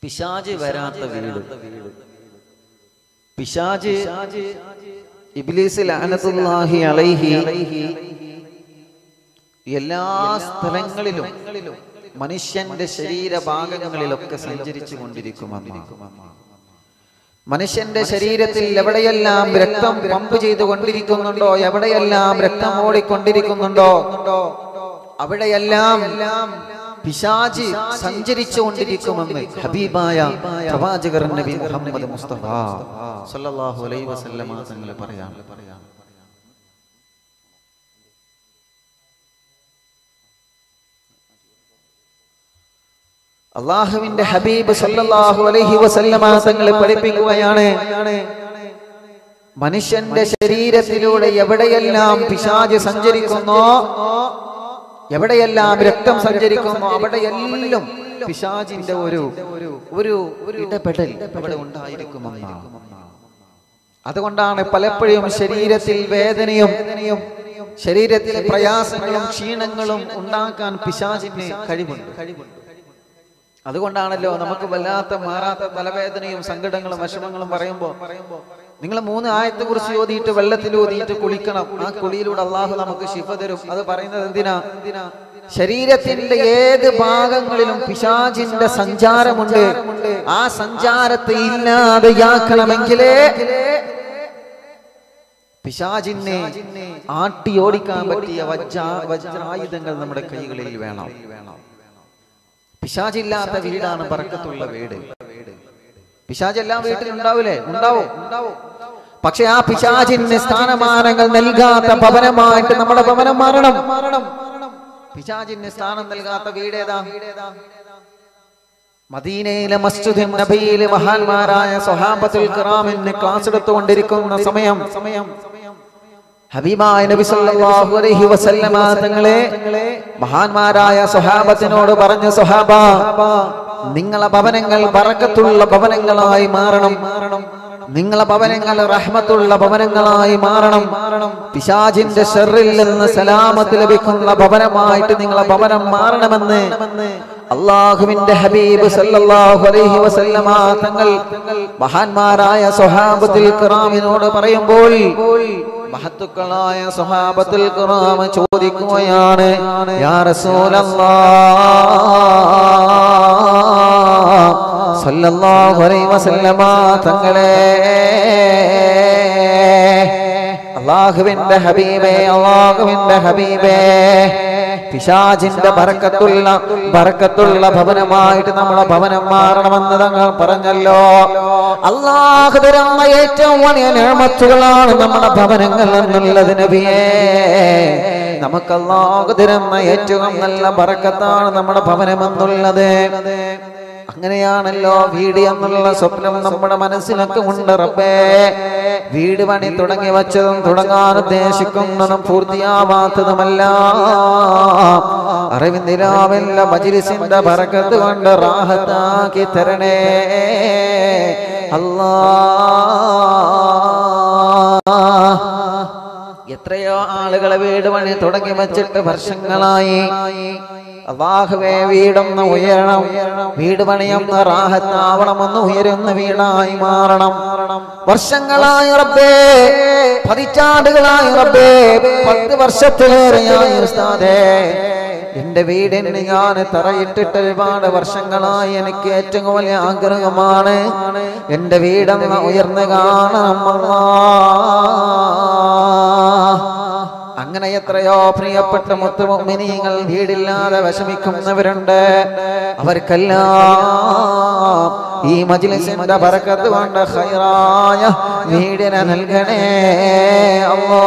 പിശാജ് വരാത്ത വീട് പിശാജ് ഇബ്ലീസ് ലഅനത്തുല്ലാഹി അലൈഹി എല്ലാ സ്ഥലങ്ങളിലും മനുഷ്യന്റെ ശരീരഭാഗങ്ങളിലൊക്കെ സഞ്ചരിച്ചു കൊണ്ടിരിക്കുമെന്ന് മനുഷ്യന്റെ ശരീരത്തിൽ എവിടെയെല്ലാം രക്തം പമ്പ് ചെയ്തുകൊണ്ടിരിക്കുന്നുണ്ടോ എവിടെയെല്ലാം രക്തം ഓടിക്കൊണ്ടിരിക്കുന്നുണ്ടോ അവിടെയെല്ലാം പിശാജ് സഞ്ചരിച്ചുകൊണ്ടിരിക്കുമെന്ന് ഹബീബായ പ്രവാചകർ നബി മുഹമ്മദ് മുസ്തഫ സല്ലല്ലാഹു അലൈഹി വസല്ലമ തങ്ങൾ പറയാം അള്ളാഹുവിന്റെ ഹബീബ് സല്ലല്ലാഹു അലൈഹി വസല്ലമ തങ്ങൾ പഠിപ്പിക്കുകയാണ് മനുഷ്യന്റെ ശരീരത്തിലൂടെ എവിടെയെല്ലാം പിശാജ് സഞ്ചരിക്കുന്നോ എവിടെയെല്ലാം രക്തം സഞ്ചരിക്കുന്നോ അവിടെയെല്ലാം പിശാജിന്റെ ഒരു ഒരു ഒരു ഇടപെടൽ അവിടെ ഉണ്ടായിരിക്കുമെന്നാണ് അതുകൊണ്ടാണ് പലപ്പോഴും ശരീരത്തിൽ വേദനയും ശരീരത്തിൽ പ്രയാസങ്ങളും ക്ഷീണങ്ങളും ഉണ്ടാക്കാൻ പിശാചിന് കഴിവുണ്ട് അതുകൊണ്ടാണല്ലോ നമുക്ക് വല്ലാത്ത മാറാത്ത തലവേദനയും സങ്കടങ്ങളും വിഷമങ്ങളും പറയുമ്പോ നിങ്ങൾ മൂന്ന് ആയത്തെ കുറിച്ച് ഓതിയിട്ട് വെള്ളത്തിൽ ഓതിയിട്ട് കുളിക്കണം ആ കുളിയിലൂടെ അള്ളാഹു നമുക്ക് ശിഫ തരും അത് പറയുന്നത് എന്തിനാ ശരീരത്തിന്റെ ഏത് ഭാഗങ്ങളിലും പിശാചിന്റെ സഞ്ചാരമുണ്ട് ആ സഞ്ചാരത്തെ ഇല്ലാതെയാക്കണമെങ്കിലേ പിശാചിനെ ആട്ടി ഓടിക്കാൻ പറ്റിയ വജ്ര വജ്രായുധങ്ങൾ നമ്മുടെ കൈകളിൽ വേണം പിശാചില്ലാത്ത വീടാണ് പറക്കത്തുള്ള വീട് പിശാജ് എല്ലാ വീട്ടിലും ഉണ്ടാവില്ലേ ഉണ്ടാവും പക്ഷെ ആ പിശാചിന് സ്ഥാനമാനങ്ങൾ നൽകാത്ത ഭവനമായിട്ട് നമ്മുടെ ഭവനം മാറണം പിശാചിന് സ്ഥാനം നൽകാത്ത വീടേതാ മദീനയിലെ മസ്ജിദ് നബിയിലെ മഹാന്മാരായ സ്വഹാബത്തുൽ കിറാമിന് ക്ലാസ് എടുത്തുകൊണ്ടിരിക്കുന്ന സമയം സമയം ഹബീബായ നബി സല്ലല്ലാഹു അലൈഹി വസല്ലമ തങ്ങളെ മഹാന്മാരായ സ്വഹാബത്തിനോട് പറഞ്ഞു സ്വഹാബ നിങ്ങളെ ഭവനങ്ങൾ ബറക്കത്തുള്ള ഭവനങ്ങളായി മാറണം നിങ്ങളെ ഭവനങ്ങൾ റഹ്മത്തുള്ള ഭവനങ്ങളായി മാറണം പിശാജിന്റെ ഷെറിൽ നിന്ന് സലാമത്ത് ലഭിക്കുന്ന ഭവനമായിട്ട് നിങ്ങളെ ഭവനം മാറണമെന്ന് അള്ളാഹുവിന്റെ ഹബീബ് സല്ലല്ലാഹു അലൈഹി വസല്ലമ തങ്ങൾ മഹാന്മാരായ സ്വഹാബത്തുൽ കിറാമിനോട് പറയുമ്പോൾ മഹത്തുക്കളായ സ്വഹാബത്തുൽ കിറാം ചോദിക്കുകയാണ് യാ റസൂലല്ലാഹ് സല്ലല്ലാഹു അലൈഹി വസല്ലമ തങ്ങളെ അള്ളാഹുവിന്റെ ഹബീബേ അള്ളാഹുവിന്റെ ഹബീബേ പിശാചിന്റെ ബറക്കത്തുള്ള ബറക്കത്തുള്ള ഭവനമായിട്ട് നമ്മളെ ഭവനം മാറണമെന്ന് തങ്ങൾ പറഞ്ഞല്ലോ അള്ളാഹു തരുന്ന ഏറ്റവും വലിയ നിയമത്തുകളാണ് നമ്മുടെ ഭവനങ്ങൾ എന്നുള്ളത് നബിയേ നമുക്ക് അള്ളാഹു തരുന്ന ഏറ്റവും നല്ല ബറക്കത്താണ് നമ്മുടെ ഭവനം എന്നുള്ളത് അങ്ങനെയാണല്ലോ വീട് എന്നുള്ള സ്വപ്നം നമ്മുടെ മനസ്സിലൊക്കെ ഉണ്ട് റബ്ബേ വീട് പണി തുടങ്ങി വച്ചതും തുടങ്ങാൻ ഉദ്ദേശിക്കുന്നതും പൂർത്തിയാവാത്തതുമല്ല അറിവിന്ദിരാവില്ല മജിലിസിന്റെ ബറക്കത്ത് കൊണ്ട് റാഹത്താക്കി തരണേ അല്ലാ എത്രയോ ആളുകളെ വീട് പണി തുടങ്ങി വച്ചിട്ട് വർഷങ്ങളായി അള്ളാഹുവേ വീടൊന്ന് ഉയരണം വീട് പണിയൊന്ന് റാഹത്താവണമെന്ന് ഉയരുന്ന വീടായി മാറണം വർഷങ്ങളായി റബ്ബേ പതിറ്റാണ്ടുകളായി റബ്ബേ പത്ത് വർഷത്തിലേറെയായി ഉസ്താദേ എന്റെ വീടിന് ഞാൻ തറയിട്ടിട്ട് ഒരുപാട് വർഷങ്ങളായി എനിക്ക് ഏറ്റവും വലിയ ആഗ്രഹമാണ് എന്റെ വീടെന്ന് ഉയർന്നു കാണണം അല്ലാ അങ്ങനെ എത്രയോ പ്രിയപ്പെട്ട മുത്തുമിനിങ്ങൾ വീടില്ലാതെ വിഷമിക്കുന്നവരുണ്ട് അവർക്കെല്ലാം ഈ മജിലിസിന്റെ ബറക്കത്ത് കൊണ്ട് ഹൈറായ വീടിനെ നൽകണേ അല്ലാ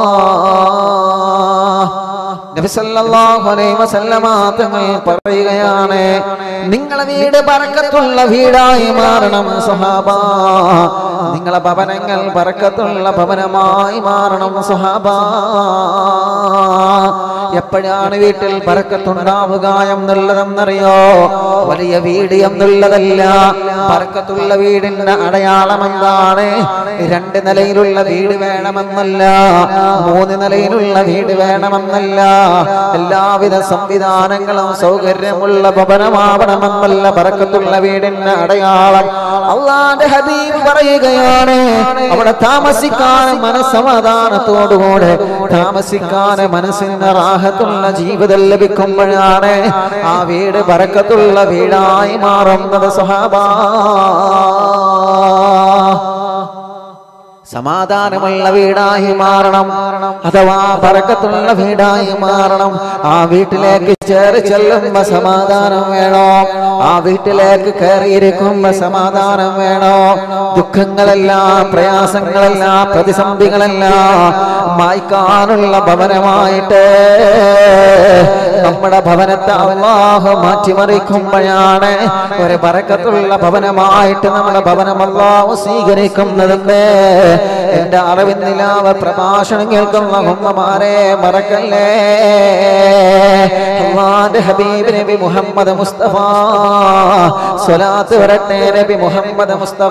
നബി സല്ലല്ലാഹു അലൈഹി വസല്ലമ തങ്ങൾ പറയുകയാണ് നിങ്ങളെ വീട് ബറക്കത്തുള്ള വീടായി മാറണം സഹാബ നിങ്ങളെ ഭവനങ്ങൾ ബറക്കത്തുള്ള ഭവനമായി മാറണം സഹാബ എപ്പോഴാണ് വീട്ടിൽ ബറക്കത്തുണ്ടാവുക എന്നുള്ളതെന്നറിയോ വലിയ വീട് എന്നുള്ളതല്ല ബറക്കത്തുള്ള വീടിന്റെ അടയാളം എന്താണ് രണ്ട് നിലയിലുള്ള വീട് വേണമെന്നല്ല മൂന്ന് നിലയിലുള്ള വീട് വേണമെന്നല്ല എല്ലാവിധ സംവിധാനങ്ങളും സൗകര്യമുള്ള ഭവനമാവണമെന്നല്ല ബറക്കത്തുള്ള വീടിന്റെ അടയാളം അള്ളാന്റെ ഹബീബ് പറയുകയാണ് അവിടെ താമസിക്കാൻ മനസ്സമാധാനത്തോടുകൂടെ താമസിക്കാൻ മനസ്സിന് റാഹത്തുള്ള ജീവിതം ലഭിക്കുമ്പോഴാണ് ആ വീട് ബറക്കത്തുള്ള വീടായി മാറുന്നത് സഹാബാ സമാധാനമുള്ള വീടായി മാറണം അഥവാ പറക്കത്തുള്ള വീടായി മാറണം ആ വീട്ടിലേക്ക് ചേറി ചെല്ലുമ്പോ സമാധാനം വേണോ ആ വീട്ടിലേക്ക് കയറിയിരിക്കുമ്പോ സമാധാനം വേണോ ദുഃഖങ്ങളെല്ലാം പ്രയാസങ്ങളെല്ലാം പ്രതിസന്ധികളെല്ലാം മായ്ക്കാനുള്ള ഭവനമായിട്ട് നമ്മുടെ ഭവനത്തെ അള്ളാഹു മാറ്റിമറിക്കുമ്പോഴാണ് ഒരു ബറക്കത്തുള്ള ഭവനമായിട്ട് നമ്മുടെ ഭവനം അള്ളാഹു സ്വീകരിക്കുന്നതെന്ന് എന്റെ അറിവിന്നിലാവ പ്രഭാഷണം കേൾക്കുന്ന ഉമ്മമാരെ മറക്കല്ലേ അള്ളാന്റെ ഹബീബ് നബി മുഹമ്മദ് മുസ്തഫ സ്വലാത്ത് വരട്ടെ നബി മുഹമ്മദ് മുസ്തഫ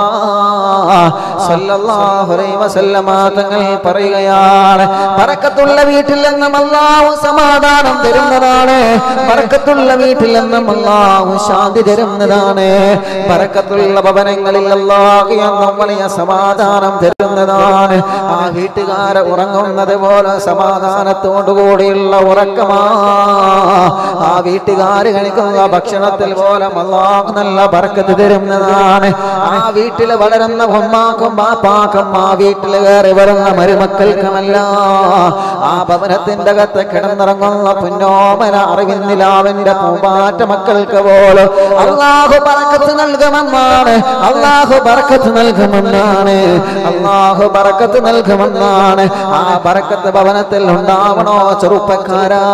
സല്ലല്ലാഹു അലൈഹി വസല്ലമ തങ്ങൾ പറയുകയാണ് ബറക്കത്തുള്ള വീട്ടിൽ നിന്നും അള്ളാഹു സമാധാനം തരുന്നതാണ് ബറക്കത്തുള്ള വീട്ടിൽ നിന്നും അള്ളാഹു ശാന്തി തരുന്നതാണ് ബറക്കത്തുള്ള ഭവനങ്ങളിൽ അള്ളാഹു എന്നും വലിയ സമാധാനം തരുന്നതാണ് ആ വീട്ടുകാരെ ഉറങ്ങുന്നത് പോലെ സമാധാനത്തോടുകൂടിയുള്ള ഉറക്കമാ ആ വീട്ടുകാർ കഴിക്കുന്ന ഭക്ഷണത്തിൽ പോലെ അള്ളാഹു നല്ല ബറക്കത്ത് തരുന്നതാണ് ആ വീട്ടിൽ വളരുന്ന ഉമ്മാക്കും ബാപ്പാക്കും ആ വീട്ടിൽ കയറി വരുന്ന മരുമക്കൾക്കുമല്ല ആ ഭവനത്തിന്റെ അകത്ത് കിടന്നിറങ്ങുന്ന പുന്നോമന അറിവിന്നിലാവിന്റെ പൂമ്പാറ്റ മക്കൾക്ക് പോലും അള്ളാഹു ബറക്കത്ത് നൽകുമെന്നാണ് അള്ളാഹു ബറക്കത്ത് നൽകുമെന്നാണ് അള്ളാഹു ബറക്കത്ത് നൽകുമെന്നാണ് ആ ബറക്കത്ത് ഭവനത്തിൽ ഉണ്ടാവണോ ചെറുപ്പക്കാരാ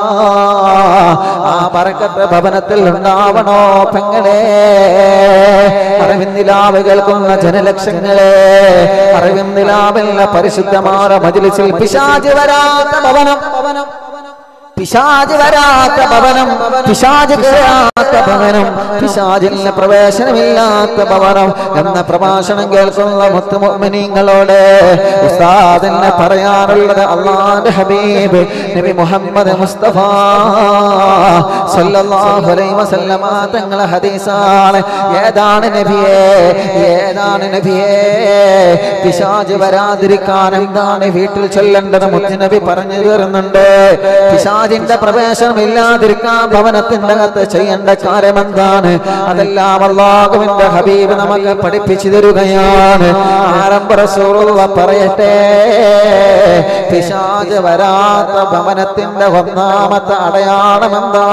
ആ ബറക്കത്ത് ഭവനത്തിൽ ഉണ്ടാവണോ പെങ്ങളെ അറിവിന്നിലാവ് കേൾക്കുന്ന ജനലക്ഷങ്ങളെ അറിവിന്നിലാവില്ല പരിശുദ്ധമായ മജിലിസിൽ പിശാച് വരാത്ത ഭവനം ഭവനം പിശാജ് വരാത്ത ഭവനം പിശാജ് കയറാത്ത ഭവനം പിശാജിന് പ്രവേശനമില്ലാത്ത ഭവനം എന്ന പ്രഭാഷണം കേൾക്കുന്ന മുത്തുമോമിനിങ്ങളോട് ഉസ്താദിനെ പറയാനുള്ളത് അള്ളാന്റെ ഹബീബ് നബി മുഹമ്മദ് മുസ്തഫ സല്ലല്ലാഹു അലൈഹി വസല്ലമ തങ്ങളെ ഹദീസാണ് ഏതാണ് നബിയേ ഏതാണ് നബിയേ പിശാജ് വരാതിരിക്കാൻ എന്താണ് വീട്ടിൽ ചൊല്ലേണ്ടത് മുത്തുനബി പറഞ്ഞു തരുന്നുണ്ട് പിശാജിന്റെ പ്രവേശനം ഇല്ലാതിരിക്കാൻ ഭവനത്തിന്റെ അകത്ത് ചെയ്യേണ്ട കാര്യം എന്താണ് അതെല്ലാം അള്ളാഹുവിന്റെ ഹബീബ് നമുക്ക് പഠിപ്പിച്ചു തരുകയാണ് ആരംഭ റസൂലുള്ള പറയട്ടെ പിശാജ് വരാത്ത ഭവനത്തിന്റെ ഒന്നാമത്തെ അടയാളം എന്താ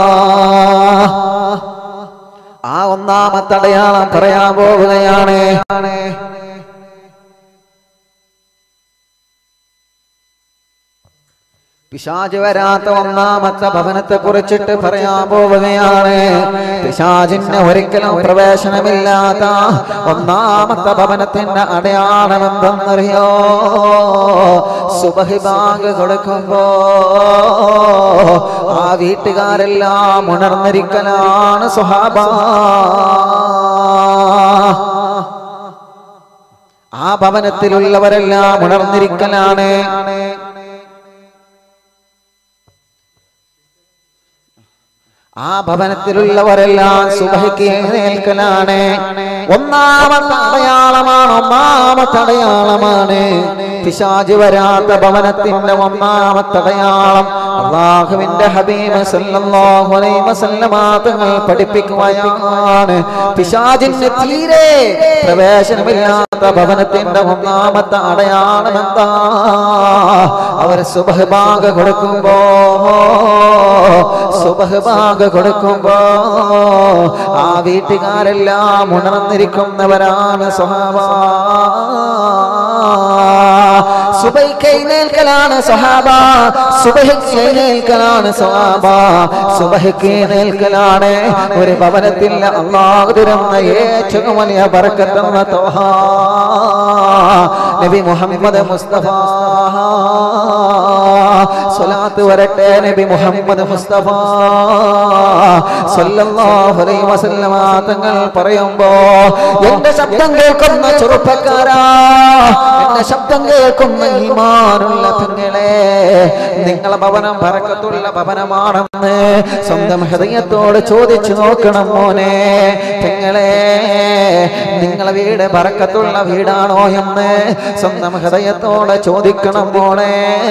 ആ ഒന്നാമത്തെ അടയാളം പറയാൻ പോവുകയാണ് പിശാജ് വരാത്ത ഒന്നാമത്തെ ഭവനത്തെ കുറിച്ചിട്ട് പറയാൻ പോവുകയാണ് പിശാജിന് ഒരിക്കലും പ്രവേശനമില്ലാത്ത ഒന്നാമത്തെ ഭവനത്തിന്റെ അടയാളം എന്തെന്നറിയോ സുബഹിബാഗ് കൊടുക്കുമ്പോ ആ വീട്ടുകാരെല്ലാം ഉണർന്നിരിക്കലാണ് സുഹാബ ആ ഭവനത്തിലുള്ളവരെല്ലാം ഉണർന്നിരിക്കലാണ് ആ ഭവനത്തിലുള്ളവരെല്ലാം സുബഹിക്ക് എഴുന്നേൽക്കലാണ് ഒന്നാമത്തെ അടയാളമാണ് ഒന്നാമത്തെ അടയാളമാണ് പിശാജ് വരാത്ത ഭവനത്തിന്റെ ഒന്നാമത്തെ അടയാളം അള്ളാഹുവിന്റെ ഹബീബ് സല്ലല്ലാഹു അലൈഹി വസല്ലമ തങ്ങൾ പഠിപ്പിക്കുകയാണ് പിശാജിന് തീരെ പ്രവേശനമില്ലാത്ത ഭവനത്തിന്റെ ഒന്നാമത്തെ അടയാളം എന്താ അവർ സുബഹബാഗ കൊടുക്കുമ്പോ സുബഹബാഗ കൊടുക്കുമ്പോ ആ വീട്ടുകാരെല്ലാം ഉണർന്നിരിക്കുന്നവരാണ് സ്വഹാബ സുബൈക്ക് എഴുന്നേൽക്കലാണ് സഹാബ സുബഹിക്ക് എഴുന്നേൽക്കലാണ് സഹാബ സുബഹിക്ക് എഴുന്നേൽക്കലാണ് ഒരു ഭവനത്തിൽ അള്ളാഹു തരുന്ന ഏറ്റവും വലിയ ബർക്കത്തെന്ന തോഹാ നബി മുഹമ്മദ് മുസ്തഫ സ്വലാത്ത് വരട്ടെ നബി മുഹമ്മദ് മുസ്തഫ സല്ലല്ലാഹു അലൈഹി വസല്ലമ തങ്ങൾ പറയുമ്പോ എന്റെ ശബ്ദം കേൾക്കുന്ന ചെറുപ്പക്കാരാ എന്റെ ശബ്ദം കേൾക്കുന്ന ഈമാനുള്ള പെങ്ങളെ നിങ്ങളെ ഭവനം പറക്കത്തുള്ള ഭവനമാണെന്ന് സ്വന്തം ഹൃദയത്തോട് ചോദിച്ചു നോക്കണം മോനെ പെങ്ങളെ നിങ്ങളെ വീട് പറക്കത്തുള്ള വീടാണോ എന്ന് സ്വന്തം ഹൃദയത്തോട് ചോദിക്കണം മോളെ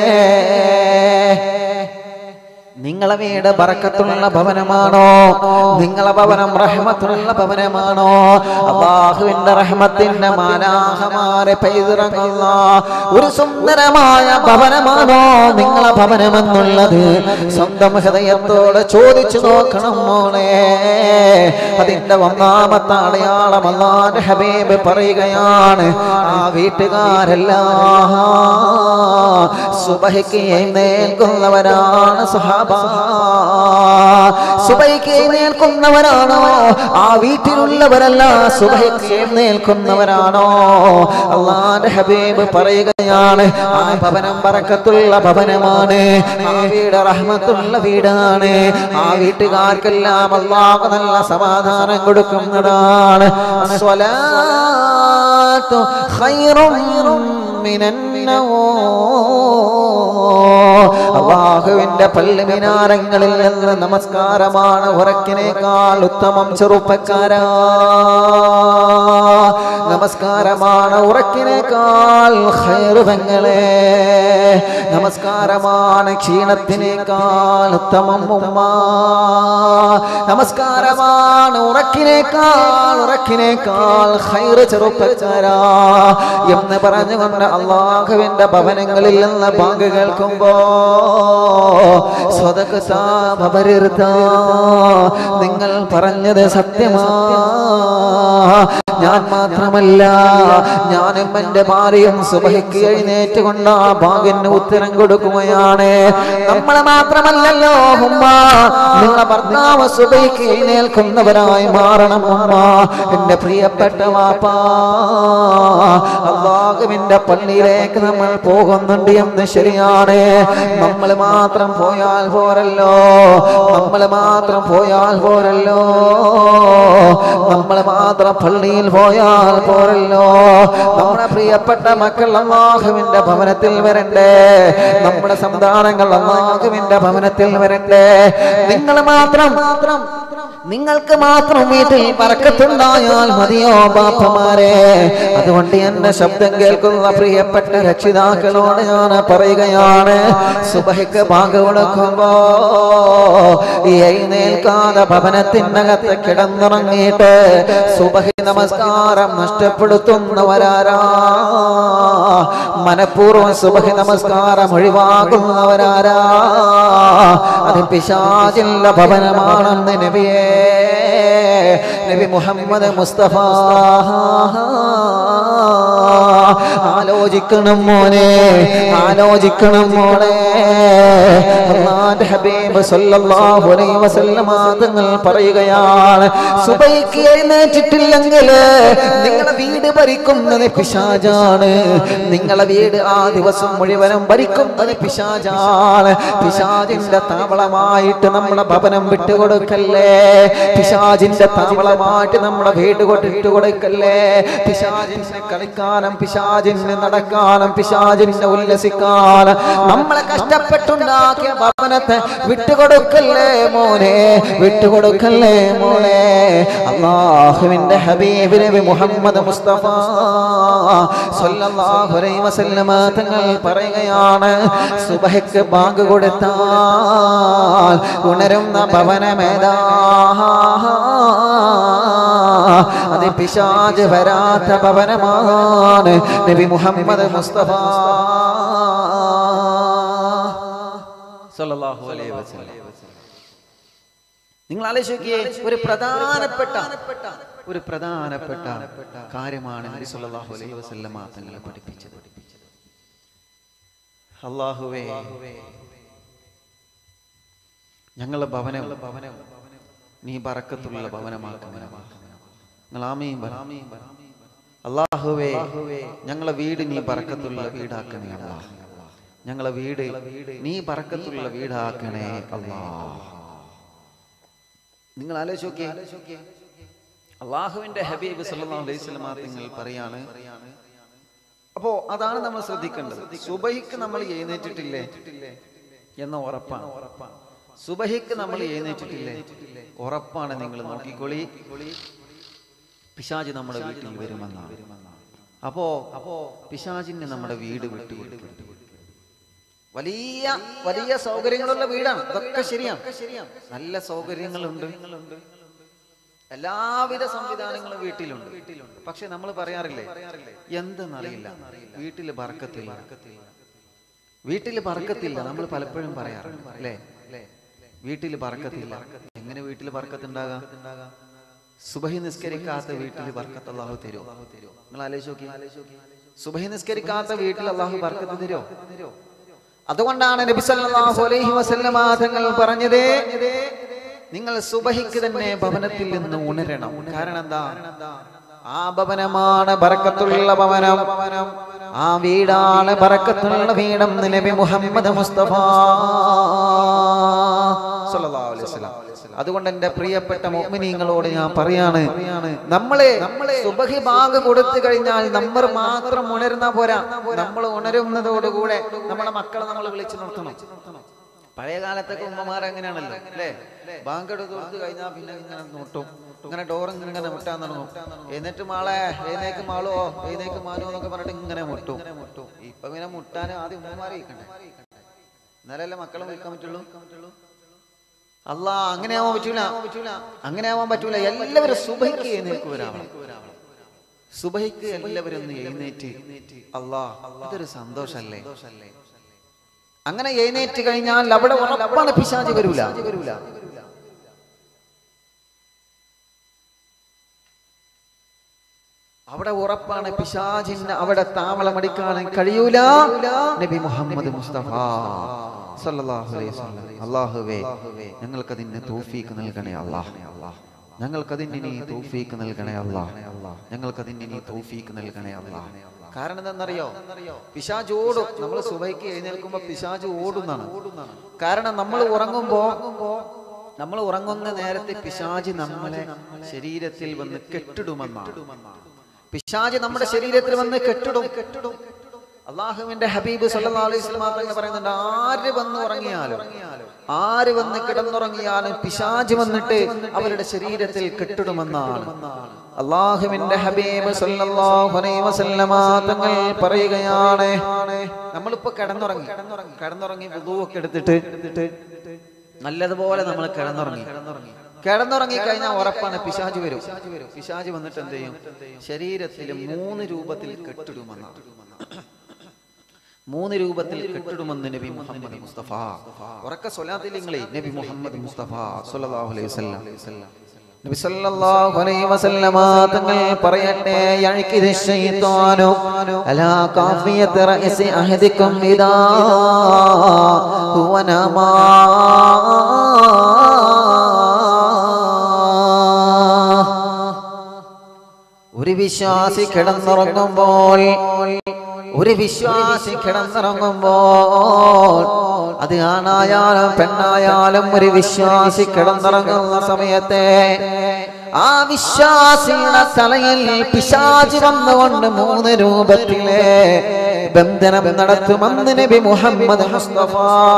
നിങ്ങളെ വീട് ബറക്കത്തുള്ള ഭവനമാണോ നിങ്ങളെ ഭവനം റഹ്മത്തുള്ള ഭവനമാണോ അള്ളാഹുവിന്റെ റഹ്മത്തിന്റെ മാലാഹമാരെ പെയ്തിറങ്ങുന്ന ഒരു സുന്ദരമായ ഭവനമാണോ നിങ്ങളെ ഭവനമെന്നുള്ളത് സ്വന്തം ഹൃദയത്തോട് ചോദിച്ചു നോക്കണം മോളെ അതിന്റെ ഒന്നാമത്തെ അടയാളം അള്ളാന്റെ ഹബീബ് പറയുകയാണ് ആ വീട്ടുകാരെല്ലാം സുബഹിക്ക് എഴുന്നേൽക്കുന്നവരാണ് സഹാബ സുബൈക്ക് എഴുന്നേൽക്കുന്നവരാണോ ആ വീട്ടിലുള്ളവരല്ല സുബൈക്ക് എഴുന്നേൽക്കുന്നവരാണോ അള്ളാന്റെ ഹബീബ് പറയുകയാണ് ആ ഭവനം പറക്കത്തുള്ള ഭവനമാണ് ആ വീട് റഹ്മത്തുള്ള വീടാണ് ആ വീട്ടുകാർക്കെല്ലാം അള്ളാഹ് നല്ല സമാധാനം കൊടുക്കുന്നതാണ് സ്വലാത്തു ഖൈറും അള്ളാഹുവിന്റെ പള്ളി മിനാരങ്ങളിൽ നിന്ന് നമസ്കാരമാണ് ഉറക്കിനേക്കാൾ ഉത്തമം ചെറുപ്പക്കാരാ നമസ്കാരമാണ് ഉറക്കിനേക്കാൾ ഹൈറുവങ്ങളെ നമസ്കാരമാണ് ക്ഷീണത്തിനേക്കാൾ ഉത്തമം ഉമ്മ നമസ്കാരമാണ് ഉറക്കിനേക്കാൾ ഉറക്കിനേക്കാൾ ഹൈറ് ചെറുപ്പക്കാരാ എന്ന് പറഞ്ഞുകൊണ്ട് അള്ളാഹുവിന്റെ ഭവനങ്ങളിൽ നിന്ന് ബാങ്ക് കേൾക്കുമ്പോ സ്വതകൃത നിങ്ങൾ പറഞ്ഞത് സത്യമാ ഞാൻ മാത്രമല്ല ഞാനും എന്റെ ഭാര്യയും സുബഹിക്ക് എഴുന്നേറ്റ് കൊണ്ട് ആ ബാങ്കിന് ഉത്തരം കൊടുക്കുകയാണ് നമ്മളെ മാത്രമല്ലല്ലോ ഉമ്മ നിങ്ങളെ ഭർത്താവ് സുബഹിക്ക് എഴുന്നേൽക്കുന്നവരായി മാറണം ഉമ്മ എന്റെ പ്രിയപ്പെട്ട വാപ്പാ അള്ളാഹുവിന്റെ പള്ളിയിലേക്ക് നമ്മൾ പോകുന്നുണ്ട് എന്ന് ശരിയാണ് നമ്മൾ മാത്രം പോയാൽ പോരല്ലോ നമ്മൾ മാത്രം പോയാൽ പോരല്ലോ നമ്മൾ മാത്രം പള്ളിയിൽ പോയാൽ പോരല്ലോ നമ്മുടെ പ്രിയപ്പെട്ട മക്കൾ അള്ളാഹുവിന്റെ ഭവനത്തിൽ വരണ്ടേ നമ്മുടെ സന്താനങ്ങൾ അള്ളാഹുവിന്റെ ഭവനത്തിൽ വരണ്ടേ നിങ്ങൾ മാത്രം മാത്രം നിങ്ങൾക്ക് മാത്രം വീട്ടിൽ പറക്കത്തുണ്ടായാൽ മതിയോ ബാപ്പമാരെ അതുകൊണ്ട് എന്റെ ശബ്ദം കേൾക്കുന്ന പ്രിയപ്പെട്ട രക്ഷിതാക്കളോട് ഞാൻ പറയുകയാണ് സുബഹിക്ക് ഭാഗ കൊടുക്കുമ്പോ ഈ എഴുന്നേൽക്കാതെ ഭവനത്തിനകത്ത് കിടന്നുറങ്ങിയിട്ട് സുബഹി നമസ്കാരം നഷ്ടപ്പെടുത്തുന്നവരാരാ മനഃപൂർവ്വം സുബഹി നമസ്കാരം ഒഴിവാക്കുന്നവരാരാ അത് പിശാചില്ല ഭവനമാണെന്ന് നബിയേ നബി മുഹമ്മദ് മുസ്തഫ ആലോചിക്കണം മോനെ ആലോചിക്കണം മോളെ അല്ലാഹുവിന്റെ ഹബീബ് സല്ലല്ലാഹു അലൈഹി വസല്ലമ തങ്ങൾ പറയുകയാണ് സുബൈക്ക് എഴുന്നേറ്റിട്ടില്ലെങ്കിൽ നിങ്ങളുടെ വീട് ഭരിക്കുന്നത് പിശാജാണ് നിങ്ങളെ വീട് ആ ദിവസം മുഴുവനും ഭരിക്കുന്നത് പിശാജാണ് പിശാജിന്റെ താവളമായിട്ട് നമ്മുടെ ഭവനം വിട്ടുകൊടുക്കല്ലേ പിശാജിന്റെ താവളമായിട്ട് നമ്മുടെ വീട് കൊണ്ടിട്ട് കൊടുക്കല്ലേ പിശാജിന് കളിക്കാനും പിശാജിന് നടക്കാനും പിശാജിന് ഉല്ലസിക്കാനും നമ്മളെ കഷ്ടപ്പെട്ടുണ്ടാക്കിയ ഭവനത്തെ വിട്ടുകൊടുക്കല്ലേ മോനെ വിട്ടുകൊടുക്കല്ലേ മോനെ അള്ളാഹുവിന്റെ ഹബീബ് നബി മുഹമ്മദ് മുസ്തഫ സല്ലല്ലാഹു അലൈഹി വസല്ലമ തങ്ങൾ പറയുകയാണ് സുബഹയ്ക്ക് ബാങ്ക് കൊടുത്താൽ ഉണരുന്ന ഭവനമേതാ അത് പിശാജ് വരാത്ത ഭവനമാണ് നബി മുഹമ്മദ് മുസ്തഫ സല്ലല്ലാഹു അലൈഹി വസല്ലം നിങ്ങൾ ആലോചിക്കേ ഒരു പ്രധാനപ്പെട്ട ഒരു പ്രധാനപ്പെട്ട കാര്യമാണ് നബി സല്ലല്ലാഹു അലൈഹി വസല്ലമ തങ്ങളെ പഠിപ്പിച്ചത് അള്ളാഹുവേ ഞങ്ങളെ ഭവനം ഭവനം നീ ബറക്കത്തുള്ള ഭവനമാക്കണമേ നിങ്ങൾ ആമീൻ പറ. അള്ളാഹുവേ ഞങ്ങളെ വീട് നീ ബറക്കത്തുള്ള വീടാക്കണേ അല്ലാ ഞങ്ങളെ വീട് നീ പറക്കത്തുള്ള വീടാക്കണേ അല്ലാ നിങ്ങൾ ആലോചിച്ച് നോക്കിയേ അള്ളാഹുവിന്റെ ഹബീബ് സല്ലല്ലാഹു അലൈഹി വസല്ലമ തങ്ങൾ പറയാണ് അപ്പോ അതാണ് നമ്മൾ ശ്രദ്ധിക്കേണ്ടത് സുബഹിക്ക് നമ്മൾ എഴുന്നേറ്റിട്ടില്ലേ എന്ന ഉറപ്പാണ് സുബഹിക്ക് നമ്മൾ എഴുന്നേറ്റിട്ടില്ലേ ഉറപ്പാണ് നിങ്ങൾ നോക്കിക്കോളി പിശാജ് നമ്മുടെ വീട്ടിൽ വരുമെന്നാണ് അപ്പോ അപ്പോ പിശാജിന് നമ്മുടെ വീട് വിട്ടു കൊടുക്കും വലിയ വലിയ സൗകര്യങ്ങളുള്ള വീടാണ് അതൊക്കെ ശരിയാണ് നല്ല സൗകര്യങ്ങളുണ്ട് എല്ലാവിധ സംവിധാനങ്ങളും വീട്ടിലുണ്ട് പക്ഷെ നമ്മൾ പറയാറില്ലേ എന്തെന്നറിയില്ല വീട്ടിൽ പറക്കത്തില്ല വീട്ടിൽ പറക്കത്തില്ല നമ്മൾ പലപ്പോഴും പറയാറുണ്ട് അല്ലേ വീട്ടിൽ പറക്കത്തില്ല എങ്ങനെ വീട്ടിൽ പറക്കത്തുണ്ടാകാം സുബഹി നിസ്കരിക്കാത്ത വീട്ടിൽ ബർക്കത്ത് അള്ളാഹു തരുമോ നിങ്ങൾ ആലോചിച്ച് നോക്കി സുബഹി നിസ്കരിക്കാത്ത വീട്ടിൽ അള്ളാഹു ബർക്കത്ത് തരുമോ അതുകൊണ്ടാണ് നബി സല്ലല്ലാഹു അലൈഹി വസല്ലമ തങ്ങൾ പറഞ്ഞത് നിങ്ങൾ സുബഹിക്ക് തന്നെ ഭവനത്തിൽ നിന്ന് ഉണരണം കാരണം എന്താ ആ ഭവനമാണ് ബറക്കത്തുള്ള ഭവനം ആ വീടാണ് ബറക്കത്തുള്ള വീടെന്ന് നബി മുഹമ്മദ് മുസ്തഫ സല്ലല്ലാഹു അലൈഹി വസല്ലം അതുകൊണ്ട് എന്റെ പ്രിയപ്പെട്ട മോമിനിങ്ങളോട് ഞാൻ പറയാണ് നമ്മളെ നമ്മളെ സുബഹി ബാഗ് കൊടുത്തു കഴിഞ്ഞാൽ നമ്മൾ മാത്രം ഉണരുന്ന പോരാ നമ്മൾ ഉണരുന്നതോടുകൂടെ നമ്മളെ മക്കളെ നമ്മൾ വിളിച്ചു നിർത്തണം പഴയ കാലത്തൊക്കെ ഉമ്മമാർ അങ്ങനെയാണല്ലോ അല്ലേ ബാങ്ക് എടുത്ത് കൊടുത്തു കഴിഞ്ഞാൽ പിന്നെ ഇങ്ങനെ നോട്ടും ഇങ്ങനെ ഡോർ ഇങ്ങനെ മുട്ടാൻ തുടങ്ങും എന്നിട്ട് മാളെ എഴുന്നേക്ക് മാളോ എഴുന്നേക്ക് മാലോ എന്നൊക്കെ പറഞ്ഞിട്ട് ഇങ്ങനെ മുട്ടും ഇപ്പൊ ഇങ്ങനെ മുട്ടാൻ ആദ്യം ഉമ്മമാരെ ഇരിക്കണ്ടേ എന്നാലല്ലേ മക്കളെ വിളിക്കാൻ പറ്റുള്ളൂ അല്ല അങ്ങനെ ആവാൻ പറ്റൂല അങ്ങനെ ആവാൻ പറ്റൂല എല്ലാവരും സുബഹിക്ക് എഴുന്നേൽക്കുവരാവണം സുബഹിക്ക് എല്ലാവരും ഒന്ന് എഴുന്നേറ്റ് അല്ലാ ഇതൊരു സന്തോഷല്ലേ അങ്ങനെ എഴുന്നേറ്റ് കഴിഞ്ഞാൽ അവിടെ ഉറപ്പാണ് പിശാച് വരൂല അവിടെ ഉറപ്പാണ് പിശാചിന് അവിടെ താവളമടിക്കാൻ കഴിയൂല നബി മുഹമ്മദ് മുസ്തഫ സല്ലല്ലാഹു അലൈഹി വസല്ലം അല്ലാഹുവേ ഞങ്ങൾക്കതിന് തൗഫീക്ക് നൽകണേ അല്ലാഹ് ഞങ്ങൾക്കതിന് നീ തൗഫീക്ക് നൽകണേ അല്ലാഹ് ഞങ്ങൾക്കതിന് നീ തൗഫീക്ക് നൽകണേ അല്ലാഹ് കാരണം എന്താണെന്നറിയോ പിശാജ് ഓടും നമ്മൾ സുബൈക്ക് എഴുന്നേൽക്കുമ്പോ പിശാജ് ഓടുന്നാണ് കാരണം നമ്മൾ ഉറങ്ങുമ്പോ നമ്മൾ ഉറങ്ങുന്ന നേരത്തെ പിശാജ് നമ്മളെ ശരീരത്തിൽ വന്ന് കെട്ടിടുമെന്നാണ് പിശാജ് നമ്മുടെ ശരീരത്തിൽ വന്ന് കെട്ടിടും കെട്ടിടും അള്ളാഹുവിന്റെ ഹബീബ് സല്ലല്ലാഹു അലൈഹി വസല്ലം തങ്ങൾ പറയുന്നുണ്ട് ആര് വന്ന് ഉറങ്ങിയാലും ആര് വന്ന് കിടന്നുറങ്ങിയാലും പിശാജ് വന്നിട്ട് അവരുടെ ശരീരത്തിൽ കെട്ടിടുമെന്നാണ് അള്ളാഹുവിന്റെ ഹബീബ് സല്ലല്ലാഹു അലൈഹി വസല്ലം തങ്ങൾ പറയുകയാണ് നമ്മളിപ്പോ കിടന്നുറങ്ങി കിടന്നുറങ്ങി വുദൂവൊക്കെ എടുത്തിട്ട് നല്ലതുപോലെ നമ്മൾ കിടന്നുറങ്ങി കിടന്നുറങ്ങി കഴിഞ്ഞാൽ ഉറപ്പാണ് പിശാജ് വരും പിശാജ് വന്നിട്ട് എന്ത് ചെയ്യും ശരീരത്തിൽ മൂന്ന് രൂപത്തിൽ കെട്ടിടുമെന്നാണ് മൂന്ന് രൂപത്തിൽ കെട്ടിടുമെന്ന് നബി മുഹമ്മദ് മുസ്തഫ ഉറക്ക സ്വലാത്തിൽ നിങ്ങളെ നബി മുഹമ്മദ് മുസ്തഫ സല്ലല്ലാഹു അലൈഹി വസല്ലം നബി സല്ലല്ലാഹു അലൈഹി വസല്ലമ തങ്ങൾ പറയട്ടെ യഅ്കിദ ശൈത്വാനു അലാ കാഫിയത്ത് റഅസി അഹദിക്കും ഇദാ ഹുവ നമാ ഒരു വിശ്വാസി കിടന്നുറങ്ങുമ്പോൾ ഒരു വിശ്വാസി കിടന്നിറങ്ങുമ്പോൾ അത് ആണായാലും പെണ്ണായാലും ഒരു വിശ്വാസി കിടന്നിറങ്ങുന്ന സമയത്തെ ആ വിശ്വാസിയുടെ തലയിൽ പിശാചി വന്നുകൊണ്ട് മൂന്ന് രൂപത്തിലെ ബന്ധനം നടത്തുമെന്ന് നബി മുഹമ്മദ് മുസ്തഫ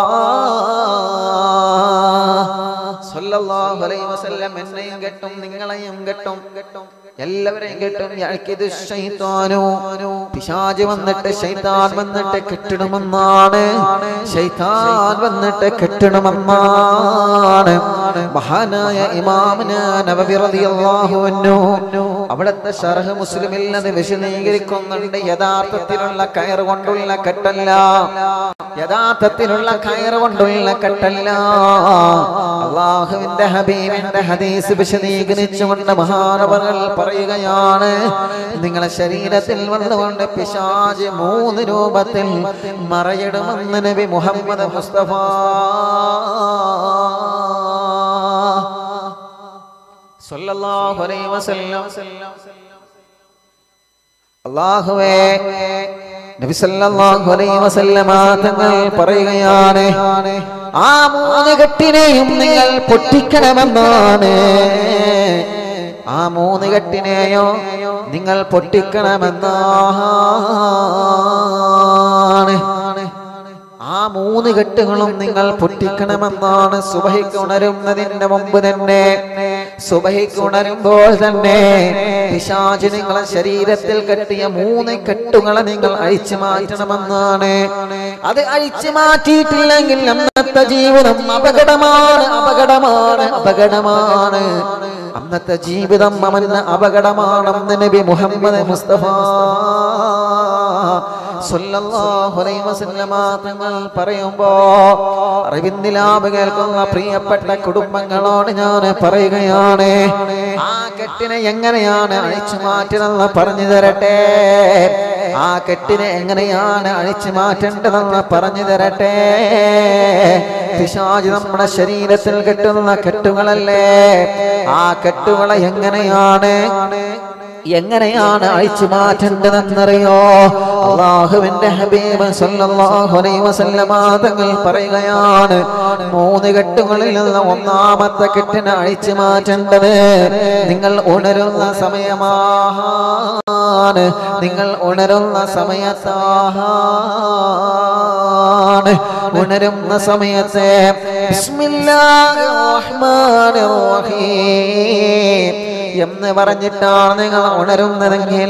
സല്ലല്ലാഹു അലൈഹി വസല്ലം എന്നെയും കെട്ടും നിങ്ങളെയും കെട്ടും കെട്ടും എല്ലാവരെയും കെട്ടും യഅ്കിദു ശൈത്താനു പിശാച് വന്നിട്ട് ശൈത്താൻ വന്നിട്ട് കെട്ടിടുമെന്നാണ് ശൈത്താൻ വന്നിട്ട് കെട്ടിടുമെന്നാണ് മഹാനായ ഇമാമിന നബവി റളിയല്ലാഹു അൻഹു അവിടുത്തെ ഷർഹ് മുസ്ലിമിൽ അത് വിശദീകരിക്കുന്നുണ്ട് യഥാർത്ഥത്തിലുള്ള കയർ കൊണ്ടുള്ള കെട്ടല്ല യഥാർത്ഥത്തിലുള്ള കയർ കൊണ്ടുള്ള കെട്ടല്ല അള്ളാഹുവിന്റെ ഹബീബിന്റെ ഹദീസ് വിശദീകരിച്ചുകൊണ്ട് മഹാനവകൾ പറയുകയാണ് നിങ്ങളെ ശരീരത്തിൽ വന്നുകൊണ്ട് പിശാജ് മൂന്ന് രൂപത്തിൽ മറയിടുമെന്ന് നബി മുഹമ്മദ് മുസ്തഫ സല്ലല്ലാഹു അലൈഹി വസല്ലം അള്ളാഹുവേ നബി സല്ലല്ലാഹു അലൈഹി വസല്ലമ തങ്ങൾ പറയുകയാണ് ആ മൂന്ന് കെട്ടിനെയും നിങ്ങൾ പൊട്ടിക്കണമെന്നാണ് ആ മൂന്ന് കെട്ടിനെയോ നിങ്ങൾ പൊട്ടിക്കണമെന്നാണ് ആ മൂന്ന് കെട്ടുകളും നിങ്ങൾ പൊട്ടിക്കണമെന്നാണ് സുബഹിക്ക് ഉണരുന്നതിന്റെ മുമ്പ് തന്നെ സുബഹിക്ക് ഉണരുമ്പോൾ തന്നെ പിശാച് നിങ്ങളെ ശരീരത്തിൽ കെട്ടിയ മൂന്ന് കെട്ടുകളെ നിങ്ങൾ അഴിച്ചു മാറ്റണമെന്നാണ് അത് അഴിച്ചു മാറ്റിയിട്ടില്ലെങ്കിൽ അന്നത്തെ ജീവിതം അപകടമാണ് അപകടമാണ് അപകടമാണ് അന്നത്തെ ജീവിതം അവന് അപകടമാണെന്ന് നബി മുഹമ്മദ് മുസ്തഫ സല്ലല്ലാഹു അലൈഹി വസല്ലമ തങ്ങൾ പറയുമ്പോ അറിവിന്ദിലാപ് കേൾക്കുന്ന പ്രിയപ്പെട്ട കുടുംബങ്ങളോട് ഞാൻ പറയുകയാണ് ആ കെട്ടിനെ എങ്ങനെയാണ് അഴിച്ചു മാറ്റണമെന്ന് പറഞ്ഞു തരട്ടെ ആ കെട്ടിനെ എങ്ങനെയാണ് അഴിച്ചു മാറ്റേണ്ടതെന്ന് പറഞ്ഞു തരട്ടെ പിശാചി നമ്മുടെ ശരീരത്തിൽ കെട്ടുന്ന കെട്ടുകളല്ലേ ആ കെട്ടുകളെ എങ്ങനെയാണ് എങ്ങനെയാണ് അഴിച്ചു മാറ്റേണ്ടതെന്നറിയോ അള്ളാഹുവിന്റെ ഹബീബ് സല്ലല്ലാഹു അലൈഹി വസല്ലമ തങ്ങൾ പറയുകയാണ് മൂന്ന് കെട്ടുകളിൽ നിന്ന് ഒന്നാമത്തെ കെട്ടിനെ അഴിച്ചു മാറ്റേണ്ടത് നിങ്ങൾ ഉണരുന്ന സമയമാണ് നിങ്ങൾ ഉണരുന്ന സമയത്താണ് ഉണരുന്ന സമയത്ത് ബിസ്മില്ലാഹിർ റഹ്മാനിർ റഹീം എന്ന് പറഞ്ഞിട്ടാണ് നിങ്ങൾ ഉണരുന്നതെങ്കിൽ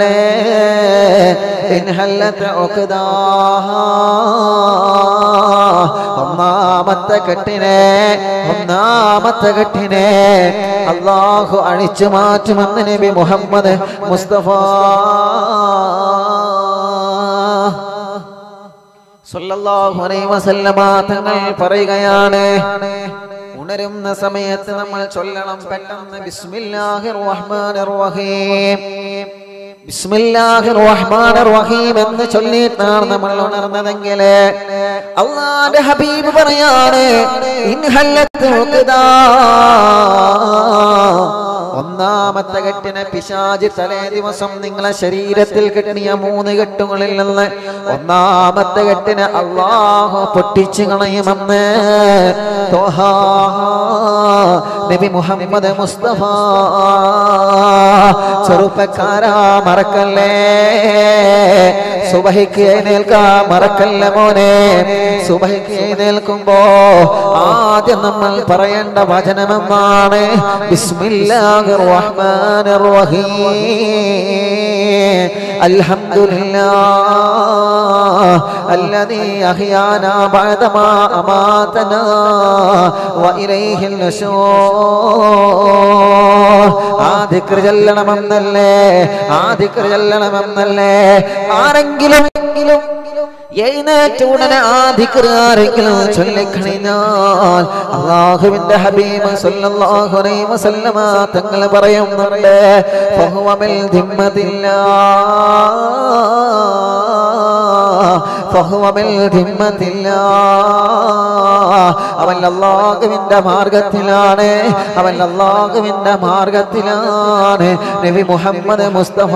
ഒന്നാമത്തെ കെട്ടിനെ ഒന്നാമത്തെ കെട്ടിനെ അള്ളാഹു അഴിച്ചു മാറ്റുമെന്ന് നബി മുഹമ്മദ് മുസ്തഫ സല്ലല്ലാഹു അലൈഹി വസല്ലമ തങ്ങൾ പറയുകയാണ് ഉണരുന്ന സമയത്ത് നമ്മൾ ചൊല്ലണം പെട്ടെന്ന് ബിസ്മില്ലാഹിർ റഹ്മാനിർ റഹീം ബിസ്മില്ലാഹിർ റഹ്മാനിർ റഹീം എന്ന് ചൊല്ലിയിട്ടാണ് നമ്മൾ ഉണർന്നതെങ്കിൽ അള്ളാന്റെ ഹബീബ് പറയാണ് ഇൻഹല്ലത്ത് ഉഖ്ദാ. ഒന്നാമത്തെ കെട്ടിനെ പിശാജ് തലേ ദിവസം നിങ്ങളെ ശരീരത്തിൽ കെട്ടിയ മൂന്ന് കെട്ടുകളിൽ നിന്ന് ഒന്നാമത്തെ കെട്ടിനെ അള്ളാഹു പൊട്ടിച്ചു കളയുമെന്ന് ത്വഹാ നബി മുഹമ്മദ് മുസ്തഫ ചെറുപ്പക്കാരാ മറക്കല്ലേ സുബഹിക്ക് എഴുന്നേൽക്കാ മറക്കല്ല മോനെ സുബഹിക്ക് എഴുന്നേൽക്കുമ്പോ ആദ്യം നമ്മൾ പറയേണ്ട വചനമെന്നാണ് ബിസ്മില്ലാഹിർ റഹ്മാനിർ റഹീം അൽഹംദുലില്ലാഹ് الذي أحيانا بعدما أماتنا وإليه النشور ആ ദിക്ർ ചെല്ലണമെന്നല്ലേ ആ ദിക്ർ ചെല്ലണമെന്നല്ലേ ആരെങ്കിലും എഴുന്നേറ്റ ഉടനെ ആ ദിക്ർ ആരെങ്കിലും ചൊല്ലിക്കണിഞ്ഞാൽ അള്ളാഹുവിന്റെ ഹബീബ് സല്ലല്ലാഹു അലൈഹി വസല്ലമ തങ്ങൾ പറയുന്നുണ്ട് ഫഹുവ മിൽ ദിമ്മത്തില്ലാ ഫഹുവ ബിൽ ധിമ്മത്തില്ലാ. അവൻ അള്ളാഹുവിന്റെ മാർഗത്തിലാണ് അവൻ അള്ളാഹുവിന്റെ മാർഗത്തിലാണ് നബി മുഹമ്മദ് മുസ്തഫ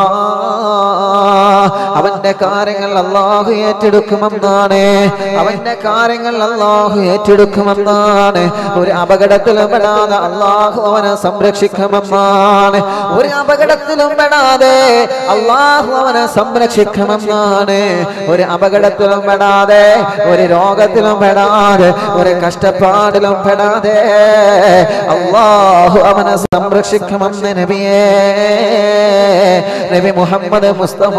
അവന്റെ കാര്യങ്ങൾ അള്ളാഹു ഏറ്റെടുക്കുമെന്നാണ് അവന്റെ കാര്യങ്ങൾ അള്ളാഹു ഏറ്റെടുക്കുമെന്നാണ് ഒരു അപകടത്തിലും പെടാതെ അള്ളാഹു അവനെ സംരക്ഷിക്കുമെന്നാണ് ഒരു അപകടത്തിലും പെടാതെ അള്ളാഹു അവനെ സംരക്ഷിക്കുമെന്നാണ് ഒരു അപകടത്തിലും പെടാതെ ഒരു രോഗത്തിലും പെടാതെ ഒരു കഷ്ടപ്പാടിലും പെടാതെ അള്ളാഹു അവനെ സംരക്ഷിക്കുമെന്ന് നബിയേ നബി മുഹമ്മദ് മുസ്തഫ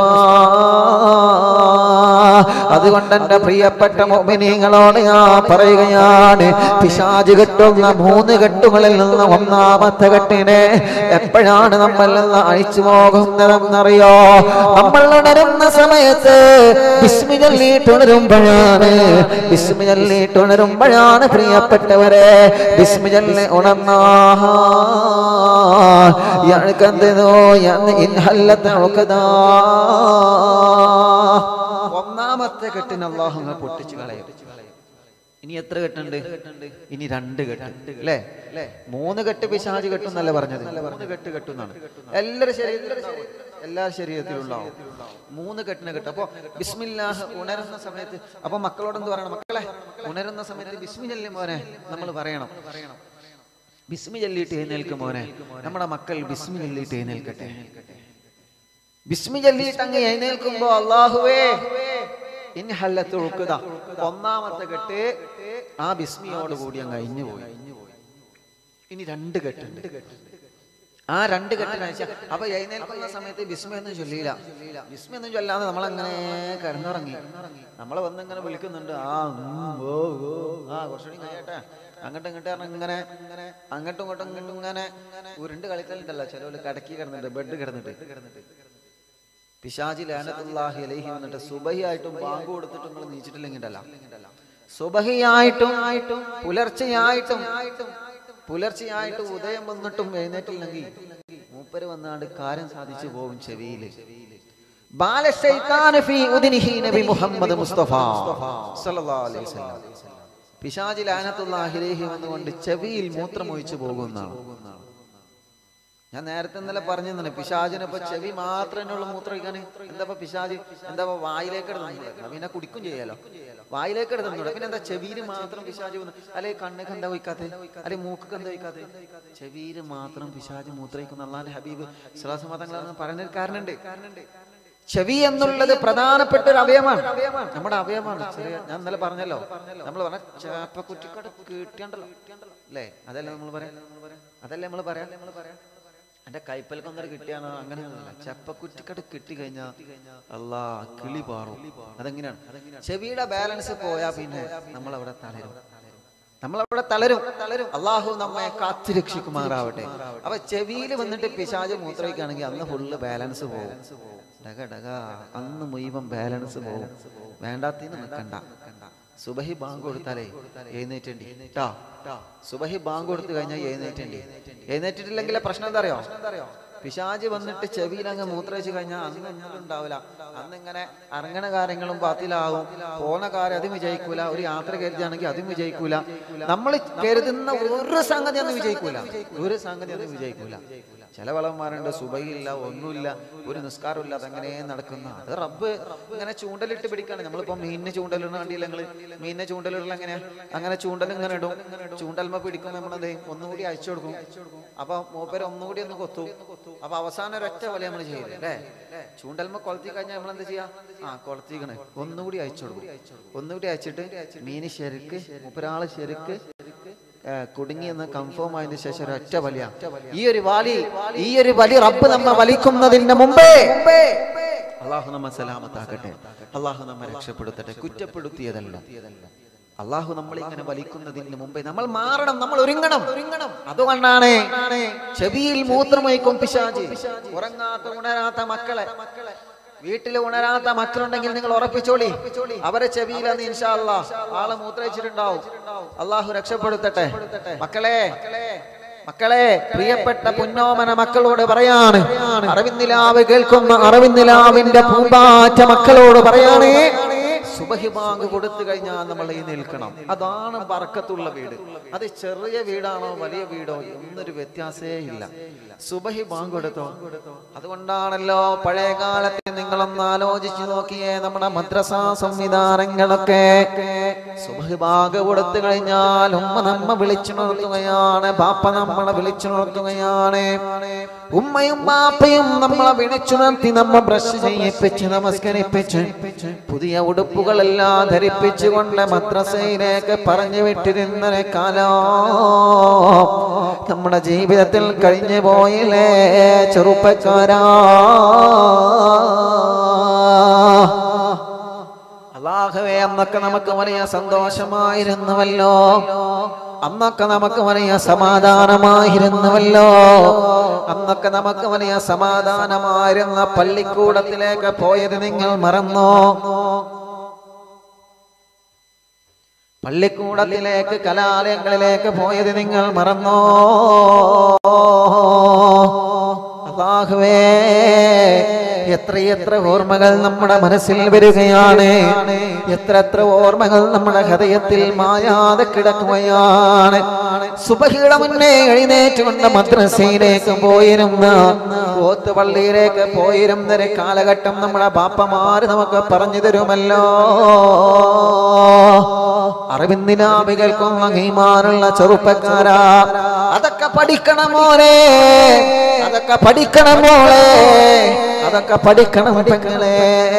അതുകൊണ്ട് എന്റെ പ്രിയപ്പെട്ട മോമിനിങ്ങളോട് ഞാൻ പറയുകയാണ് പിശാജ് കെട്ടുന്ന മൂന്ന് കെട്ടുകളിൽ നിന്ന് ഒന്നാമത്തെ കെട്ടിനെ എപ്പോഴാണ് നമ്മൾ നിന്ന് അഴിച്ചു പോകുന്നതെന്നറിയോ നമ്മൾ ഉണരുന്ന സമയത്ത് ബിസ്മി ചൊല്ലിയിട്ടുണരുമ്പോഴാണ് ബിസ്മി ചൊല്ലിയിട്ടുണരുമ്പോഴാണ് പ്രിയപ്പെട്ടവരെ ബിസ്മി ചൊല്ലി ഉണർന്നാ യഅ്കന്തിനോ യഅ് ഇൻഹല്ലത്ത് ഉഖദാ. ഒന്നാമത്തെ കെട്ടിന് അള്ളാഹു അങ്ങ് പൊട്ടിച്ചു കളയും ഇനി എത്ര കെട്ടുണ്ട് ഇനി രണ്ട് കെട്ട് അല്ലേ അല്ലേ മൂന്ന് കെട്ട് പിശാജ് കെട്ടുന്നല്ല പറഞ്ഞത് മൂന്ന് കെട്ട് കെട്ടുന്നാണ് എല്ലാവരുടെ ശരീരത്തിലുണ്ടാവും എല്ലാ ശരീരത്തിലുണ്ടാവും മൂന്ന് കെട്ടിന് കെട്ട് അപ്പൊ ബിസ്മില്ലാഹ് ഉണരുന്ന സമയത്ത് അപ്പൊ മക്കളോട് എന്ത് പറയണം മക്കളെ ഉണരുന്ന സമയത്ത് ബിസ്മി ചൊല്ലി മോനെ നമ്മൾ പറയണം ബിസ്മി ചൊല്ലിയിട്ട് എഴുന്നേൽക്കും മോനെ നമ്മുടെ മക്കൾ ബിസ്മി ചൊല്ലിയിട്ട് എഴുന്നേൽക്കട്ടെ ബിസ്മി ചൊല്ലിയിട്ട് അങ്ങ് എഴുന്നേൽക്കുമ്പോ അള്ളാഹുവേ ഇൻഹല്ലത്ത് ഉൾക്കുക ഒന്നാമത്തെ കെട്ട് ആ ബിസ്മിയോട് കൂടി അങ്ങ് അഴിഞ്ഞു പോയി ഇനി രണ്ട് കെട്ടുണ്ട് ആ രണ്ട് കെട്ടിനയച്ച അപ്പൊ എഴുന്നേൽക്കുന്ന സമയത്ത് ബിസ്മി ഒന്നും ചൊല്ലിയില്ല ബിസ്മി ഒന്നും ചൊല്ലാതെ നമ്മളങ്ങനെ കിടന്നുറങ്ങി നമ്മളെ വന്നിങ്ങനെ വിളിക്കുന്നുണ്ട് ആ ഉം, ഓ ഓ ആ കുറച്ചുകൂടി കഴിയട്ടെ അങ്ങോട്ടും ഇങ്ങോട്ടും പറഞ്ഞ് ഇങ്ങനെ ഇങ്ങനെ അങ്ങോട്ടും ഇങ്ങോട്ടും ഇങ്ങനെ ഉരുണ്ട് കളിക്കലുണ്ടല്ലോ ചിലവര് കടക്കി കിടന്നിട്ട് ബെഡ് കിടന്നിട്ട് കിടന്നിട്ട് പിശാജി ലാനത്തുല്ലാഹി അലൈഹി വന്നിട്ട് സുബഹിയായിട്ടും ബാങ്ക് കൊടുത്തിട്ടും നിങ്ങൾ നീച്ചിട്ടില്ലെങ്കിൽ സുബഹിയായിട്ടും ആയിട്ടും പുലർച്ചെയായിട്ടും പുലർച്ചെയായിട്ട് ഉദയം വന്നിട്ടും എഴുന്നേറ്റില്ലെങ്കിൽ മൂപ്പര് വന്നാണ്ട് കാര്യം സാധിച്ചു പോകും ചെവിയില് ബാലശൈത്താന ഫീ ഉദ്നിഹി നബി മുഹമ്മദ് മുസ്തഫ സല്ലല്ലാഹു അലൈഹി വസല്ലം പിശാജി ലാനത്തുല്ലാഹി അലൈഹി വന്നുകൊണ്ട് ചെവിയിൽ മൂത്രമൊഴിച്ചു പോകുന്നതാണ് ഞാൻ നേരത്തെ ഇന്നലെ പറഞ്ഞു തന്നെ പിശാചിന് ഇപ്പൊ ചെവി മാത്രമേ ഉള്ളൂ മൂത്രമൊഴിക്കാൻ എന്താ ഇപ്പൊ പിശാജ് എന്താ ഇപ്പൊ വായിലേക്ക് എടുത്തുകൂടെ പിന്നെ കുടിക്കും ചെയ്യാലോ വായിലേക്ക് എടുത്തുകൂടെ പിന്നെ എന്താ ചെവിയില് മാത്രം പിശാജ് വന്ന് അല്ലെ കണ്ണൊക്കെ എന്താ വയ്ക്കാത്തെ അല്ലെ മൂക്കൊക്കെ എന്താ വയ്ക്കാത്തെ ചെവിയില് മാത്രം പിശാജ് മൂത്രയിക്കുന്ന അള്ളാന്റെ ഹബീബ് ശ്വാസമതങ്ങളാണെന്ന് പറയുന്നൊരു കാരണമുണ്ട് ചെവി എന്നുള്ളത് പ്രധാനപ്പെട്ട ഒരു അവയവമാണ് നമ്മുടെ അവയവമാണ് ചെറിയ ഞാൻ ഇന്നലെ പറഞ്ഞല്ലോ നമ്മൾ പറഞ്ഞ ചേപ്പക്കുറ്റിക്കട കിട്ടിയണ്ടല്ലോ അല്ലേ അതല്ലേ നമ്മൾ പറയാം അതല്ലേ നമ്മൾ പറയാം നമ്മൾ പറയാം എന്റെ കൈപ്പൽക്കൊന്നര കിട്ടിയാണോ അങ്ങനെ ചെപ്പക്കുറ്റിക്കട കിട്ടി കഴിഞ്ഞാൽ അല്ലാ കിളി പാറും അതെങ്ങനെയാണ് ചെവിയുടെ ബാലൻസ് പോയാ പിന്നെ നമ്മൾ അവിടെ തളരും നമ്മളവിടെ തളരും തളരും അള്ളാഹു നമ്മെ കാത്തു രക്ഷിക്കുമാറാവട്ടെ അപ്പൊ ചെവിയിൽ വന്നിട്ട് പിശാജ് മൂത്രയ്ക്കാണെങ്കിൽ അന്ന് ഫുള്ള് ബാലൻസ് പോകും ഡക ഡക അന്ന് മുഴുവൻ ബാലൻസ് പോകും വേണ്ടാത്തിന് നിൽക്കണ്ട സുബഹി ബാങ്ക് കൊടുത്താലേ എഴുന്നേറ്റണ്ടി ട്ടാ സുബഹി ബാങ്ക് കൊടുത്തു കഴിഞ്ഞാൽ എഴുന്നേറ്റണ്ടി എഴുന്നേറ്റിട്ടില്ലെങ്കിലെ പ്രശ്നം എന്താ അറിയോ പിശാജ് വന്നിട്ട് ചെവിയിൽ അങ്ങ് മൂത്രയിച്ച് കഴിഞ്ഞാൽ അന്ന് ഒന്നും ഉണ്ടാവില്ല അന്ന് ഇങ്ങനെ ഇറങ്ങണ കാര്യങ്ങളും ബാത്തിലാവും പോണ കാര്യം അതും വിജയിക്കൂല ഒരു യാത്ര കരുതുകയാണെങ്കിൽ അതും വിജയിക്കൂല നമ്മൾ കരുതുന്ന ഒരു സംഗതി ഒന്നും വിജയിക്കൂല ഒരു സംഗതി ഒന്നും വിജയിക്കൂല ചില വളവന്മാരുണ്ട് സുബൈയില്ല ഒന്നുമില്ല ഒരു നിസ്കാരമില്ല അതങ്ങനെ നടക്കുന്ന അത് റബ്ബ് ഇങ്ങനെ ചൂണ്ടലിട്ട് പിടിക്കാണ് നമ്മളിപ്പോ മീനിന് ചൂണ്ടലിടുന്ന കണ്ടില്ല ഞങ്ങള് മീനിനെ ചൂണ്ടലിടൽ എങ്ങനെ അങ്ങനെ ചൂണ്ടൽ ഇങ്ങനെ ഇടും ചൂണ്ടൽമ പിടിക്കും നമ്മളെന്ത് ചെയ്യും ഒന്നുകൂടി അയച്ചു കൊടുക്കും അപ്പൊ മൂപ്പര് ഒന്നുകൂടി ഒന്ന് കൊത്തു അപ്പൊ അവസാനം ഒരൊറ്റ പോലെ നമ്മൾ ചെയ്യില്ലേ അല്ലേ ചൂണ്ടൽമ കൊളത്തി കഴിഞ്ഞാൽ നമ്മൾ എന്താ ചെയ്യാ ആ കൊളത്തിക്കണേ ഒന്നുകൂടി അയച്ചു കൊടുക്കും ഒന്നുകൂടി അയച്ചിട്ട് മീന് ശരിക്ക് മൂപ്പരാള് ശരിക്ക് ഏ, കുടുങ്ങിയെന്ന് കൺഫേം ആയതിനു ശേഷം ഒരൊറ്റ വലിയ ഈ ഒരു വലി ഈ ഒരു വലി റബ്ബ് നമ്മെ വലിക്കുന്നതിന് മുമ്പേ അള്ളാഹു നമ്മെ സലാമത്താക്കട്ടെ അള്ളാഹു നമ്മെ രക്ഷപ്പെടുത്തട്ടെ കുറ്റപ്പെടുത്തിയതല്ല അള്ളാഹു നമ്മൾ ഇങ്ങനെ വലിക്കുന്നതിന് മുമ്പേ നമ്മൾ മാറണം നമ്മൾ ഒരുങ്ങണം ഒരുങ്ങണം അതുകൊണ്ടാണ് ചെവിയിൽ മൂത്രമൊഴിക്കും പിശാജ് ഉറങ്ങാത്ത ഉണരാത്ത മക്കളെ വീട്ടിൽ ഉണരാത്ത മക്കളുണ്ടെങ്കിൽ നിങ്ങൾ ഉറപ്പിച്ചോളി അവരെ ചെവിയിലെന്ന് ഇൻഷാല്ല ആള് മൂത്രയിച്ചിട്ടുണ്ടാവും അള്ളാഹു രക്ഷപ്പെടുത്തട്ടെ മക്കളെ മക്കളെ പ്രിയപ്പെട്ട പുന്നോമന മക്കളോട് പറയാണ് അറിവിന്ദിലാവ് കേൾക്കുന്ന അറിവിന്ദിലാവിന്റെ പൂമ്പാറ്റ മക്കളോട് പറയാണ് സുബഹി ബാങ്ക് കൊടുത്തു കഴിഞ്ഞാൽ നമ്മൾ ഈ നിൽക്കണം അതാണ് ബർക്കത്തുള്ള വീട് അത് ചെറിയ വീടാണോ വലിയ വീടോ ഒന്നൊരു വ്യത്യാസേ ഇല്ല സുബഹി ബാങ്ക് കൊടുത്തോ അതുകൊണ്ടാണല്ലോ പഴയ കാലത്ത് നിങ്ങളൊന്ന് ആലോചിച്ചു നോക്കിയേ നമ്മുടെ മദ്രസ സംവിധാനങ്ങളൊക്കെ സുബഹി ബാങ്ക് കൊടുത്തു കഴിഞ്ഞാൽ ഉമ്മ നമ്മ വിളിച്ചു നിർത്തുകയാണ് ബാപ്പ നമ്മളെ വിളിച്ചു നിർത്തുകയാണ് ഉമ്മയും ബാപ്പയും നമ്മളെ വിളിച്ചുണർത്തി നമ്മ ബ്രഷ് ചെയ്യിപ്പിച്ച് നമസ്കരിപ്പിച്ച് പുതിയ ഉടുപ്പുകളെല്ലാം ധരിപ്പിച്ചുകൊണ്ട് മദ്രസയിലേക്ക് പറഞ്ഞു വിട്ടിരുന്ന കാലം നമ്മുടെ ജീവിതത്തിൽ കഴിഞ്ഞു പോയില്ലേ ചെറുപ്പക്കാരാ അള്ളാഹുവേ അന്നൊക്കെ നമുക്ക് വലിയ സന്തോഷമായിരുന്നുവല്ലോ അന്നൊക്കെ നമുക്ക് വലിയ സമാധാനമായിരുന്നുവല്ലോ അന്നൊക്കെ നമുക്ക് വലിയ സമാധാനമായിരുന്ന പള്ളിക്കൂടത്തിലേക്ക് പോയത് നിങ്ങൾ മറന്നോ പള്ളിക്കൂടത്തിലേക്ക് കലാലയങ്ങളിലേക്ക് പോയത് നിങ്ങൾ മറന്നോ അല്ലാഹുവേ എത്രയെത്ര ഓർമ്മകൾ നമ്മുടെ മനസ്സിൽ വരികയാണ് എത്ര എത്ര ഓർമ്മകൾ നമ്മുടെ ഹൃദയത്തിൽ മായാതെ കിടക്കുകയാണ് സുബഹിയുടെ മുന്നേ എഴുന്നേറ്റുകൊണ്ട് മദ്രസയിലേക്ക് പോയിരുന്ന പോത്തുപള്ളിയിലേക്ക് പോയിരുന്നൊരു കാലഘട്ടം നമ്മുടെ ബാപ്പമാര് നമുക്ക് പറഞ്ഞു തരുമല്ലോ അറിവിന്ദിനാമികൾക്കും അംഗീമാനുള്ള ചെറുപ്പക്കാരാ അതൊക്കെ പഠിക്കണം മോനെ അതൊക്കെ പഠിക്കണം മോളെ അതൊക്കെ പഠിക്കണം പെങ്ങളെ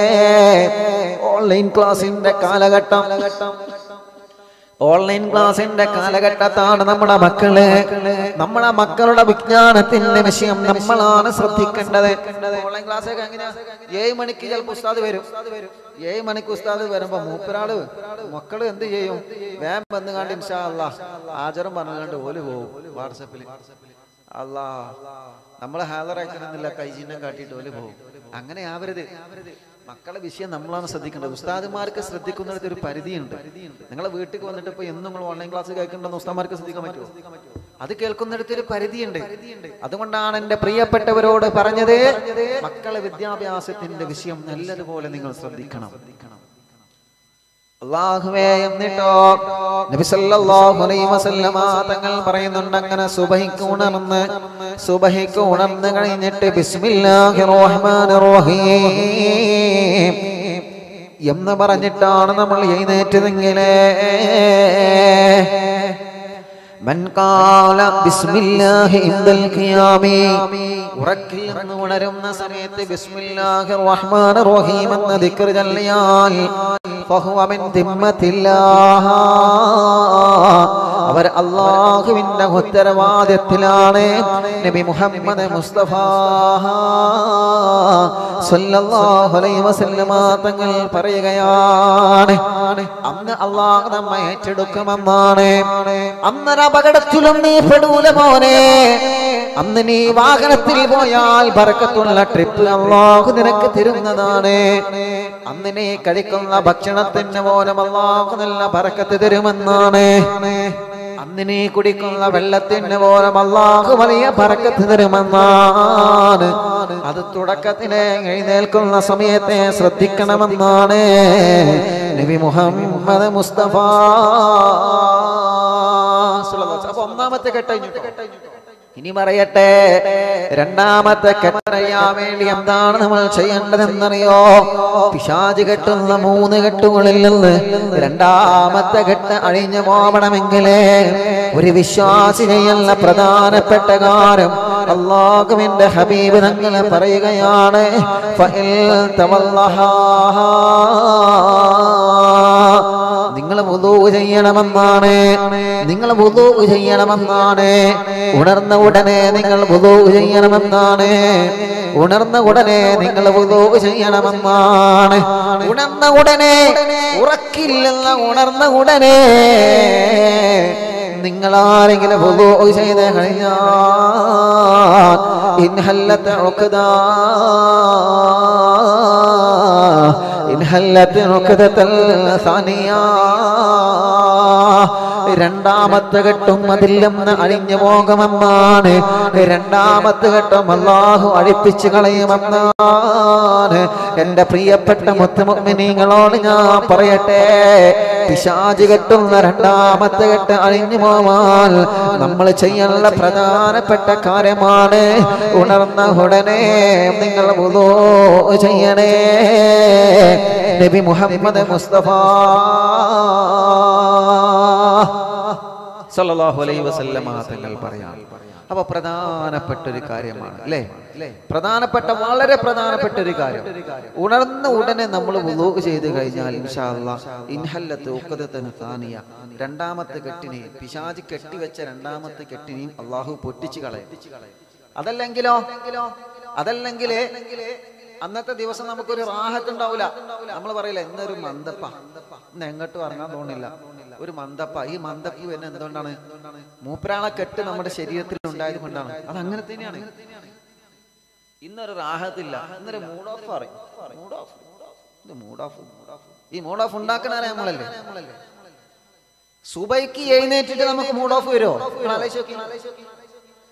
ഓൺലൈൻ ക്ലാസിന്റെ കാലഘട്ടം ഓൺലൈൻ ക്ലാസിന്റെ കാലഘട്ടത്താണ് നമ്മുടെ മക്കള് നമ്മുടെ മക്കളുടെ വിജ്ഞാനത്തിന്റെ വിഷയം നമ്മളാണ് ശ്രദ്ധിക്കേണ്ടത് ഓൺലൈൻ ക്ലാസ് ഒക്കെ എങ്ങനെയാ ഏഴ് മണിക്ക് ചിലപ്പോൾ ഉസ്താദ് വരും ഏഴ് മണിക്ക് ഉസ്താദ് വരുമ്പോ മൂപ്പരാള് മക്കള് എന്ത് ചെയ്യും വേം വന്ന് കണ്ട് ഇൻഷാ അല്ലാ ആചാരം പറഞ്ഞുകൊണ്ട് ഓല് പോവും വാട്സപ്പിൽ അല്ലാ നമ്മളെ ഹാജറാക്കണമെന്നില്ല കൈചിഹ്നം കാട്ടിയിട്ട് ഓല് പോകും അങ്ങനെ ആവരുത് മക്കളെ വിഷയം നമ്മളാണ് ശ്രദ്ധിക്കേണ്ടത് ഉസ്താദുമാർക്ക് ശ്രദ്ധിക്കുന്നിടത്ത് ഒരു പരിധിയുണ്ട് നിങ്ങളെ വീട്ടിൽ വന്നിട്ട് ഇപ്പൊ എന്നും നിങ്ങൾ ഓൺലൈൻ ക്ലാസ് കേൾക്കണ്ടെന്ന് ഉസ്താദ്മാർക്ക് ശ്രദ്ധിക്കാൻ പറ്റുമോ അത് കേൾക്കുന്നിടത്ത് ഒരു പരിധിയുണ്ട് അതുകൊണ്ടാണ് എന്റെ പ്രിയപ്പെട്ടവരോട് പറഞ്ഞത് മക്കളെ വിദ്യാഭ്യാസത്തിന്റെ വിഷയം നല്ലതുപോലെ നിങ്ങൾ ശ്രദ്ധിക്കണം അള്ളാഹുവേ എന്നിട്ടോ നബി സല്ലല്ലാഹു അലൈഹി വസല്ലമ തങ്ങൾ പറയുന്നുണ്ട് അങ്ങനെ സുബഹിക്ക് ഉണർന്ന് സുബഹിക്ക് ഉണർന്ന് കഴിഞ്ഞിട്ട് ബിസ്മില്ലാഹിർ റഹ്മാനിർ റഹീം എന്ന് പറഞ്ഞിട്ടാണ് നമ്മൾ എഴുന്നേറ്റതെങ്കിലേ മൻ കാല ബിസ്മില്ലാഹി ഇൻദൽ ഖിയാമി ഉറക്കിൽ നിന്ന് ഉണരുന്ന സമയത്ത് ബിസ്മില്ലാഹിർ റഹ്മാനിർ റഹീം എന്ന ദിക്ർ ചൊല്ലിയാൽ ഫഹുവ മിൻ ദിമ്മത്തില്ലാഹ് അവർ അള്ളാഹുവിന്റെ ഉത്തരവാദിത്തത്തിലാണ് നബി മുഹമ്മദ് മുസ്തഫ സല്ലല്ലാഹു അലൈഹി വസല്ലമ തങ്ങൾ പറയുകയാണ് അന്ന് അള്ളാഹ് നമ്മെ ഏറ്റെടുക്കുമെന്നാണ് അന്നൊരു അപകടത്തിലും നീ പെടൂല മോനെ അന്ന് നീ വാഹനത്തിൽ പോയാൽ ബർക്കത്തുള്ള ട്രിപ്പ് അള്ളാഹു നിനക്ക് തരുന്നതാണ് അന്ന് നീ കഴിക്കുന്ന ഭക്ഷണത്തിന് പോലും അള്ളാഹു നല്ല ബർക്കത്ത് തരുമെന്നാണ് അന്ന് നീ കുടിക്കുന്ന വെള്ളത്തിന് പോലും അള്ളാഹു വലിയ ബർക്കത്ത് തരുമെന്നാണ് അത് തുടക്കത്തിലെ എഴുന്നേൽക്കുന്ന സമയത്തെ ശ്രദ്ധിക്കണമെന്നാണ് നബി മുഹമ്മദ് മുസ്തഫ അപ്പൊ ഒന്നാമത്തെ കെട്ടഴിഞ്ഞു ഇനി പറയട്ടെ രണ്ടാമത്തെ കെട്ടറിയാൻ വേണ്ടി എന്താണ് നമ്മൾ ചെയ്യേണ്ടതെന്നറിയോ പിശാജ് കെട്ടുന്ന മൂന്ന് കെട്ടുകളിൽ നിന്ന് രണ്ടാമത്തെ കെട്ട് അഴിഞ്ഞു പോവണമെങ്കിലേ ഒരു വിശ്വാസി ചെയ്യുന്ന പ്രധാനപ്പെട്ട കാര്യം അള്ളാഹുവിന്റെ ഹബീബ് തങ്ങൾ പറയുകയാണ് ഫഇൽ തവല്ലഹാ നിങ്ങൾ വുദൂ ചെയ്യണമെന്നാണ് നിങ്ങൾ വുദൂ ചെയ്യണമെന്നാണ് ഉണർന്ന ഉടനെ നിങ്ങൾ വുദൂ ചെയ്യണമെന്നാണ് ഉണർന്ന ഉടനെ നിങ്ങൾ വുദൂ ചെയ്യണമെന്നാണ് ഉണർന്ന ഉടനെ ഉറക്കില്ലെന്ന ഉണർന്ന ഉടനെ നിങ്ങൾ ആരെങ്കിലും വുദൂ ചെയ്ത് കഴിഞ്ഞാൽ ഇൻഹല്ലത്തെ ഉഖദാ ഇൻഹല്ലത്തെ ഉഖദത്തൽ സാനിയാ രണ്ടാമത്തെ ഘട്ടം അതിൽ നിന്ന് അഴിഞ്ഞു പോകുമെന്നാണ് രണ്ടാമത്തെ ഘട്ടം അള്ളാഹു അഴിപ്പിച്ചു കളയുമെന്നാണ് എന്റെ പ്രിയപ്പെട്ട മുത്തുമുഗ്മിനീങ്ങളോട് ഞാൻ പറയട്ടെ പിശാജ് കെട്ടുന്ന രണ്ടാമത്തെ ഘട്ടം അഴിഞ്ഞു പോവാൻ നമ്മൾ ചെയ്യാനുള്ള പ്രധാനപ്പെട്ട കാര്യമാണ് ഉണർന്ന ഉടനെ നിങ്ങൾ വുദൂ ചെയ്യണേ നബി മുഹമ്മദ് മുസ്തഫ സല്ലല്ലാഹു അലൈഹി വസല്ലമ തങ്ങൾ പറയാം അപ്പൊ പ്രധാനപ്പെട്ട ഒരു കാര്യമാണ് അല്ലേ പ്രധാനപ്പെട്ട വളരെ പ്രധാനപ്പെട്ട ഒരു കാര്യം ഉണർന്ന ഉടനെ നമ്മൾ വുളൂ ചെയ്ത് കഴിഞ്ഞാൽ ഇൻഷാ അല്ലാ ഇൻഹല്ലത്ത് ഉഖദത്തന് താനിയ രണ്ടാമത്തെ കെട്ടിനെ പിശാചി കെട്ടിവെച്ച രണ്ടാമത്തെ കെട്ടിനെയും അള്ളാഹു പൊട്ടിച്ചു കളയും അതല്ലെങ്കിലോ അതല്ലെങ്കിൽ അന്നത്തെ ദിവസം നമുക്കൊരു റാഹത്ത് ഉണ്ടാവില്ല നമ്മൾ പറയില്ല ഇന്നൊരു മന്ദപ്പ ഇന്ന് എങ്ങോട്ടും ഇറങ്ങാൻ തോന്നില്ല ഒരു മന്ദപ്പ ഈ മന്ദപ്പ് തന്നെ എന്തുകൊണ്ടാണ് മൂപ്പരാളെ കെട്ട് നമ്മുടെ ശരീരത്തിൽ ഉണ്ടായത് കൊണ്ടാണ് അത് അങ്ങനെ തന്നെയാണ് ഇന്നൊരു റാഹത്തില്ല ഇന്നൊരു മൂഡ് ഓഫ് പറയും മൂഡ് ഓഫ് ഇത് മൂഡ് ഓഫ് ഈ മൂഡ് ഓഫ് ഉണ്ടാക്കണേ നമ്മളല്ലേ സുബൈക്ക് എഴുന്നേറ്റിട്ട് നമുക്ക് മൂഡ് ഓഫ് വരുമോ നിങ്ങൾ ആലോചിച്ച് നോക്കി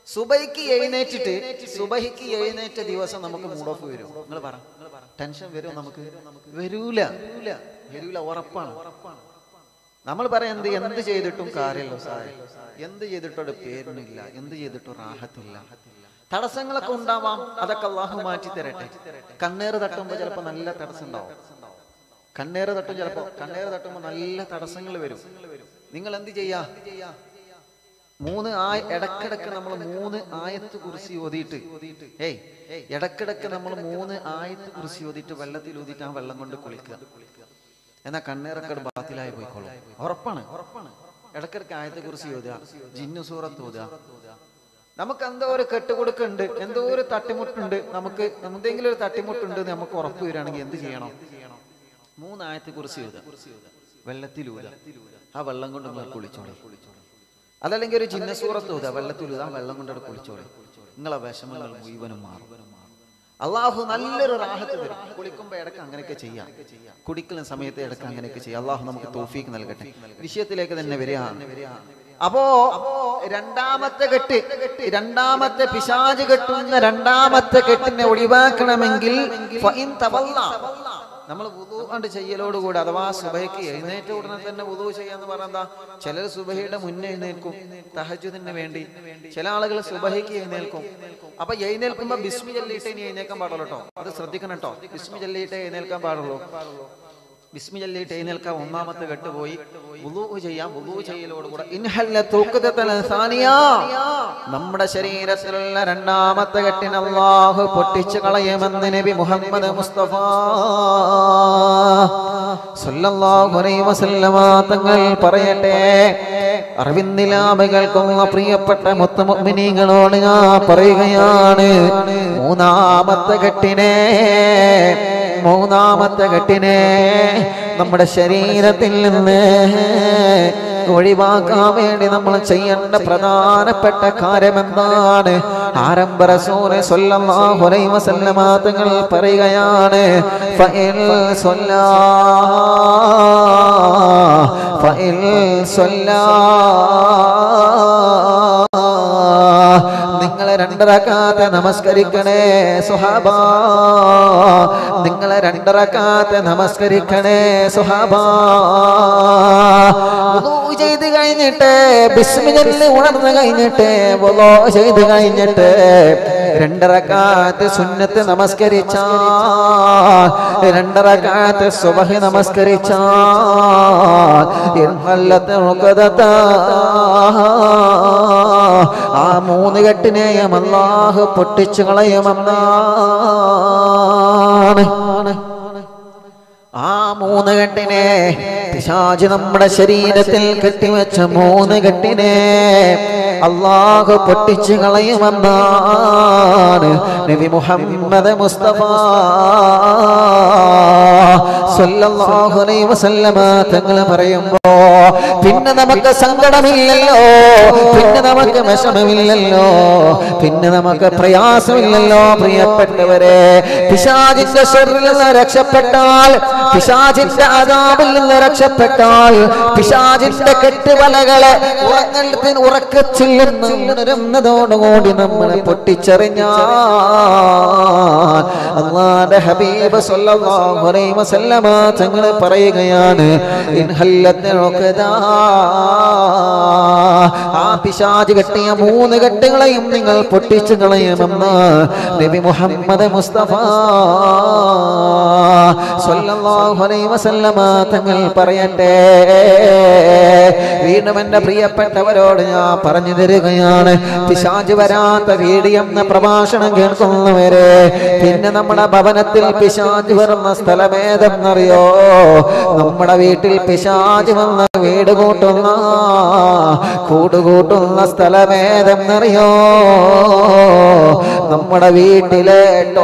സുബൈക്ക് എഴുന്നേറ്റിട്ട് സുബഹിക്ക് എഴുന്നേറ്റ ദിവസം നമുക്ക് മൂഡ് ഓഫ് വരും നിങ്ങൾ പറ ടെൻഷൻ വരും നമുക്ക് വരൂല വരൂല ഉറപ്പാണ് നമ്മൾ പറയാം എന്ത് എന്ത് ചെയ്തിട്ടും കാര്യമില്ല സാറേ എന്ത് ചെയ്തിട്ടും അവിടെ പേരിനില്ല എന്ത് ചെയ്തിട്ടും റാഹത്തില്ല തടസ്സങ്ങളൊക്കെ ഉണ്ടാവാം അതൊക്കെ അള്ളാഹു മാറ്റി തരട്ടെ കണ്ണേറ് തട്ടുമ്പോ ചിലപ്പോ നല്ല തടസ്സം ഉണ്ടാവും കണ്ണേറ് തട്ടും ചിലപ്പോ കണ്ണേറ് തട്ടുമ്പോ നല്ല തടസ്സങ്ങൾ വരും നിങ്ങൾ എന്ത് ചെയ്യാ മൂന്ന് ആ ഇടക്കിടക്ക് നമ്മൾ മൂന്ന് ആയത്ത് കുറിച്ച് ഓതിയിട്ട് ഏയ് ഇടക്കിടക്ക് നമ്മൾ മൂന്ന് ആയത്ത് കുറിച്ച് ഓതിയിട്ട് വെള്ളത്തിൽ ഊതിയിട്ട് ആ വെള്ളം കൊണ്ട് കുളിക്കുക എന്നാ കണ്ണേറക്കട് ബാത്തിലായി പോയിക്കോളും ഉറപ്പാണ് ഉറപ്പാണ് ഇടക്കിടക്ക് ആയത്തെ കുറിച്ച് ഓതുക ജിന്നു സൂറത്ത് ഓതുക നമുക്ക് എന്തോ ഒരു കെട്ടുകൊടുക്കുന്നുണ്ട് എന്തോ ഒരു തട്ടിമുട്ടുണ്ട് നമുക്ക് എന്തെങ്കിലും ഒരു തട്ടിമുട്ടുണ്ട് എന്ന് നമുക്ക് ഉറപ്പ് വരികയാണെങ്കിൽ എന്ത് ചെയ്യണം മൂന്നായത്തെ കുറിച്ച് എഴുതുക വെള്ളത്തിലൂത ആ വെള്ളം കൊണ്ട് നിങ്ങൾ കുളിച്ചോളി അതല്ലെങ്കിൽ ഒരു ചിന്നസൂറത്ത് ഊതുക വെള്ളത്തിലൂത ആ വെള്ളം കൊണ്ട് കുളിച്ചോളി നിങ്ങളെ വിഷമങ്ങൾ മുഴുവനും മാറും അള്ളാഹു നല്ലൊരു റാഹത്ത് തരും കുളിക്കുമ്പോ ഇടക്ക് അങ്ങനെയൊക്കെ ചെയ്യാം കുടിക്കുന്ന സമയത്ത് ഇടക്ക് അങ്ങനെയൊക്കെ ചെയ്യാം അള്ളാഹു നമുക്ക് തോഫീക്ക് നൽകട്ടെ വിഷയത്തിലേക്ക് തന്നെ വരികയാണ് അപ്പോ രണ്ടാമത്തെ കെട്ട് രണ്ടാമത്തെ പിശാജ് കെട്ടുന്ന രണ്ടാമത്തെ കെട്ടിനെ ഒഴിവാക്കണമെങ്കിൽ ഫഇൻ തവല്ല. നമ്മൾ വുദു കണ്ട് ചെയ്യലോടുകൂടി അഥവാ സുബഹയ്ക്ക് എഴുന്നേറ്റ ഉടനെ തന്നെ വുദു ചെയ്യാന്ന് പറഞ്ഞാ ചിലർ സുബഹയുടെ മുന്നേ എഴുന്നേൽക്കും തഹജുദിന് വേണ്ടി ചില ആളുകൾ സുബഹയ്ക്ക് എഴുന്നേൽക്കും അപ്പൊ എഴുന്നേൽക്കുമ്പോ ബിസ്മി ചൊല്ലിയിട്ട് ഇനി എഴുന്നേൽക്കാൻ പാടുള്ളൂ കേട്ടോ അത് ശ്രദ്ധിക്കണം കേട്ടോ ബിസ്മി ചൊല്ലിയിട്ട് എഴുന്നേൽക്കാൻ പാടുള്ളൂ ബിസ്മി ചൊല്ലിയിട്ട് എഴുന്നേൽക്കാൻ ഒന്നാമത്തെ കെട്ട് പോയി വുളൂ ചെയ്യാം വുളൂ ചെയ്യലോടുകൂടെ ഇൻഹല്ല തൂക്കത്തൽ സാനിയ നമ്മുടെ ശരീരത്തിലുള്ള രണ്ടാമത്തെ കെട്ടിന് അല്ലാഹു പൊട്ടിച്ചു കളയുമെന്ന് നബി മുഹമ്മദ് മുസ്തഫ സല്ലല്ലാഹു അലൈഹി വസല്ലമ തങ്ങൾ പറയട്ടെ അറിവിന്ദിലാമ കേൾക്കുന്ന പ്രിയപ്പെട്ട മുത്തമുഅ്മിനീങ്ങളോട് ഞാൻ പറയുകയാണ് മൂന്നാമത്തെ കെട്ടിനെ മൂന്നാമത്തെ കെട്ടിനെ നമ്മുടെ ശരീരത്തിൽ നിന്ന് ഒഴിവാക്കാൻ വേണ്ടി നമ്മൾ ചെയ്യേണ്ട പ്രധാനപ്പെട്ട കാര്യം എന്താണ് ആരംഭ റസൂല് സ്വല്ലല്ലാഹു അലൈഹി വസല്ലമ തങ്ങൾ പറയുകയാണ് ഫഇൽ സ്വല്ലാ ഫഇൽ സ്വല്ലാ നിങ്ങളെ രണ്ടരക്കാത്തെ നമസ്കരിക്കണേ സുഹാബ നിങ്ങളെ രണ്ടരക്കാത്തെ നമസ്കരിക്കണേ സുഹാബ വുളൂ ചെയ്ത് കഴിഞ്ഞിട്ട് ബിസ്മില്ലി ഉണർന്നു കഴിഞ്ഞിട്ട് വുളൂ ചെയ്ത് കഴിഞ്ഞിട്ട് രണ്ടരക്കാത്ത് സുന്നത്ത് നമസ്കരിച്ച രണ്ടരക്കാത്ത് സുബഹി നമസ്കരിച്ച ആ മൂന്ന് കെട്ടിനെയും അല്ലാഹു പൊട്ടിച്ചു കളയുമെന്നാണ് ആ മൂന്ന് കെട്ടിനെ പിശാജ് നമ്മുടെ ശരീരത്തിൽ കെട്ടിവെച്ച മൂന്ന് കെട്ടിനെ അള്ളാഹു പൊട്ടിച്ചു കളയുമെന്നാണ് നബി മുഹമ്മദ് മുസ്തഫ സല്ലല്ലാഹു അലൈഹി വസല്ലമ തങ്ങൾ പറയുമ്പോ പിന്നെ നമുക്ക് സങ്കടമില്ലല്ലോ പിന്നെ നമുക്ക് വിഷമമില്ലല്ലോ പിന്നെ നമുക്ക് പ്രയാസമില്ലല്ലോ പ്രിയപ്പെട്ടവരെ പിശാചിന്റെ ഷെറിൽ നിന്ന് രക്ഷപ്പെട്ടാൽ പിശാചിന്റെ അതാപിൽ നിന്ന് രക്ഷപ്പെട്ടാൽ പിശാചിന്റെ കെട്ടുവലകളെ ഉറങ്ങത്തിന് ഉറക്കച്ചിൽ നിന്ന് ഉണരുന്നതോടുകൂടി നമ്മളെ പൊട്ടിച്ചെറിഞ്ഞാൽ അള്ളാന്റെ ഹബീബ് സല്ലല്ലാഹു അലൈഹി വസല്ലമ തങ്ങൾ പറയുകയാണ് ഇൻഹല്ലത്തിൽ ഉഖദാ. ആ പിശാച് കെട്ടിയ മൂന്ന് കെട്ടുകളെയും നിങ്ങൾ പൊട്ടിച്ചു കളയുമെന്ന് നബി മുഹമ്മദ് മുസ്തഫ സല്ലല്ലാഹു അലൈഹി വസല്ലമ തങ്ങൾ പറയട്ടെ വീണ്ടും എന്റെ പ്രിയപ്പെട്ടവരോട് ഞാൻ പറഞ്ഞു തരികയാണ് പിശാച് വരാത്ത വീഡിയോ എന്ന പ്രഭാഷണം കേൾക്കുന്നവരെ പിന്നെ നമ്മുടെ ഭവനത്തിൽ പിശാച് വരുന്ന സ്ഥലമേതെന്നറിയോ നമ്മുടെ വീട്ടിൽ പിശാച് വന്ന വീട് കൂട്ടുന്ന കൂടുകൂട്ടുന്ന സ്ഥലമേതെന്നറിയോ നമ്മുടെ വീട്ടിലെ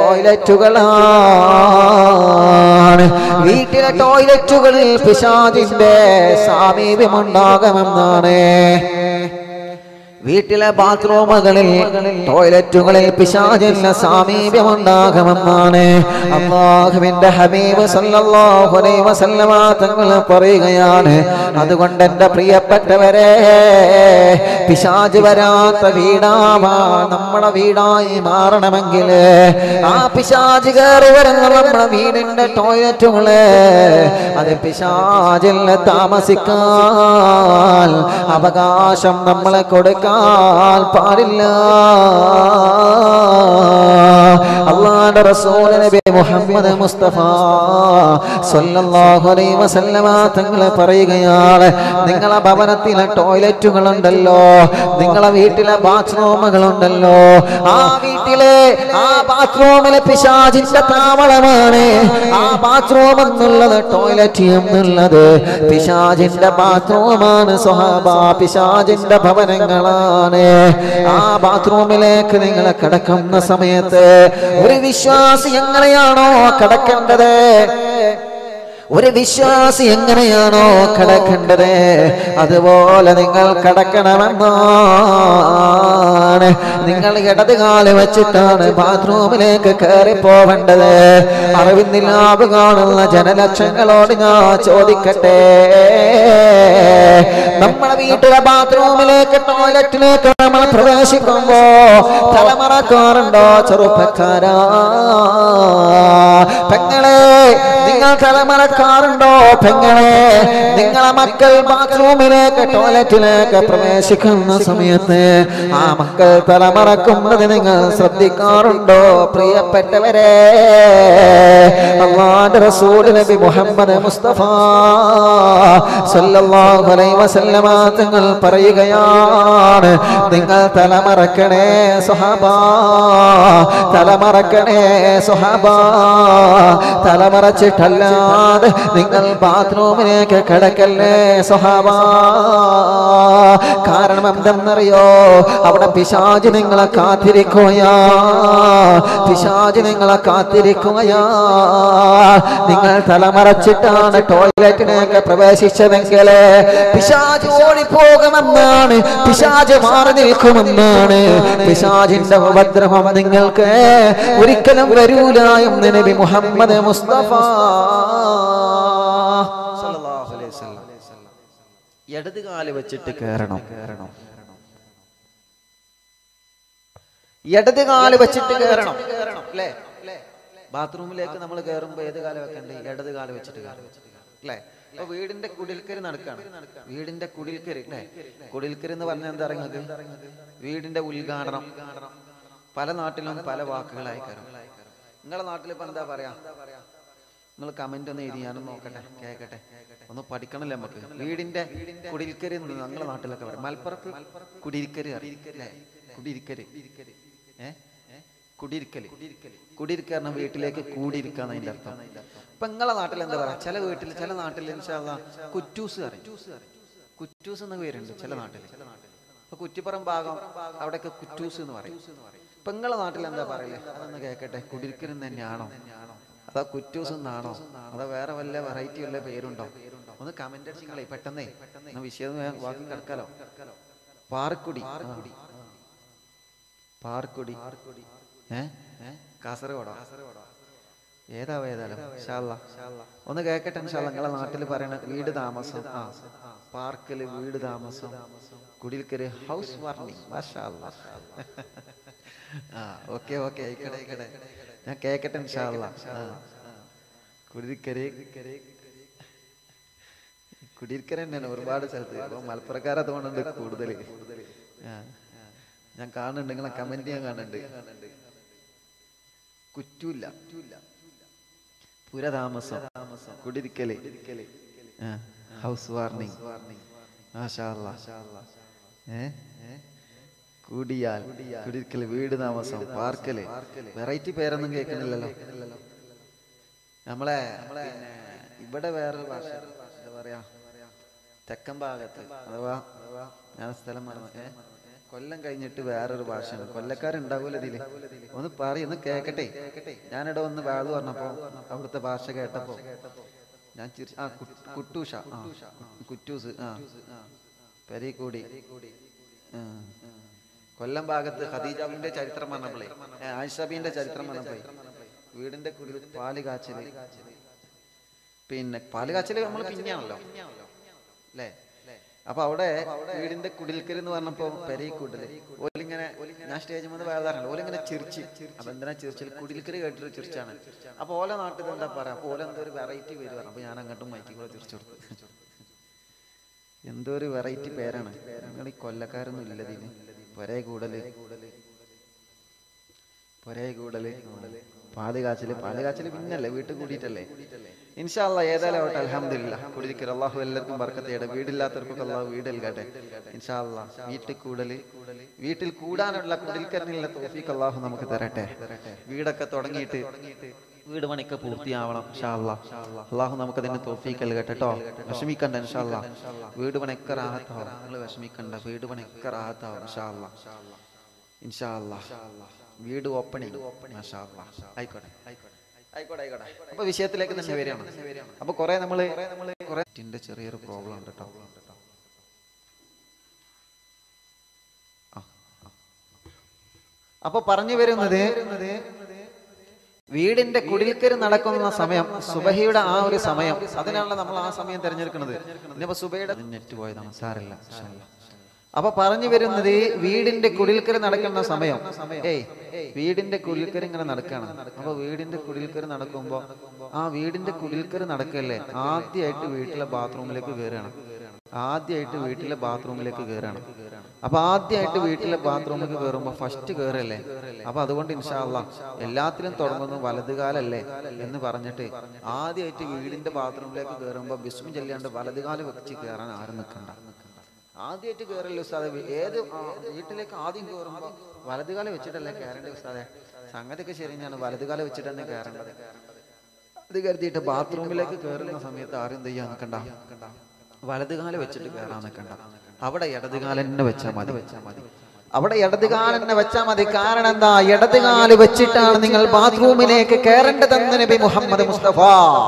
ടോയ്ലറ്റുകളാണ് വീട്ടിലെ ടോയ്ലറ്റുകളിൽ പിശാചിന്റെ സാമീപ്യമുണ്ടാകുമെന്നാണ് വീട്ടിലെ ബാത്റൂമുകളിൽ ടോയ്ലറ്റുകളിൽ പിശാചിന് സാമീപ്യമുണ്ടാകുമെന്നാണ് അള്ളാഹുവിന്റെ ഹബീബ് സല്ലല്ലാഹു അലൈഹി വസല്ലമ തങ്ങൾ പറയുകയാണ് അതുകൊണ്ട് എൻ്റെ പ്രിയപ്പെട്ടവരെ പിശാജ് വരാത്ത വീടാവാ നമ്മുടെ വീടായി മാറണമെങ്കിൽ ആ പിശാജ് കയറി വരുന്ന നമ്മുടെ വീടിന്റെ ടോയ്ലറ്റുകള് അത് പിശാചിൽ താമസിക്കാൻ അവകാശം നമ്മളെ കൊടുക്കാൻ പാടില്ല അള്ളാന്റെ റസൂൽ നബി മുഹമ്മദ് മുസ്തഫ സല്ലല്ലാഹു അലൈഹി വസല്ലമ തങ്ങൾ പറയുകയാണ് നിങ്ങളെ ഭവനത്തിലെ ടോയ്ലറ്റുകൾ ഉണ്ടല്ലോ നിങ്ങളെ വീട്ടിലെ ബാത്റൂമുകൾ ഉണ്ടല്ലോ ആ വീട്ടിലെ ആ ബാത്റൂമിലെ പിശാചിന്റെ താവളമാണ് ആ ബാത്റൂം എന്നുള്ളത് ടോയ്ലറ്റ് എന്നുള്ളത് പിശാചിന്റെ ബാത്റൂമാണ് സ്വഹാബ പിശാചിന്റെ ഭവനങ്ങളാണ് ആ ബാത്റൂമിലേക്ക് നിങ്ങൾ കിടക്കുന്ന സമയത്ത് ഒരു വിശ്വാസി എങ്ങനെയാണോ കിടക്കേണ്ടത് ഒരു വിശ്വാസി എങ്ങനെയാണോ കിടക്കേണ്ടത് അതുപോലെ നിങ്ങൾ കിടക്കണമെന്നാണ് നിങ്ങൾ ഇടത് കാല് വെച്ചിട്ടാണ് ബാത്റൂമിലേക്ക് കയറി പോവേണ്ടത് അറിവിന്ദിലാവ് കാണുന്ന ജനലക്ഷങ്ങളോട് ഞാൻ ചോദിക്കട്ടെ നമ്മുടെ വീട്ടിലെ ബാത്റൂമിലേക്ക് ടോയ്ലറ്റിലേക്ക് നമ്മൾ പ്രവേശിക്കുമ്പോ തലമറക്കാറുണ്ടോ ചെറുപ്പക്കാരാ പെങ്ങളെ നിങ്ങൾ തലമറക്കാറുണ്ടോ പെങ്ങളെ നിങ്ങളെ മക്കൾ ബാത്റൂമിലേക്ക് ടോയ്ലറ്റിലേക്ക് പ്രവേശിക്കുന്ന സമയത്ത് ആ മക്കൾ തലമറക്കുന്നത് നിങ്ങൾ ശ്രദ്ധിക്കാറുണ്ടോ പ്രിയപ്പെട്ടവരെ അള്ളാന്റെ റസൂൽ നബി മുഹമ്മദ് മുസ്തഫ സല്ലല്ലാഹു അലൈഹി വസല്ലമ തങ്ങൾ പറയുകയാണ് നിങ്ങൾ തലമറക്കണേ സ്വഹാബ തലമറക്കണേ സ്വഹാബ തലമറച്ചിട്ടല്ലാതെ നിങ്ങൾ ബാത്റൂമിലേക്ക് കിടക്കല്ലേ സ്വഹാബ കാരണം എന്തെന്നറിയോ അവിടെ പിശാജ് നിങ്ങളെ കാത്തിരിക്കുകയാ പിശാജ് നിങ്ങളെ കാത്തിരിക്കുകയാ നിങ്ങൾ തലമറച്ചിട്ടാണ് ടോയ്ലറ്റിലേക്ക് പ്രവേശിച്ചതെങ്കിൽ പിശാജ് ഓടിപ്പോകുമെന്നാണ് പിശാജ് മാറി നിൽക്കുമെന്നാണ് പിശാജിന്റെ ഉപദ്രവം നിങ്ങൾക്ക് ഒരിക്കലും വരൂല എന്ന് നബി മുഹമ്മദ് മുസ്തഫ സല്ലല്ലാഹു അലൈഹി വസല്ലം. ഇടത് കാല് വെച്ചിട്ട് കയറണം കയറണം ഇടത് കാല് വെച്ചിട്ട് കയറണം അല്ലേ ബാത്റൂമിലേക്ക് നമ്മൾ കയറുമ്പോ ഏത് കാലം വെക്കണ്ടേ ഇടത് കാല് വെച്ചിട്ട് കയറണം അല്ലേ അപ്പൊ വീടിന്റെ കുടിൽക്കരി നടക്കാണ് വീടിന്റെ കുടിൽക്കരി അല്ലേ കുടിൽക്കരി എന്ന് പറഞ്ഞാൽ എന്താ പറയുന്നത് വീടിന്റെ ഉദ്ഘാടനം പല നാട്ടിലും പല വാക്കുകളായി കയറും നിങ്ങളെ നാട്ടിൽ ഇപ്പൊ എന്താ പറയാ നിങ്ങൾ കമന്റ് ഒന്ന് എഴുതി ഞാനും നോക്കട്ടെ കേക്കട്ടെ ഒന്ന് പഠിക്കണല്ലേ നമുക്ക് വീടിന്റെ കുടിൽക്കരി എന്ന് ഞങ്ങളുടെ നാട്ടിലൊക്കെ പറയും മലപ്പുറത്ത് കുടിരിക്കരി അറിയും അല്ലേ കുടിരിക്കരി ഏ കുടിരിക്കല് കുടിരിക്കുക പറഞ്ഞ വീട്ടിലേക്ക് കൂടിയിരിക്കാന്ന് അതിന്റെ അർത്ഥം ഇപ്പൊ നിങ്ങളെ നാട്ടിൽ എന്താ പറയാ ചില വീട്ടിൽ ചില നാട്ടിൽ ഇൻഷാല്ല കുറ്റൂസ് അറിയും കുറ്റൂസ് എന്ന പേരുണ്ട് ചില നാട്ടിൽ ഇപ്പൊ കുറ്റിപ്പുറം ഭാഗം അവിടെയൊക്കെ കുറ്റൂസ് എന്ന് പറയും ഇപ്പൊ നിങ്ങളെ നാട്ടിൽ എന്താ പറയല്ലേ അതൊന്ന് കേക്കട്ടെ കുടിരിക്കലും തന്നെയാണോ അതാ കുറ്റൂസ് എന്നാണോ അതാ വേറെ വല്ല വെറൈറ്റി വല്ല പേരുണ്ടോ ഒന്ന് കമന്റ് അടിച്ചിങ്ങളെ പെട്ടെന്നേ എന്നാ വിഷയം വേഗം ബാക്കി കിടക്കാലോ പാറക്കുടി ആ. പാർക്കുടി ഏ ഏ കാസർഗോഡോ ഏതാ ഏതായാലും ഇൻഷാല്ല ഒന്ന് കേക്കട്ടെ ഇൻഷാല്ല നിങ്ങളെ നാട്ടിൽ പറയണ വീട് താമസം ആ പാർക്കില് വീട് താമസം കുടിൽക്കര് ഹൗസ് വാർണിംഗ് മാഷാല്ല ആ ഓക്കെ ഓക്കെ ആയിക്കട്ടെ ആയിക്കട്ടെ ഞാൻ കേക്കട്ടെ ഇൻഷാല്ല ആ കുടിൽക്കര് കുടിയിരിക്കൽ തന്നെയാണ് ഒരുപാട് സ്ഥലത്ത് ഇപ്പൊ മലപ്പുറക്കാരെ തോന്നുന്നുണ്ട് കൂടുതൽ ഞാൻ കാണുന്നുണ്ട് നിങ്ങളെ കമന്റ് ഞാൻ കാണുന്നുണ്ട് കുറ്റൂല്ല പുരതാമസം കുടിരിക്കല് ഹൗസ് വാർണിംഗ് ഏ കൂടിയാൽ കുടിരിക്കല് വീട് താമസം പാർക്കല് വെറൈറ്റി പേരൊന്നും കേൾക്കണില്ലല്ലോ നമ്മളെ പിന്നെ ഇവിടെ വേറൊരു ഭാഷ എന്താ പറയാ തെക്കൻ ഭാഗത്ത് അഥവാ ഞാൻ സ്ഥലം മറന്നു ഏ കൊല്ലം കഴിഞ്ഞിട്ട് വേറൊരു ഭാഷയാണ് കൊല്ലക്കാരുണ്ടാവൂല ഇതില് ഒന്ന് പറയും ഒന്ന് കേക്കട്ടെ ഞാനിവിടെ ഒന്ന് വാത് പറഞ്ഞപ്പോ അവിടുത്തെ ഭാഷ കേട്ടപ്പോ ഞാൻ ചിരിച്ച് ആ കു- കുട്ടൂഷ ആ കുറ്റൂസ് ആ പെരീക്കൂടി ഉം. കൊല്ലം ഭാഗത്ത് ഖദീജാബിന്റെ ചരിത്രം പറഞ്ഞപ്പോഴേ ഏ, ആയിഷബീന്റെ ചരിത്രം പറഞ്ഞപ്പോഴേ വീടിന്റെ കുടിൽ പാല് കാച്ചല് പിന്നെ പാല് കാച്ചല് നമ്മൾ പിന്നെയാണല്ലോ അല്ലേ അപ്പൊ അവിടെ വീടിന്റെ കുടിൽക്കൽ എന്ന് പറഞ്ഞപ്പോ പെരയി കൂട്ടല് ഓലിങ്ങനെ ഞാൻ സ്റ്റേജ് മുതൽ വേദാറുണ്ട് ഓലിങ്ങനെ ചിരിച്ച് അപ്പൊ എന്തിനാ ചിരിച്ചൽ കുടിൽക്കൽ കേട്ടിട്ട് ചിരിച്ചാണ് അപ്പൊ ഓല നാട്ടിൽ എന്താ പറയാ അപ്പൊ ഓല എന്തോ ഒരു വെറൈറ്റി പേര് പറഞ്ഞു അപ്പൊ ഞാൻ അങ്ങോട്ടും മൈക്കി കൂടെ തിരിച്ചു കൊടുത്തു എന്തോ ഒരു വെറൈറ്റി പേരാണ് നിങ്ങൾ ഈ കൊല്ലക്കാരൊന്നും ഇല്ലതിന് പൊരേ കൂടല് പൊരേ കൂടല് പാല് കാച്ചല് പാല് കാച്ചല് പിന്നല്ലേ വീട്ടിൽ കൂടിയിട്ടല്ലേ ഇൻഷാല്ല ഏതായാലും ആവട്ടെ അലഹമില്ല കുടിയിരിക്കൽ അള്ളാഹു എല്ലാവർക്കും ബർക്കത്തേടെ വീടില്ലാത്തവർക്കൊക്കെ അള്ളാഹു വീട് നൽകട്ടെ ഇൻഷാല്ല വീട്ടിൽ കൂടല് വീട്ടിൽ കൂടാനുള്ള കുടിൽക്കരനുള്ള തോഫീക്ക് അള്ളാഹു നമുക്ക് തരട്ടെ വീടൊക്കെ തുടങ്ങിയിട്ട് വീട് പണിയൊക്കെ പൂർത്തിയാവണം ഇൻഷാല്ല അള്ളാഹു നമുക്ക് അതിന് തോഫീക്ക് നൽകട്ടെ കേട്ടോ വിഷമിക്കണ്ട ഇൻഷാല്ല വീട് പണിയൊക്കെ റാഹത്താവും നിങ്ങൾ വിഷമിക്കണ്ട വീട് പണിയൊക്കെ റാഹത്താവും ഇൻഷാല്ല ഇൻഷാല്ല വീട് ഓപ്പണിംഗ് ആയിക്കോട്ടെ ആയിക്കോട്ടെ ആയിക്കോട്ടെ അപ്പൊ വിഷയത്തിലേക്ക് തന്നെ വരികയാണ് അപ്പൊ കുറെ നമ്മള് കുറെ നെറ്റിന്റെ ചെറിയൊരു പ്രോബ്ലം ഉണ്ട് കേട്ടോ ആ, ആ. അപ്പൊ പറഞ്ഞു വരുന്നത് വീടിന്റെ കുടിൽക്കര് നടക്കുന്ന സമയം സുബഹിയുടെ ആ ഒരു സമയം അതിനാണല്ലോ നമ്മൾ ആ സമയം തിരഞ്ഞെടുക്കുന്നത് ഇനിയിപ്പോ സുബയുടെ നെറ്റ് പോയതാണ് സാരല്ല ഇൻഷാ അല്ലാ. അപ്പൊ പറഞ്ഞു വരുന്നത് വീടിന്റെ കുടിൽക്കര് നടക്കുന്ന സമയം ഏയ് വീടിന്റെ കുടിൽക്കര് ഇങ്ങനെ നടക്കണം അപ്പൊ വീടിന്റെ കുടിൽക്കര് നടക്കുമ്പോ ആ വീടിന്റെ കുടിൽക്കര് നടക്കല്ലേ ആദ്യമായിട്ട് വീട്ടിലെ ബാത്റൂമിലേക്ക് കയറുകയാണ് ആദ്യമായിട്ട് വീട്ടിലെ ബാത്റൂമിലേക്ക് കയറുകയാണ് അപ്പൊ ആദ്യമായിട്ട് വീട്ടിലെ ബാത്റൂമിലേക്ക് കയറുമ്പോ ഫസ്റ്റ് കയറല്ലേ അപ്പൊ അതുകൊണ്ട് ഇൻഷാല്ല എല്ലാത്തിലും തുടങ്ങുന്നു വലതുകാലല്ലേ എന്ന് പറഞ്ഞിട്ട് ആദ്യമായിട്ട് വീടിന്റെ ബാത്റൂമിലേക്ക് കയറുമ്പോ ബിസ്മി ചെല്ലാണ്ട് വലതുകാല് വെച്ച് കയറാൻ ആരും നിൽക്കണ്ട ആദ്യമായിട്ട് കയറല്ലേ ഉസ്താദെ വി- ഏത് ആ, വീട്ടിലേക്ക് ആദ്യം കയറുമ്പോ വലതുകാലം വെച്ചിട്ടല്ലേ കയറേണ്ടത് ഉസ്താദെ സംഗതിയൊക്കെ ശരി തന്നെയാണ് വലതുകാലം വെച്ചിട്ട് തന്നെ കയറേണ്ടത് അത് കരുതിയിട്ട് ബാത്റൂമിലേക്ക് കയറുന്ന സമയത്ത് ആരും എന്ത് ചെയ്യാൻ നിൽക്കണ്ട വലതുകാലം വെച്ചിട്ട് കയറാൻ നിൽക്കണ്ട അവിടെ ഇടതുകാലം തന്നെ വെച്ചാൽ മതി വെച്ചാൽ മതി അവിടെ ഇടതുകാലം തന്നെ വെച്ചാൽ മതി കാരണം എന്താ ഇടതുകാല് വെച്ചിട്ടാണ് നിങ്ങൾ ബാത്റൂമിലേക്ക് കയറേണ്ടതെന്ന് നബി മുഹമ്മദ് മുസ്തഫ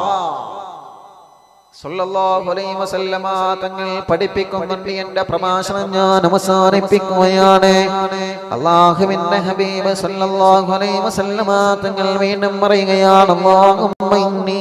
സല്ലല്ലാഹു അലൈഹി വസല്ലമ തങ്ങൾ പഠിപ്പിക്കുന്നുണ്ട് എന്റെ പ്രഭാഷണം ഞാൻ അവസാനിപ്പിക്കുകയാണ് അള്ളാഹുവിന്റെ ഹബീബ് സല്ലല്ലാഹു അലൈഹി വസല്ലമ തങ്ങൾ വീണ്ടും പറയുകയാണ് അല്ലാഹുമ്മ ഇന്നി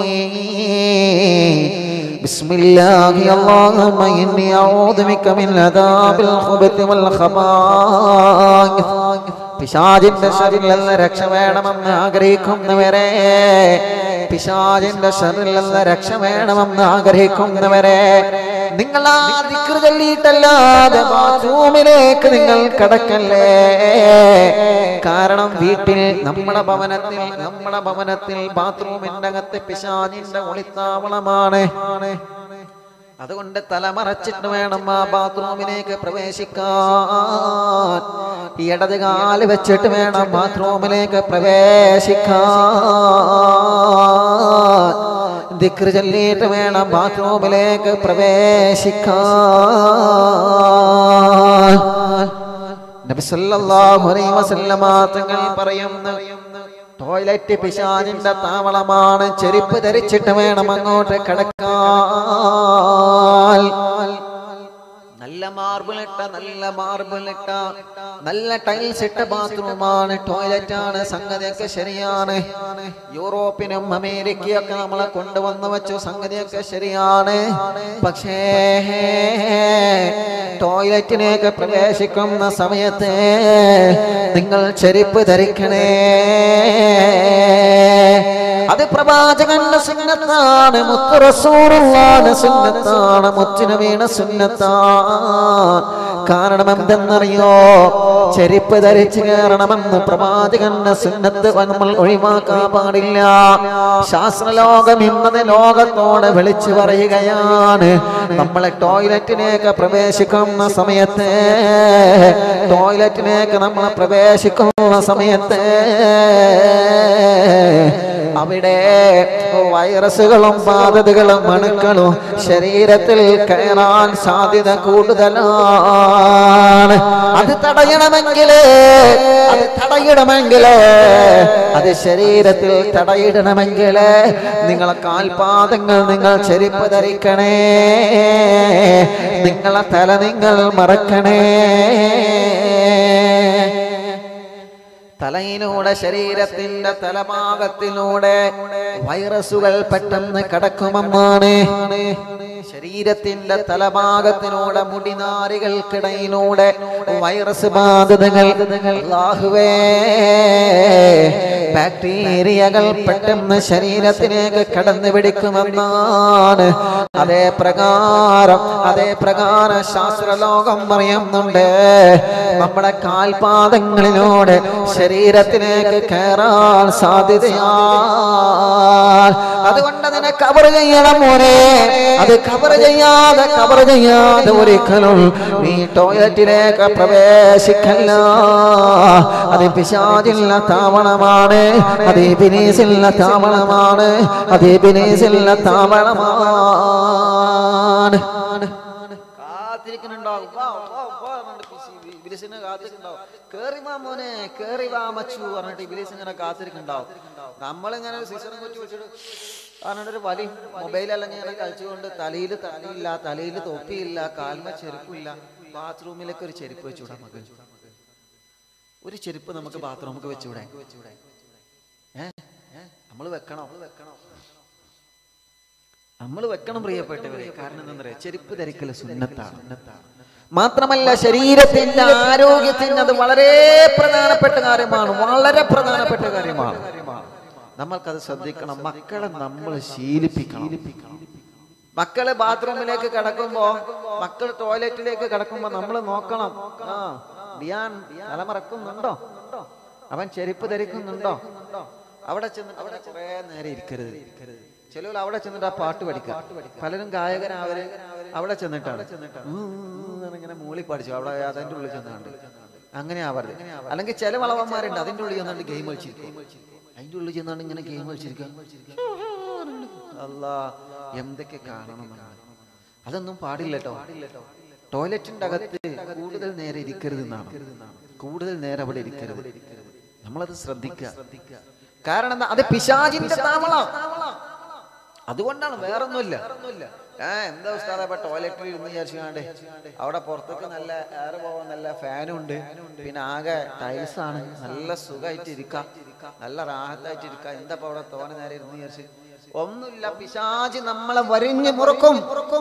بسم الله اللهم إني أعوذ بك من عذاب الخبث والخبائث പിശാചിന്റെ ഷറിൽ നിന്ന് രക്ഷ വേണമെന്ന് ആഗ്രഹിക്കുന്നവരെ പിശാചിന്റെ ഷറിൽ നിന്ന് രക്ഷ വേണമെന്ന് ആഗ്രഹിക്കുന്നവരെ നിങ്ങൾ ആ ദിക്ർ ചൊല്ലിയിട്ടല്ലാതെ ബാത്റൂമിലേക്ക് നിങ്ങൾ കടക്കല്ലേ കാരണം വീട്ടിൽ നമ്മുടെ ഭവനത്തിൽ നമ്മുടെ ഭവനത്തിൽ ബാത്റൂമിന്റെ അകത്ത് പിശാചിന്റെ ഒളിത്താവളമാണ് അതുകൊണ്ട് തലമറച്ചിട്ട് വേണം ആ ബാത്റൂമിലേക്ക് പ്രവേശിക്കാൻ ഇടത് കാല് വെച്ചിട്ട് വേണം ബാത്റൂമിലേക്ക് പ്രവേശിക്കാൻ ദിക്ർ ചൊല്ലിയിട്ട് വേണം ബാത്റൂമിലേക്ക് പ്രവേശിക്കാൻ നബി സല്ലല്ലാഹു അലൈഹി വസല്ലമ തങ്ങൾ പറയുന്നു ടോയ്ലറ്റ് പിശാചിന്റെ താവളമാണ് ചെരുപ്പ് ധരിച്ചിട്ട് വേണം അങ്ങോട്ട് കിടക്കാൻ നല്ല മാർബിൾ ഇട്ട നല്ല മാർബിൾ ഇട്ട നല്ല ടൈൽസ് ഇട്ട ബാത്റൂമാണ് ടോയ്ലറ്റ് ആണ് സംഗതിയൊക്കെ ശരിയാണ് യൂറോപ്പിനും അമേരിക്കയൊക്കെ നമ്മളെ കൊണ്ടുവന്നു വെച്ചു സംഗതിയൊക്കെ ശരിയാണ് പക്ഷേ ടോയ്ലറ്റിലേക്ക് പ്രവേശിക്കുന്ന സമയത്ത് നിങ്ങൾ ചെരുപ്പ് ധരിക്കണേ അത് പ്രവാചകന്റെ സുന്നത്താണ് മുത്ത് റസൂറുള്ളാന്റെ സുന്നത്താണ് മുത്തിന് വീണ സുന്നത്താണ് കാരണം എന്തെന്നറിയോ ചെരുപ്പ് ധരിച്ചു കയറണമെന്ന് പ്രവാചകന്റെ സുന്നത്ത് നമ്മൾ ഒഴിവാക്കാൻ പാടില്ല ശാസ്ത്രലോകം ഇന്നത് ലോകത്തോട് വിളിച്ചു പറയുകയാണ് നമ്മളെ ടോയ്ലറ്റിലേക്ക് പ്രവേശിക്കുന്ന സമയത്ത് ടോയ്ലറ്റിലേക്ക് നമ്മൾ പ്രവേശിക്കുന്ന സമയത്ത് അവിടെ വൈറസുകളും ബാധതകളും അണുക്കളും ശരീരത്തിൽ കയറാൻ സാധ്യത കൂടുതലാണ് അത് തടയണമെങ്കിൽ അത് തടയണമെങ്കിൽ അത് ശരീരത്തിൽ തടയിടണമെങ്കിൽ നിങ്ങളെ കാൽപാദങ്ങൾ നിങ്ങൾ ചെരുപ്പ് ധരിക്കണേ നിങ്ങളെ തല നിങ്ങൾ മറക്കണേ തലയിലൂടെ ശരീരത്തിന്റെ തലഭാഗത്തിലൂടെ വൈറസുകൾ പെട്ടെന്ന് കടക്കുമെന്നാണ് ശരീരത്തിന്റെ തലഭാഗത്തിലൂടെ മുടിനാരികൾക്കിടയിലൂടെ വൈറസ് ബാധിതകൾ അല്ലാഹുവേ ബാക്ടീരിയകൾ പെട്ടെന്ന് ശരീരത്തിലേക്ക് കടന്നു പിടിക്കുമെന്നാണ് അതേ പ്രകാരം അതേ പ്രകാരം ശാസ്ത്രലോകം പറയുന്നുണ്ട് നമ്മുടെ കാൽപാദങ്ങളിലൂടെ ശരീരത്തിലേക്ക് കയറാൻ സാധ്യതയാ അതുകൊണ്ട് അതിനെ കവർ ചെയ്യണം മോനെ അത് കവർ ചെയ്യാതെ കവർ ചെയ്യാതെ ഒരിക്കലും നീ ടോയ്ലറ്റിലേക്ക് പ്രവേശിക്കല്ല അത് പിശാചില്ല താവളമാണ് അത് ബിനീസില്ല താവളമാണ് അത് ബിനീസില്ല താവളമാണ് കാത്തിരിക്കുന്നുണ്ടാവും വാ, വാ, വാ പറഞ്ഞിട്ട് പിശി- ഇബിലിസിനെ കാത്തിരിക്കുന്നുണ്ടാവും കേറി വാ മോനെ കേറി വാ മച്ചു പറഞ്ഞിട്ട് ഇബിലിസ് ഇങ്ങനെ കാത്തിരിക്കുന്നുണ്ടാവും നമ്മളിങ്ങനെ സിസ്റ്ററിനെ കുറിച്ച് വെച്ചിട്ട് പറഞ്ഞിട്ട് ഒരു വലി മൊബൈലെല്ലാം ഇങ്ങനെ കളിച്ചുകൊണ്ട് തലയിൽ തലയില്ല തലയിൽ തൊപ്പിയില്ല കാൽമ ചെരുപ്പില്ല ബാത്റൂമിലേക്ക് ഒരു ചെരുപ്പ് വെച്ചുകൂടാ നമുക്ക് ഒരു ചെരുപ്പ് നമുക്ക് ബാത്റൂമിലേക്ക് വെച്ചുകൂടെ ഏ നമ്മൾ വെക്കണം വെക്കണം നമ്മൾ വെക്കണം പ്രിയപ്പെട്ടവരെ കാരണം എന്താ പറയാ ചെരുപ്പ് ധരിക്കൽ സുന്നത്താണ് മാത്രമല്ല ശരീരത്തിന്റെ ആരോഗ്യത്തിന് അത് വളരെ പ്രധാനപ്പെട്ട കാര്യമാണ് വളരെ പ്രധാനപ്പെട്ട കാര്യമാണ് നമ്മൾക്കത് ശ്രദ്ധിക്കണം മക്കളെ നമ്മൾ ശീലിപ്പിക്കണം മക്കള് ബാത്റൂമിലേക്ക് കിടക്കുമ്പോ മക്കൾ ടോയ്ലറ്റിലേക്ക് കിടക്കുമ്പോ നമ്മൾ നോക്കണം ആ ഡിയാൻ തലമറക്കുന്നുണ്ടോ അവൻ ചെരുപ്പ് ധരിക്കുന്നുണ്ടോ അവിടെ ചെന്നിട്ട് അവിടെ കുറെ നേരം ഇരിക്കരുത് ചിലവർ അവിടെ ചെന്നിട്ട് ആ പാട്ട് പഠിക്കുക പലരും ഗായകനാവര് അവിടെ ചെന്നിട്ടാണ് ഉം എന്ന് ഇങ്ങനെ മൂളി പഠിച്ചു അവിടെ അതിന്റെ ഉള്ളിൽ ചെന്നാണ്ട് അങ്ങനെ ആവരുത് അല്ലെങ്കിൽ ചില വളവന്മാരുണ്ട് അതിന്റെ ഉള്ളിൽ ചെന്നാണ്ട് ഗെയിം കളിച്ചിരിക്കും അതിന്റെ ഉള്ളിൽ ചെന്നാണ്ട് ഇങ്ങനെ ഗെയിം കളിച്ചിരിക്കുക അല്ല എന്തൊക്കെ കാണണം നമ്മൾ അതൊന്നും പാടില്ല കേട്ടോ ടോയ്ലറ്റിന്റെ അകത്ത് കൂടുതൽ നേരെ ഇരിക്കരുത് എന്നാണ് കൂടുതൽ നേരം അവിടെ ഇരിക്കരുത് നമ്മളത് ശ്രദ്ധിക്കുക കാരണം എന്താ അത് പിശാചിന്റെ താവള അതുകൊണ്ടാണ് വേറൊന്നുമില്ല ഏ എന്താ ഉസ്താദ ഇപ്പൊ ടോയ്ലറ്റിൽ ഇരുന്ന് വിചാരിച്ചാണ്ട് അവിടെ പുറത്തേക്ക് നല്ല എയർ പോവാൻ നല്ല ഫാനും ഉണ്ട് പിന്നെ ആകെ ടൈൽസ് ആണ് നല്ല സുഖമായിട്ട് ഇരിക്കാം നല്ല റാഹത്തായിട്ട് ഇരിക്കാം എന്താ ഇപ്പൊ അവിടെ തോനെ നേരെ ഇരുന്ന് വിചാരിച്ച് ഒന്നുമില്ല പിശാചി നമ്മളെ വരിഞ്ഞ് മുറുക്കും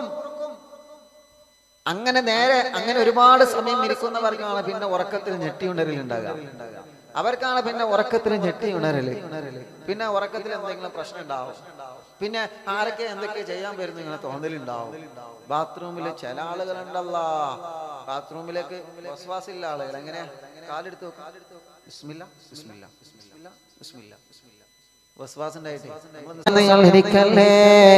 അങ്ങനെ നേരെ അങ്ങനെ ഒരുപാട് സമയം ഇരിക്കുന്നവർക്കാണ് പിന്നെ ഉറക്കത്തിൽ ഞെട്ടി ഉണരലുണ്ടാകുക അവർക്കാണ് പിന്നെ ഉറക്കത്തിൽ ഞെട്ടി ഉണരല് പിന്നെ ഉറക്കത്തിൽ എന്തെങ്കിലും പ്രശ്നം ഉണ്ടാവും പിന്നെ ആരൊക്കെ എന്തൊക്കെ ചെയ്യാൻ വരുന്നു ഇങ്ങനെ തോന്നലുണ്ടാവും ബാത്റൂമിൽ ചില ആളുകളുണ്ടല്ല ബാത്റൂമിലേക്ക് വിശ്വാസമില്ല ആളുകൾ എങ്ങനെ കാലെടുത്ത് നോക്ക്. ബിസ്മില്ല ബിസ്മില്ല ബിസ്മില്ല ബിസ്മില്ല വസ്വാസ് ഉണ്ടായിട്ട് നമ്മള് നിങ്ങൾ ഇരിക്കല്ലേ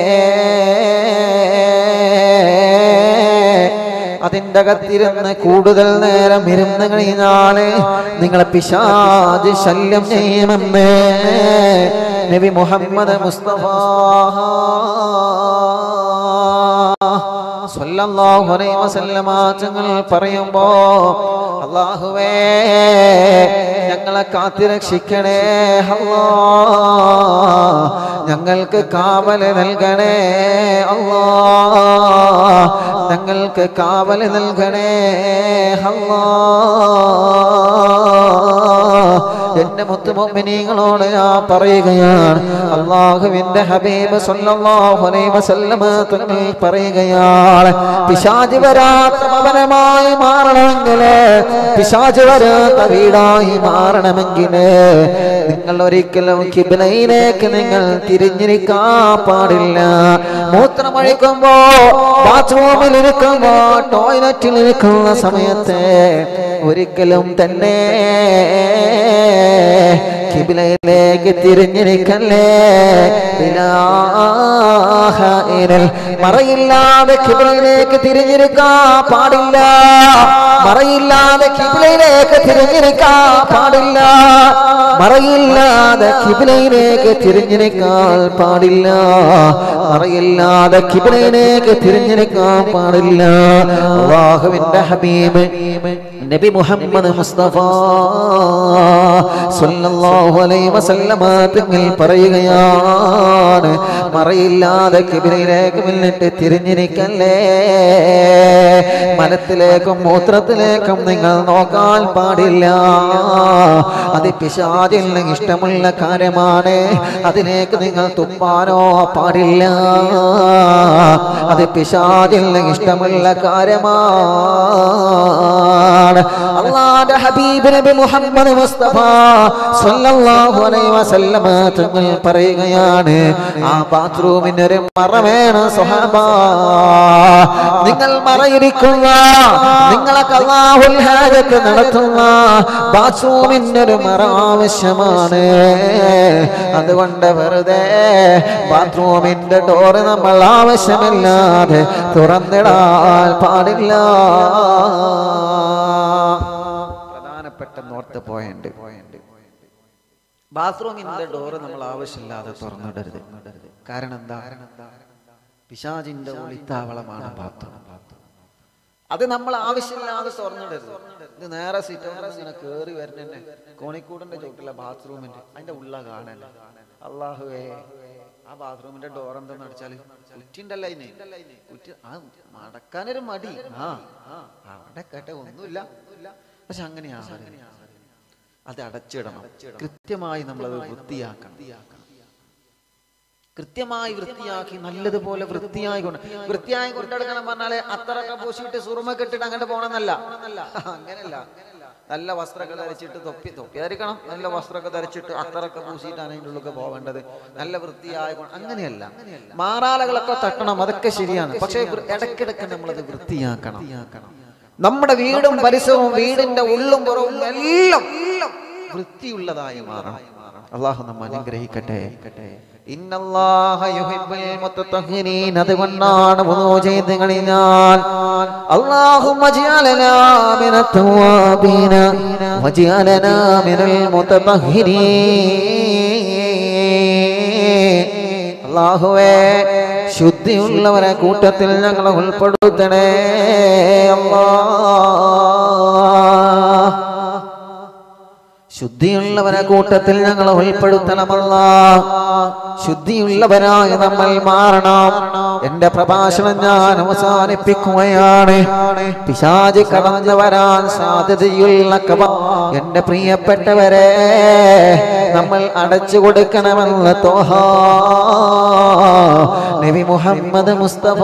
അതിൻ്റെ അകത്തിരുന്ന് കൂടുതൽ നേരം ഇരുന്ന് കഴിഞ്ഞാല് നിങ്ങളെ പിശാജ് ശല്യം ചെയ്യുമെന്ന് നബി മുഹമ്മദ് മുസ്തഫ സല്ലല്ലാഹു അലൈഹി വസല്ലമ തങ്ങൾ പറയുമ്പോ അല്ലാഹുവേ ഞങ്ങളെ കാത്തിരക്ഷിക്കണേ അല്ലാ ഞങ്ങൾക്ക് കാവല് നൽകണേ അല്ലാ ഞങ്ങൾക്ക് കാവല് നൽകണേ അല്ലാ എന്റെ മുത്തുമൊമിനികളോട് ഞാൻ പറയുകയാണ് അള്ളാഹുവിന്റെ ഹബീബ് സല്ലല്ലാഹു അലൈഹി വസല്ലമ തങ്ങൾ പറയുകയാണ് പിശാച് വരാത്ത ഭവനമായി മാറണമെങ്കിൽ പിശാച് വരാത്ത വീടായി മാറണമെങ്കിൽ നിങ്ങൾ ഒരിക്കലും കിബിലയിലേക്ക് നിങ്ങൾ തിരിഞ്ഞിരിക്കാൻ പാടില്ല മൂത്രമൊഴിക്കുമ്പോ ബാത്റൂമിൽ ഇരിക്കുമ്പോ ടോയ്ലറ്റിൽ ഇരിക്കുന്ന സമയത്ത് ഒരിക്കലും തന്നെ കിബിലയിലേക്ക് തിരിഞ്ഞിരിക്കല്ലേ ബിലാൽ ഹായിനൽ. മറയില്ലാതെ കിബിലയിലേക്ക് തിരിഞ്ഞിരിക്കാൻ പാടില്ല മറയില്ലാതെ കിബിലയിലേക്ക് തിരിഞ്ഞിരിക്കാൻ പാടില്ല മറയില്ലാതെ കിബിലയിലേക്ക് തിരിഞ്ഞിരിക്കാൻ പാടില്ല മറയില്ലാതെ കിബിലയിലേക്ക് തിരിഞ്ഞിരിക്കാൻ പാടില്ല അള്ളാഹുവിന്റെ ഹബീബ് നബി മുഹമ്മദ് മുസ്തഫ സല്ലല്ലാഹു അലൈഹി വസല്ലമ തങ്ങൾ പറയുകയാണ് മറയില്ലാതെ കിബിലയിലേക്ക് മുന്നിട്ട് തിരിഞ്ഞിരിക്കല്ലേ മലത്തിലേക്കും മൂത്രത്തിലേക്കും നിങ്ങൾ നോക്കാൻ പാടില്ല അത് പിശാചിന് ഇഷ്ടമുള്ള കാര്യമാണ് അതിലേക്ക് നിങ്ങൾ തുപ്പാനോ പാടില്ല അത് പിശാചിന് ഇഷ്ടമുള്ള കാര്യമാണ് അള്ളാന്റെ ഹബീബ് നബി മുഹമ്മദ് മുസ്തഫ സല്ലല്ലാഹു അലൈഹി വസല്ലമ തങ്ങൾ പറയുകയാണ് ആ ബാത്റൂമിന് ഒരു മറ വേണം സ്വഹാബ നിങ്ങൾ മറയിരിക്കുക നിങ്ങളൊക്കെ അല്ലാഹുൽ ഹാജത്ത് നടത്തുന്ന ബാത്റൂമിന് ഒരു മറ ആവശ്യമാണ് അതുകൊണ്ട് വെറുതെ ബാത്റൂമിന്റെ ഡോറ് നമ്മൾ ആവശ്യമില്ലാതെ തുറന്നിടാൻ പാടില്ല പ്രധാനപ്പെട്ട നോർത്ത് പോയിന്റ് ബാത്റൂമിന്റെ ഡോറ് നമ്മൾ ആവശ്യമില്ലാതെ തുറന്നിടരുത് കാരണം എന്താ പിശാചിന്റെ ഒളിത്താവളമാണ് ബാത്റൂം അത് നമ്മൾ ആവശ്യമില്ലാതെ തുറന്നിടരുത് ഇത് നേരെ സീറ്റ് ഇങ്ങനെ കേറി വരുന്നെ കോണിക്കൂടിന്റെ ചോട്ടിലെ ബാത്റൂമിന്റെ അതിന്റെ ഉള്ള കാണാൻ അള്ളാഹുവേ ആ ബാത്റൂമിന്റെ ഡോർ എന്തെന്ന് അടിച്ചാല് കുറ്റിണ്ടല്ലോ അതിന് കുറ്റി ആ മടക്കാനൊരു മടി ആ അവിടെ കേട്ടെ ഒന്നുമില്ല പക്ഷെ അങ്ങനെയാണ് അത് അടച്ചിടണം കൃത്യമായി നമ്മളത് വൃത്തിയാക്കണം കൃത്യമായി വൃത്തിയാക്കി നല്ലതുപോലെ വൃത്തിയായി കൊണ്ട് വൃത്തിയായി കൊണ്ടെടുക്കണം പറഞ്ഞാല് അത്രയൊക്കെ പൂശിയിട്ട് സുറുമ കെട്ടിട്ട് അങ്ങോട്ട് പോകണമെന്നല്ല അങ്ങനെയല്ല നല്ല വസ്ത്രമൊക്കെ ധരിച്ചിട്ട് തൊപ്പി തൊപ്പി ധരിക്കണം നല്ല വസ്ത്രമൊക്കെ ധരിച്ചിട്ട് അത്രയൊക്കെ പൂശിയിട്ടാണ് അതിൻ്റെ ഉള്ളിൽ പോവേണ്ടത് നല്ല വൃത്തിയായി കൊണ്ട് അങ്ങനെയല്ല മാറാലകളൊക്കെ തട്ടണം അതൊക്കെ ശരിയാണ് പക്ഷേ വൃ- ഇടയ്ക്കിടയ്ക്ക് നമ്മളത് വൃത്തിയാക്കണം നമ്മുടെ വീടും പരിസരവും വീടിന്റെ ഉള്ളും പുറവും എല്ലാം വൃത്തിയുള്ളതായി മാറണം അള്ളാഹു നമ്മ അനുഗ്രഹിക്കട്ടെ ഇന്നല്ലാഹ യുഹിബ്ബുൽ മുത്തത്തഹിരീൻ അതുകൊണ്ടാണ് വുളൂ ചെയ്ത് കഴിഞ്ഞാൽ അല്ലാഹുമ്മ ജഅലനാ മിനത് തവാബീന വജഅലനാ മിനൽ മുത്തത്തഹിരീൻ അല്ലാഹുവേ ശുദ്ധിയുള്ളവരെ കൂട്ടത്തിൽ ഞങ്ങളെ ഉൾപ്പെടുത്തണേ അല്ലാ ശുദ്ധിയുള്ളവരെ കൂട്ടത്തിൽ ഞങ്ങളെ ഉൾപ്പെടുത്തണമല്ല ശുദ്ധിയുള്ളവരായി നമ്മൾ മാറണം എന്റെ പ്രഭാഷണം ഞാൻ അവസാനിപ്പിക്കുകയാണ് പിശാചി കടന്നു വരാൻ സാധ്യതയുള്ള കവ എന്റെ പ്രിയപ്പെട്ടവരെ നമ്മൾ അടച്ചു കൊടുക്കണമെന്ന് തോഹ നബി മുഹമ്മദ് മുസ്തഫ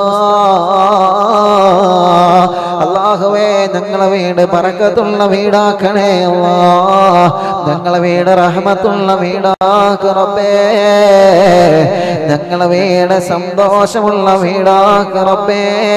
അള്ളാഹുവേ ഞങ്ങളെ വീട് പറക്കത്തുള്ള വീടാക്കണേ അല്ലാ ഞങ്ങളെ വീട് റഹ്മത്തുള്ള വീടാക്ക് റബ്ബേ ഞങ്ങളെ വീട് സന്തോഷമുള്ള വീടാക്ക് റബ്ബേ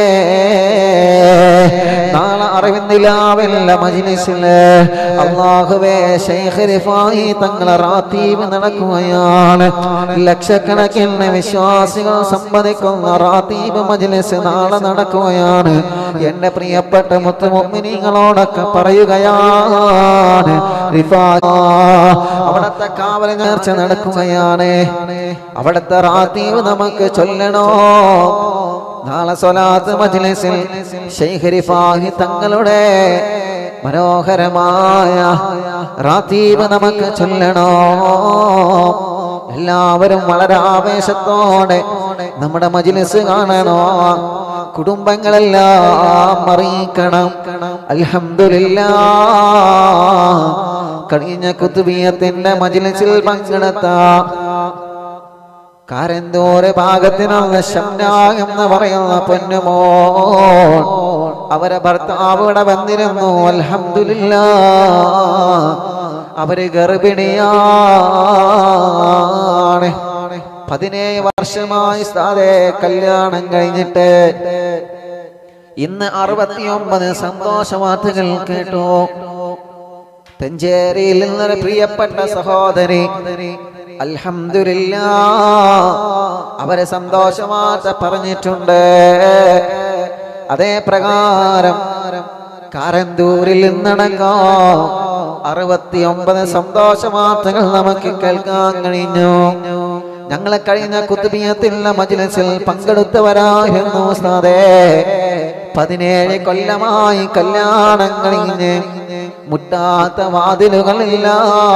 നാളെ അറിവിന്ദിലാവില്ല മജ്ലിസില് അള്ളാഹുവേ ശൈഖ് റിഫായി തങ്ങളെ റാത്തീബ് നടക്കുകയാണ് ലക്ഷക്കണക്കിന് വിശ്വാസികൾ സംബന്ധിക്കുന്ന റാത്തീബ് മജ്ലിസ് നാളെ നടക്കുകയാണ് എന്റെ പ്രിയപ്പെട്ട മുത്തുമൊമ്മിനികളോടൊക്കെ പറയുകയാണ് റിഫാ അവിടത്തെ കാവൽ നേർച്ച നടക്കുകയാണ് അവിടത്തെ റാത്തീവ് നമുക്ക് ചൊല്ലണോ നാളെ സ്വലാത്ത് മജ്ലിസിൽ ശൈഖ് റിഫാഹി തങ്ങളുടെ മനോഹരമായ റാത്തീവ് നമുക്ക് ചൊല്ലണോ എല്ലാവരും വളരെ ആവേശത്തോടെ നമ്മുടെ മജ്ലിസ് കാണണോ കുടുംബങ്ങളെല്ലാം അറിയിക്കണം അൽഹംദുലില്ല കഴിഞ്ഞ കുത്തുബിയത്തിന്റെ മജ്ലിസിൽ പങ്കെടുത്ത കാരന്തോര് ഭാഗത്തിനുള്ള ശബ്ന എന്ന് പറയുന്ന പൊന്നുമോ അവരെ ഭർത്താവ് ഇവിടെ വന്നിരുന്നു അൽഹംദുലില്ല അവര് ഗർഭിണിയാണ് പതിനേഴ് വർഷമായി സാധേ കല്യാണം കഴിഞ്ഞിട്ട് ഇന്ന് അറുപത്തിയൊമ്പത് സന്തോഷ വാർത്തകൾ കേട്ടു തെഞ്ചേരിയിൽ നിന്നൊരു പ്രിയപ്പെട്ട സഹോദരി അൽഹംദുലില്ലാ അവരെ സന്തോഷവാർത്ത പറഞ്ഞിട്ടുണ്ട് അതേ പ്രകാരം കാരന്തൂരിൽ നിന്നടക്കം അറുപത്തിയൊമ്പത് സന്തോഷവാർത്തകൾ നമുക്ക് കേൾക്കാൻ കഴിഞ്ഞു ഞങ്ങളെ കഴിഞ്ഞ കുത്തുബിയത്തിലുള്ള മജ്ലിസിൽ പങ്കെടുത്തവരായിരുന്നു ഉസ്താദേ പതിനേഴ് കൊല്ലമായി കല്യാണം കഴിഞ്ഞ് മുട്ടാത്ത വാതിലുകളില്ല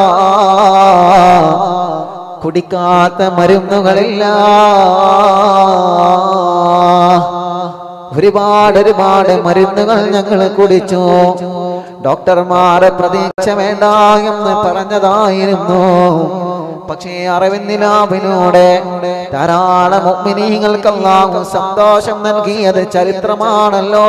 കുടിക്കാത്ത മരുന്നുകളില്ല ഒരുപാട് ഒരുപാട് മരുന്നുകൾ ഞങ്ങൾ കുടിച്ചു ഡോക്ടർമാരെ പ്രതീക്ഷ വേണ്ട എന്ന് പറഞ്ഞതായിരുന്നു പക്ഷേ അറിവിന്ദിലാവിലൂടെ ധാരാളം മുഗ്മിനീകൾക്കെല്ലാം സന്തോഷം നൽകിയത് ചരിത്രമാണല്ലോ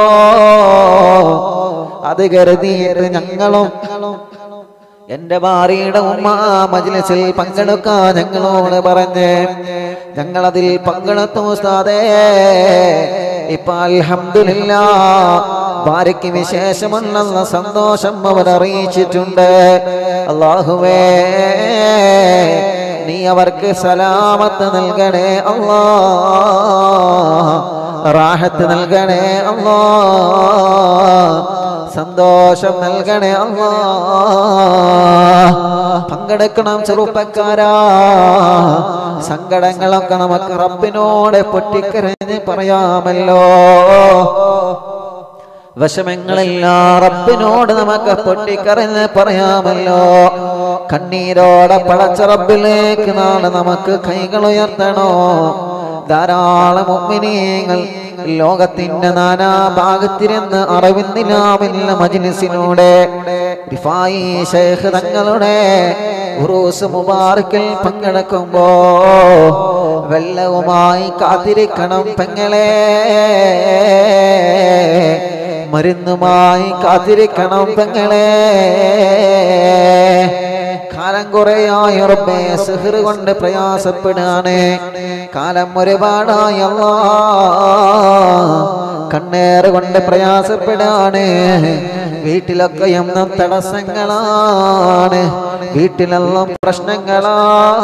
അത് കരുതിയിട്ട് ഞങ്ങളും എന്റെ ഭാര്യയുടെ ഉമ്മ മജ്ലിസിൽ പങ്കെടുക്കാൻ ഞങ്ങളോട് പറഞ്ഞ് ഞങ്ങളതിൽ പങ്കെടുത്തു ഉസ്താദേ ഇപ്പൊ അൽഹംദുലില്ല ഭാര്യയ്ക്ക് വിശേഷമുള്ള സന്തോഷം അവർ അറിയിച്ചിട്ടുണ്ട് അള്ളാഹുവേ നീ അവർക്ക് സലാമത്ത് നൽകണേ അല്ലാ റാഹത്ത് നൽകണേ അല്ലാ സന്തോഷം നൽകണേ അല്ലാ പങ്കെടുക്കണം ചെറുപ്പക്കാരാ സങ്കടങ്ങളൊക്കെ നമുക്ക് റബ്ബിനോട് പൊട്ടിക്കരഞ്ഞ് പറയാമല്ലോ വിഷമങ്ങളെല്ലാം റബ്ബിനോട് നമുക്ക് പൊട്ടിക്കറിഞ്ഞ് പറയാമല്ലോ കണ്ണീരോടെ പടച്ച റബ്ബിലേക്ക് നാളെ നമുക്ക് കൈകൾ ഉയർത്തണോ ധാരാളം ഉമ്മിനീങ്ങൾ ലോകത്തിന്റെ നാനാ ഭാഗത്തിരുന്ന് അറിവിന്ദിലാവില്ല മജ്ലിസിലൂടെ റിഫായി ശേഖ് തങ്ങളുടെ ഉറൂസ് മുബാറക്കിൽ പങ്കെടുക്കുമ്പോ വെള്ളവുമായി കാത്തിരിക്കണം പെങ്ങളെ മരുന്നുമായി കാത്തിരിക്കണം പെങ്ങളെ കാലം കുറേയായി ഉറപ്പേ സിഹർ കൊണ്ട് പ്രയാസപ്പെടാണ് കാലം ഒരുപാടായി അല്ലാ കണ്ണേറ് കൊണ്ട് പ്രയാസപ്പെടാണ് വീട്ടിലൊക്കെ എന്നും തടസ്സങ്ങളാണ് വീട്ടിലെല്ലാം പ്രശ്നങ്ങളാണ്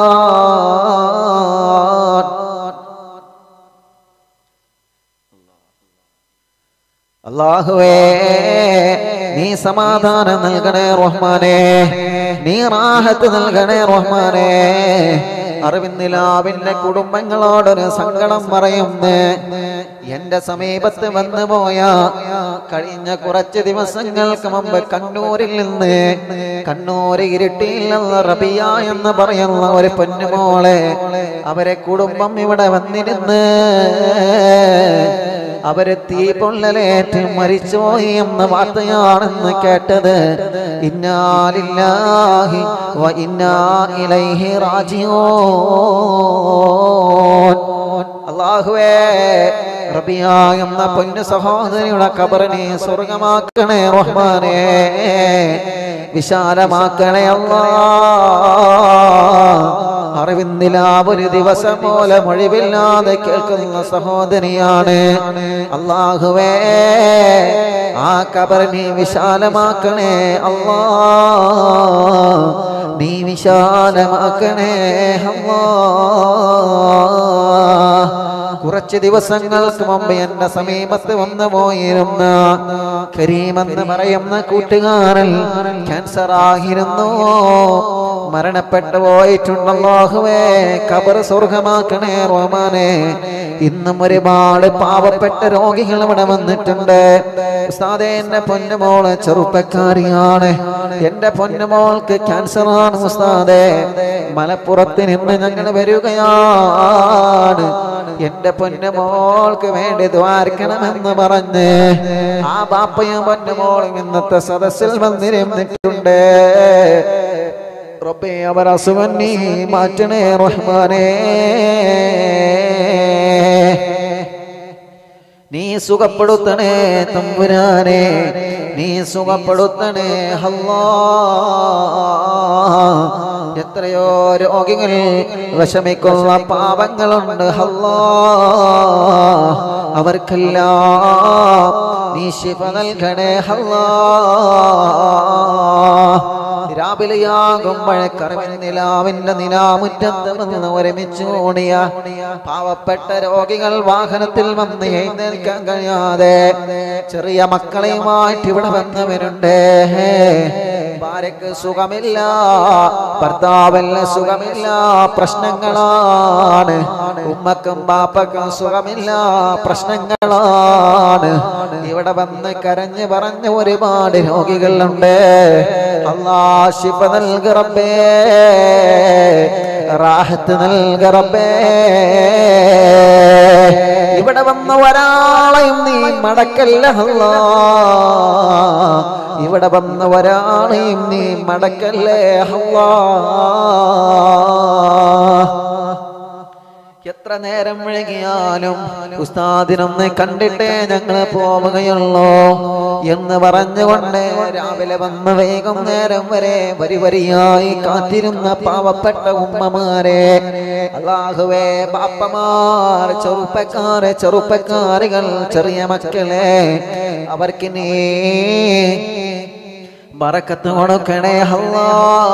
അള്ളാഹുവേ നീ സമാധാനം നൽകണേ റഹ്മാനെ നീ റാഹത്ത് നൽകണേ റഹ്മാനെ അറിവിന്ദിലാവിന്റെ കുടുംബങ്ങളോടൊരു സങ്കടം പറയുന്നു എന്റെ സമീപത്ത് വന്നു പോയ കഴിഞ്ഞ കുറച്ച് ദിവസങ്ങൾക്ക് മുമ്പ് കണ്ണൂരിൽ നിന്ന് കണ്ണൂർ ഇരുട്ടിയിൽ നിന്ന് റബിയ എന്ന് പറയുന്ന ഒരു പൊന്നുമോളെ അവരെ കുടുംബം ഇവിടെ വന്നിരുന്ന് അവര് തീ പൊള്ളലേറ്റ് മരിച്ചുപോയി എന്ന വാർത്തയാണെന്ന് കേട്ടത് ഇന്നാലില്ലാഹി വ ഇന്നാ ഇലൈഹി റാജിഊൻ അല്ലാഹുവേ റബിയ എന്ന പൊന്നു സഹോദരിയുടെ കബറിനെ സ്വർഗമാക്കണേ റഹ്മാനേ വിശാലമാക്കണേ അല്ലാ അറിവിന്ദില്ല ഒരു ദിവസം പോലെ മൊഴിവില്ലാതെ കേൾക്കുന്ന സഹോദരിയാണ് അള്ളാഹുവേ ആ കബർ നീ വിശാലമാക്കണേ അല്ലാ നീ വിശാലമാക്കണേ അല്ലാ കുറച്ച് ദിവസങ്ങൾക്ക് മുമ്പ് എന്റെ സമീപത്ത് വന്നു പോയിരുന്ന കരീം എന്ന് പറയുന്ന കൂട്ടുകാരൻ ക്യാൻസർ ആയിരുന്നു മരണപ്പെട്ടു പോയിട്ടുണ്ടല്ലാഹുവേ കബർ സ്വർഗമാക്കണേ റോമാനെ ഇന്നും ഒരുപാട് പാവപ്പെട്ട രോഗികൾ ഇവിടെ വന്നിട്ടുണ്ട് ഉസ്താദേ എന്റെ പൊന്നുമോള് ചെറുപ്പക്കാരിയാണ് എന്റെ പൊന്നുമോൾക്ക് ക്യാൻസർ ആണ് ഉസ്താദേ മലപ്പുറത്ത് നിന്ന് ഞങ്ങൾ വരികയാണ് എന്റെ പൊന്നുമോൾക്ക് വേണ്ടി ദ്വാരിക്കണമെന്ന് പറഞ്ഞ് ആ ബാപ്പയും പൊന്നുമോളും ഇന്നത്തെ സദസ്സിൽ വന്നിരുന്നിട്ടുണ്ട് റബ്ബേ അവർ അസുഖം നീ മാറ്റണേ റഹ്മാനേ നീ സുഖപ്പെടുത്തണേ തമ്പുരാനെ നീ സുഖപ്പെടുത്തണേ ഹല്ലാ എത്രയോ രോഗികൾ വിഷമിക്കുന്ന പാപങ്ങളുണ്ട് ഹല്ലാ അവർക്കെല്ലാം നീ ശിവ നൽകണേ ഹല്ലാ രാവിലെയാകുമ്പോഴേ കറിവിൻ നിലാവിന്റെ നിലാമുറ്റത്ത് വന്ന് ഒരുമിച്ച് ഓടിയ പാവപ്പെട്ട രോഗികൾ വാഹനത്തിൽ വന്ന് എഴുന്നേൽക്കാൻ കഴിയാതെ ചെറിയ മക്കളെയുമായിട്ട് ഇവിടെ വന്നവരുണ്ട് ഭാര്യക്ക് സുഖമില്ല ഭർത്താവിന് സുഖമില്ല പ്രശ്നങ്ങളാണ് ഉമ്മക്കും ബാപ്പക്കും സുഖമില്ല പ്രശ്നങ്ങളാണ് ഇവിടെ വന്ന് കരഞ്ഞ് പറഞ്ഞ് ഒരുപാട് രോഗികളുണ്ട് അല്ലാ ശിഫ നൽകറബേ റാഹത്ത് നൽകറബേ ഇവിടെ വന്ന ഒരാളെയും നീ മടക്കല്ല അല്ലാ ഇവിടെ വന്ന ഒരാളെയും നീ മടക്കല്ലേ അല്ലാ എത്ര നേരം വഴുകിയാലും ഉസ്താദിനൊന്ന് കണ്ടിട്ടേ ഞങ്ങൾ പോവുകയുള്ളൂ എന്ന് പറഞ്ഞുകൊണ്ട് രാവിലെ വന്ന് വൈകുന്നേരം വരെ വരി വരിയായി കാത്തിരുന്ന പാവപ്പെട്ട ഉമ്മമാരെ അള്ളാഹുവേ ബാപ്പമാർ ചെറുപ്പക്കാരെ ചെറുപ്പക്കാരികൾ ചെറിയ മക്കളെ അവർക്ക് നീ ബറക്കത്ത് കൊടുക്കണേ ഹല്ലാ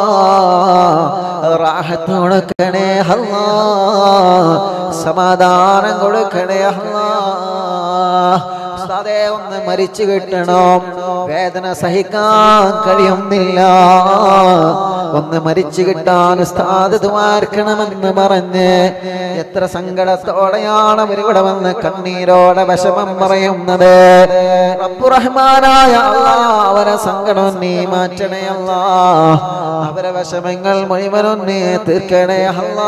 റാഹത്ത് കൊടുക്കണേ ഹല്ലാ സമാധാനം കൊടുക്കണേ ഹല്ലാ ഉസ്താദേ ഒന്ന് മരിച്ചു കിട്ടണം വേദന സഹിക്കാൻ കഴിയുന്നില്ല ഒന്ന് മരിച്ചു കിട്ടാൻ ഉസ്താദ് ദ്വാർക്കണമെന്ന് പറഞ്ഞ് എത്ര സങ്കടത്തോടെയാണ് അവരിവിടെ വന്ന് കണ്ണീരോടെ വിഷമം പറയുന്നത് റബ്ബുറഹ്മാനായ അല്ലാ അവരെ സങ്കടം നീ മാറ്റണേ അല്ലാ അവരെ വിഷമങ്ങൾ മുഴുവനും നീ തീർക്കണേ അല്ലാ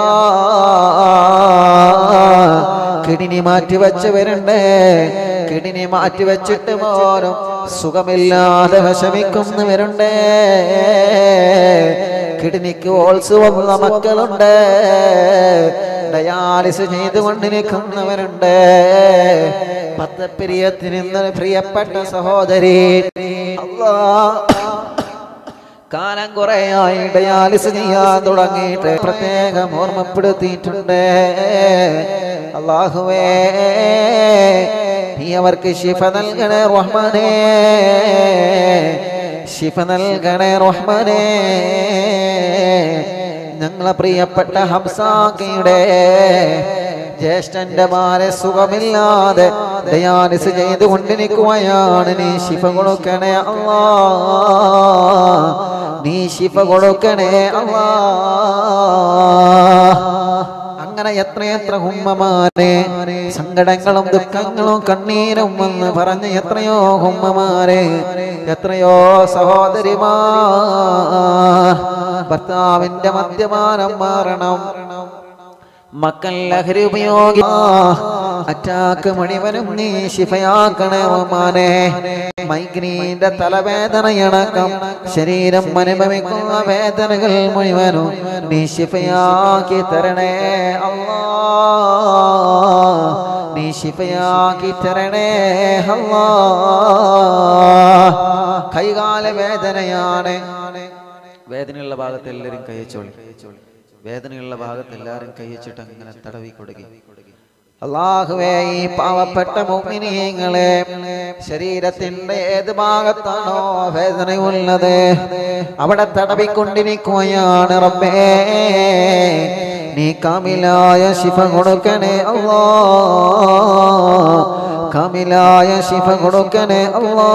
കിടിനി മാറ്റി വെച്ചവരുണ്ട് കിടിനി മാറ്റി വെച്ചിട്ട് പോലും സുഖമില്ലാതെ വിഷമിക്കുന്നവരുണ്ട് കിഡ്നിക്ക് ഓൾസ് വന്ന മക്കളുണ്ട് ഡയാലിസ് ചെയ്തുകൊണ്ടിരിക്കുന്നവരുണ്ട് പത്തപ്പിരിയത്തിന് ഇന്നലെ പ്രിയപ്പെട്ട സഹോദരി അല്ലാ കാലം കുറേയായി ഡയാലിസ് ചെയ്യാൻ തുടങ്ങിയിട്ട് പ്രത്യേകം ഓർമ്മപ്പെടുത്തിയിട്ടുണ്ട് അള്ളാഹുവേ നീ അവർക്ക് ശിഫ നൽകണേ റഹ്മാനേ ശിഫ നൽകണേ റഹ്മാനേ ഞങ്ങളെ പ്രിയപ്പെട്ട ഹംസാക്കയുടെ ജ്യേഷ്ഠന്റെ മാരെ സുഖമില്ലാതെ ഡയാലിസ് ചെയ്തുകൊണ്ടിരിക്കുകയാണ് നീ ശിഫ കൊടുക്കണേ അല്ലാ നീ ശിഫ കൊടുക്കണേ അല്ലാ അങ്ങനെ എത്രയെത്ര ഉമ്മമാരെ സങ്കടങ്ങളും ദുഃഖങ്ങളും കണ്ണീരും വന്ന് പറഞ്ഞ് എത്രയോ ഉമ്മമാരെ എത്രയോ സഹോദരിമാർ ഭർത്താവിന്റെ മദ്യപാനം മാറണം മക്കൾ ലഹരി ഉപയോഗി അറ്റാക്ക് മുഴുവനും നീ ശിഫയാക്കണേ റഹ്മാനെ മൈഗ്രീന്റെ തലവേദനയടക്കം ശരീരം അനുഭവിക്കുന്ന വേദനകൾ മുഴുവനും നീ ശിഫയാക്കി തരണേ അല്ലാ നീ ശിഫയാക്കി തരണേ അല്ലാ കൈകാല വേദനയാണ് വേദനയുള്ള ഭാഗത്ത് എല്ലാവരും കൈച്ചോളി വേദനയുള്ള ഭാഗത്ത് എല്ലാവരും കൈവച്ചിട്ട് അങ്ങനെ തടവി കൊടുക്കി അള്ളാഹുവേ ഈ പാവപ്പെട്ട മോഹിനിയങ്ങളെ ശരീരത്തിന്റെ ഏത് ഭാഗത്താണോ വേദനയുള്ളത് അവിടെ തടവിക്കൊണ്ടിരിക്കുകയാണ് റബ്ബേ നീ കാമിലായ ശിഫ കൊടുക്കണേ അല്ലാ കാമിലായ ശിഫ കൊടുക്കണേ അല്ലാ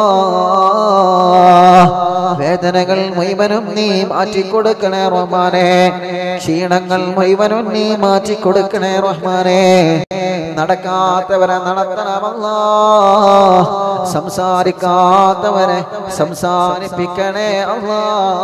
വേദനകൾ മുഴുവനും നീ മാറ്റിക്കൊടുക്കണേ റഹ്മാനെ ക്ഷീണങ്ങൾ മുഴുവനും നീ മാറ്റിക്കൊടുക്കണേ റഹ്മാനെ നടക്കാത്തവരെ നടത്തണമല്ല സംസാരിക്കാത്തവരെ സംസാരിപ്പിക്കണേ അല്ലാ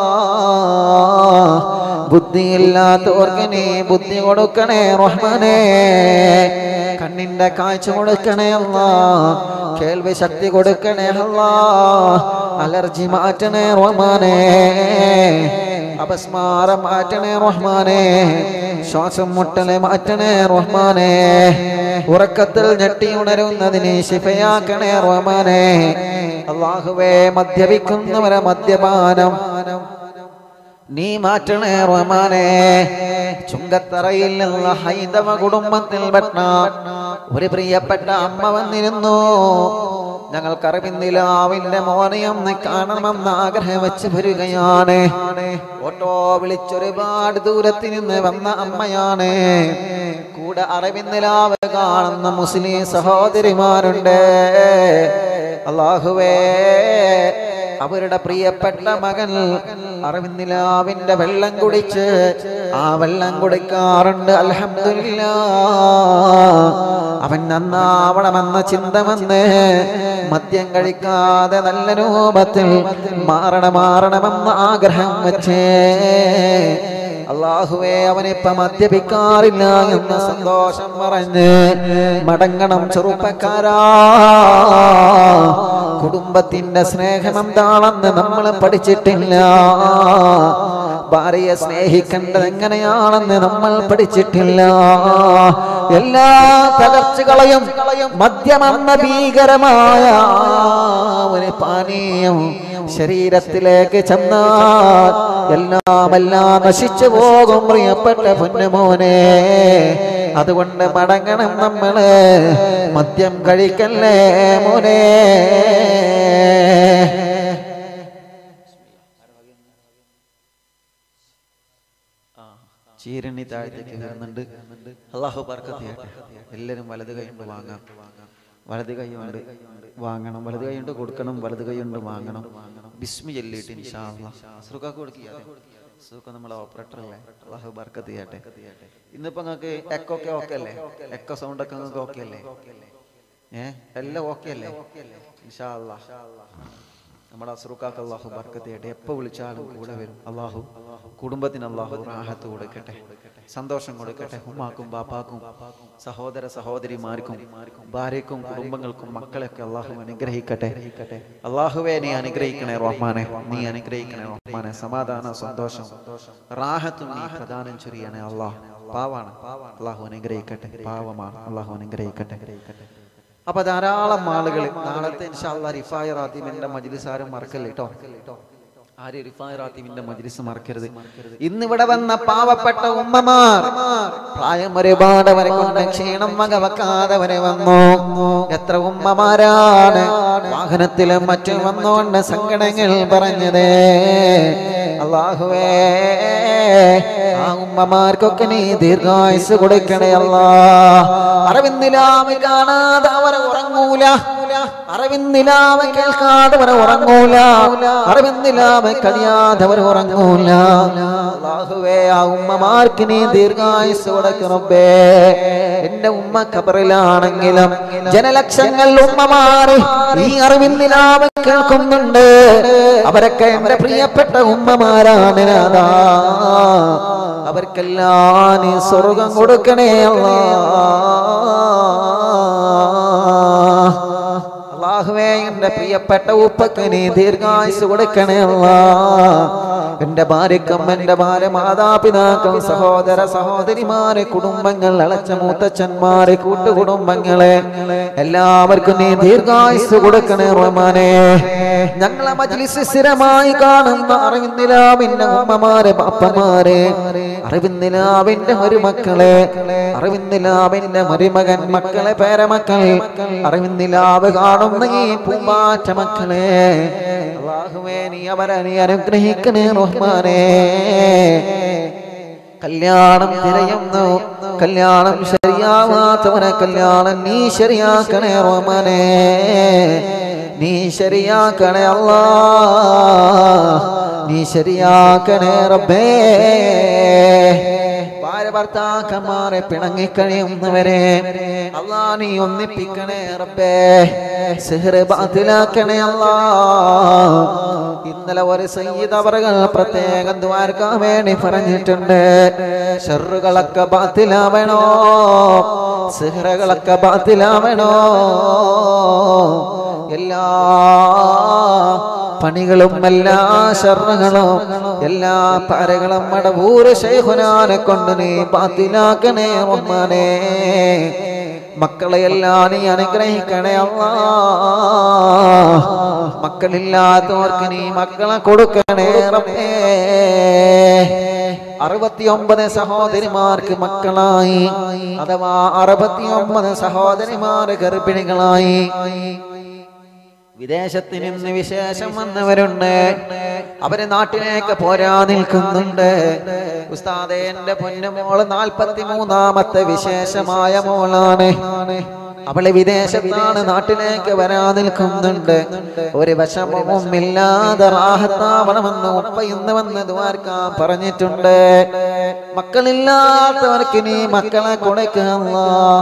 ബുദ്ധിയില്ലാത്തവർക്ക് നീ ബുദ്ധി കൊടുക്കണേ റഹ്മാനെ കണ്ണിന്റെ കാഴ്ച കൊടുക്കണേ അല്ല കേൾവി ശക്തി കൊടുക്കണേ അല്ല അലർജി മാറ്റണേ റഹ്മാനെ അപസ്മാരം മാറ്റണേ റഹ്മാനെ ശ്വാസം മുട്ടലെ മാറ്റണേ റഹ്മാനെ ഉറക്കത്തിൽ ഞെട്ടി ഉണരുന്നതിന് ശിഫയാക്കണേ റഹ്മാനെ അള്ളാഹുവേ മദ്യപിക്കുന്നവരെ മദ്യപാനം നീ മാറ്റണേ റഹ്മാനെ ചുങ്കത്തറയിൽ നിന്ന് ഹൈന്ദവ കുടുംബത്തിൽപ്പെട്ട ഒരു പ്രിയപ്പെട്ട അമ്മ വന്നിരുന്നു ഞങ്ങൾക്ക് അറിവിന്ദിലാവിന്റെ മോനെ ഒന്ന് കാണണമെന്ന് ആഗ്രഹം വെച്ച് വരികയാണ് ഓട്ടോ വിളിച്ചൊരുപാട് ദൂരത്തിൽ നിന്ന് വന്ന അമ്മയാണ് കൂടെ അറിവിന്ദിലാവ് കാണുന്ന മുസ്ലിം സഹോദരിമാരുണ്ട് അള്ളാഹുവേ അവരുടെ പ്രിയപ്പെട്ട മകൻ അറിവിന്ദിലാവിന്റെ വെള്ളം കുടിച്ച് ആ വെള്ളം കുടിക്കാറുണ്ട് അൽഹംദുലില്ല അവൻ നന്നാവണമെന്ന ചിന്ത വന്ന് മദ്യം കഴിക്കാതെ നല്ല രൂപത്തിൽ മാറണം മാറണമെന്ന ആഗ്രഹം വെച്ചേ അള്ളാഹുവേ അവനിപ്പ മദ്യപിക്കാറില്ല എന്ന സന്തോഷം പറഞ്ഞ് മടങ്ങണം ചെറുപ്പക്കാരാ കുടുംബത്തിന്റെ സ്നേഹം എന്താണെന്ന് നമ്മൾ പഠിച്ചിട്ടില്ല ഭാര്യയെ സ്നേഹിക്കേണ്ടത് എങ്ങനെയാണെന്ന് നമ്മൾ പഠിച്ചിട്ടില്ല എല്ലാ തകർച്ചകളെയും മദ്യമെന്ന ഭീകരമായ ഒരു പാനീയം ശരീരത്തിലേക്ക് ചെന്നാൽ എല്ലാം എല്ലാം നശിച്ചു പോകും പ്രിയപ്പെട്ട പൊന്നുമോനെ അതുകൊണ്ട് മടങ്ങണം നമ്മള് മദ്യം കഴിക്കല്ലേ മോനെ ചീരണി താഴത്തേക്ക് വരുന്നുണ്ട് അള്ളാഹു ബർക്കത്ത് ചെയ്യട്ടെ എല്ലാവരും വലത് കൈ കൊണ്ട് വാങ്ങാം വലത് കൈ കൊണ്ട് വാങ്ങണം വലത് കൈ കൊണ്ട് കൊടുക്കണം വലത് കൈ കൊണ്ട് വാങ്ങണം ബിസ്മി ചൊല്ലിയിട്ട് ഇൻഷാ സുഖാക്ക് കൊടുക്കുക സുഖ നമ്മളെ ഓപ്പറേറ്റർ അല്ലേ അള്ളാഹു ബർക്കത്ത് ചെയ്യട്ടെ ഇന്നിപ്പോ നിങ്ങൾക്ക് എക്കോ ഒക്കെ ഓക്കെ അല്ലേ എക്കോ സൗണ്ട് ഒക്കെ നിങ്ങൾക്ക് ഓക്കെ അല്ലേ ഏ എല്ലാം ഓക്കെ അല്ലേ ഇൻഷാ അല്ലാ നമ്മുടെ അസുറുക്കാക്ക് അള്ളാഹു ബർക്കത്ത് ചെയ്യട്ടെ എപ്പോൾ വിളിച്ചാലും കൂടെ വരും അള്ളാഹു കുടുംബത്തിന് അള്ളാഹു റാഹത്ത് കൊടുക്കട്ടെ സന്തോഷം കൊടുക്കട്ടെ ഉമ്മാക്കും ബാപ്പാക്കും സഹോദര സഹോദരിമാർക്കും ഭാര്യക്കും കുടുംബങ്ങൾക്കും മക്കളെയൊക്കെ അള്ളാഹു അനുഗ്രഹിക്കട്ടെ അള്ളാഹുവെ നീ അനുഗ്രഹിക്കണേ റഹ്മാനെ നീ അനുഗ്രഹിക്കണേ റഹ്മാനെ സമാധാന സന്തോഷം റാഹത്തും നീ പ്രദാനം ചൊരിയണേ അള്ളാഹ് പാവാണ് അള്ളാഹു അനുഗ്രഹിക്കട്ടെ പാവമാണ് അള്ളാഹു അനുഗ്രഹിക്കട്ടെ അപ്പൊ ധാരാളം ആളുകൾ നാളത്തെ ഇൻഷാല്ല റിഫായ റാത്തീമിന്റെ മജ്ലിസ് ആരും മറക്കല്ലേ കേട്ടോ ആര് റിഫായ റാത്തീമിന്റെ മജ്ലിസ് മറക്കരുത് ഇന്നിവിടെ വന്ന പാവപ്പെട്ട ഉമ്മമാർ പ്രായം ഒരുപാട് വരെ കൊണ്ട് ക്ഷീണം വകവെക്കാതെ വരെ വന്നു എത്ര ഉമ്മമാരാണ് വാഹനത്തിലും മറ്റും വന്നുകൊണ്ട് സങ്കടങ്ങൾ പറഞ്ഞത് അള്ളാഹുവേ ആ ഉമ്മമാർക്കൊക്കെ നീ ദീർഘായുസ് കൊടുക്കണേ അല്ലാ അറിവിന്ദിലാമ കാണാതെ അവർ ഉറങ്ങൂല അറിവിന്ദിലാമ കേൾക്കാതെ അവർ ഉറങ്ങൂല അറിവിന്ദിലാമ കഴിയാതെ അവർ ഉറങ്ങൂല അല്ലാഹുവേ ആ ഉമ്മമാർക്ക് നീ ദീർഘായുസ് കൊടുക്കണേ എന്റെ ഉമ്മ കബറിലാണെങ്കിലും ജനലക്ഷങ്ങൾ ഉമ്മമാര് ഈ അറിവിന്ദിലാമ കേൾക്കുന്നുണ്ട് അവരൊക്കെ എന്റെ പ്രിയപ്പെട്ട ഉമ്മമാരാണ് രാധാ അവർക്കെല്ലാം നീ സ്വർഗം കൊടുക്കണേ അല്ലാ അള്ളാഹുവേ എന്റെ പ്രിയപ്പെട്ട ഉപ്പക്ക് നീ ദീർഘായുസ് കൊടുക്കണേ അല്ലാ എന്റെ ഭാര്യക്കും എന്റെ ഭാര്യ മാതാപിതാക്കൾ സഹോദര സഹോദരിമാരെ കുടുംബങ്ങൾ അളച്ച മൂത്തച്ഛന്മാരെ കൂട്ടുകുടുംബങ്ങളെ എല്ലാവർക്കും നീ ദീർഘായുസ് കൊടുക്കണേ റഹ്മാനെ ഞങ്ങളെ മജ്ലിസ് സ്ഥിരമായി കാണുന്ന അറിവിന്ദിലാവിന്റെ ഉമ്മമാരെ പാപ്പമാരെ അറിവിന്ദിലാവിന്റെ മരുമക്കളെ അറിവിന്ദിലാവിന്റെ മരുമകൻ മക്കളെ പേരമക്കൾ അറിവിന്ദിലാവ് കാണുന്ന ഈ പൂമ്പാറ്റ മക്കളെ അള്ളാഹുവേ നീ അവരെ നീ അനുഗ്രഹിക്കണേ റഹ്മാനേ കല്യാണം തിരയുന്നു കല്യാണം ശരിയാവാത്തവനെ കല്യാണം നീ ശരിയാക്കണേ റഹ്മാനേ നീ ശരിയാക്കണേ അല്ലാ നീ ശരിയാക്കണേ റബ്ബേ ഭാര്യ ഭർത്താക്കന്മാരെ പിണങ്ങിക്കഴിയുന്നവരെ അല്ലാ നീ ഒന്നിപ്പിക്കണേ റബ്ബേ സിഹ്റ് ബാത്തിലാക്കണേ അല്ലാ ഇന്നലെ ഒരു സയ്യിദ് അവറുകൾ പ്രത്യേകം ദ്വാരക്കാൻ വേണ്ടി പറഞ്ഞിട്ടുണ്ട് ഷെറുകളൊക്കെ ബാത്തിലാവണോ സിഹ്റകളൊക്കെ ബാത്തിലാവണോ എല്ലാ പണികളും എല്ലാ ഷർണകളും എല്ലാ പാരകളും മടവൂര് ശൈഖുനാനെ കൊണ്ട് നീ ബാത്തിലാക്കണേ റഹ്മാനേ മക്കളെയെല്ലാം നീ അനുഗ്രഹിക്കണേ അല്ലാ മക്കളില്ലാത്തവർക്ക് നീ മക്കളെ കൊടുക്കണേ റബ്ബേ അറുപത്തിയൊമ്പത് സഹോദരിമാർക്ക് മക്കളായി അഥവാ അറുപത്തിയൊമ്പത് സഹോദരിമാർ ഗർഭിണികളായി വിദേശത്ത് നിന്ന് വിശേഷം വന്നവരുണ്ട് അവര് നാട്ടിലേക്ക് പോരാ നിൽക്കുന്നുണ്ട് ഉസ്താദെ എന്റെ പൊന്നുമോള് നാൽപ്പത്തി മൂന്നാമത്തെ വിശേഷമായ മോളാണ് അവള് വിദേശത്താണ് നാട്ടിലേക്ക് വരാ നിൽക്കുന്നുണ്ട് ഒരു വിഷമവും ഇല്ലാതെ റാഹത്താവണമെന്ന് ഉപ്പ ഇന്ന് വന്ന് ദ്വാർക്കാൻ പറഞ്ഞിട്ടുണ്ട് മക്കളില്ലാത്തവർക്ക് നീ മക്കളെ കൊടുക്കുക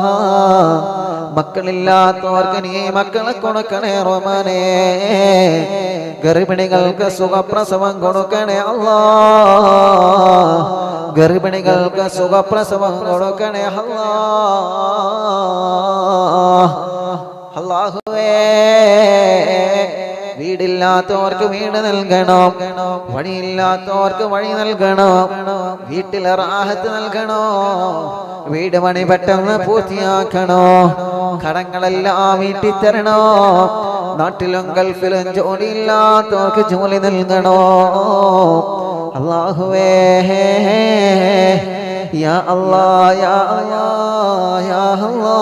മക്കളില്ലാത്തവർക്ക് നീ മക്കളെ കൊടുക്കണേ റോമാനേ ഗർഭിണികൾക്ക് സുഖപ്രസവം കൊടുക്കണേ അല്ലാ ഗർഭിണികൾക്ക് സുഖപ്രസവം കൊടുക്കണേ അല്ലാ അല്ലാഹുവേ വീടില്ലാത്തവർക്ക് വീട് നൽകണം വഴിയില്ലാത്തവർക്ക് വഴി നൽകണം വീട്ടിലെ റാഹത്ത് നൽകണോ വീട് പണി പെട്ടെന്ന് പൂർത്തിയാക്കണോ കടങ്ങളെല്ലാം വീട്ടിൽ തരണോ നാട്ടിലും ഗൾഫിലും ജോലിയില്ലാത്തവർക്ക് ജോലി നൽകണോ അള്ളാഹുവേ യാ അല്ലാ യാ അല്ലാ യാ അല്ലാ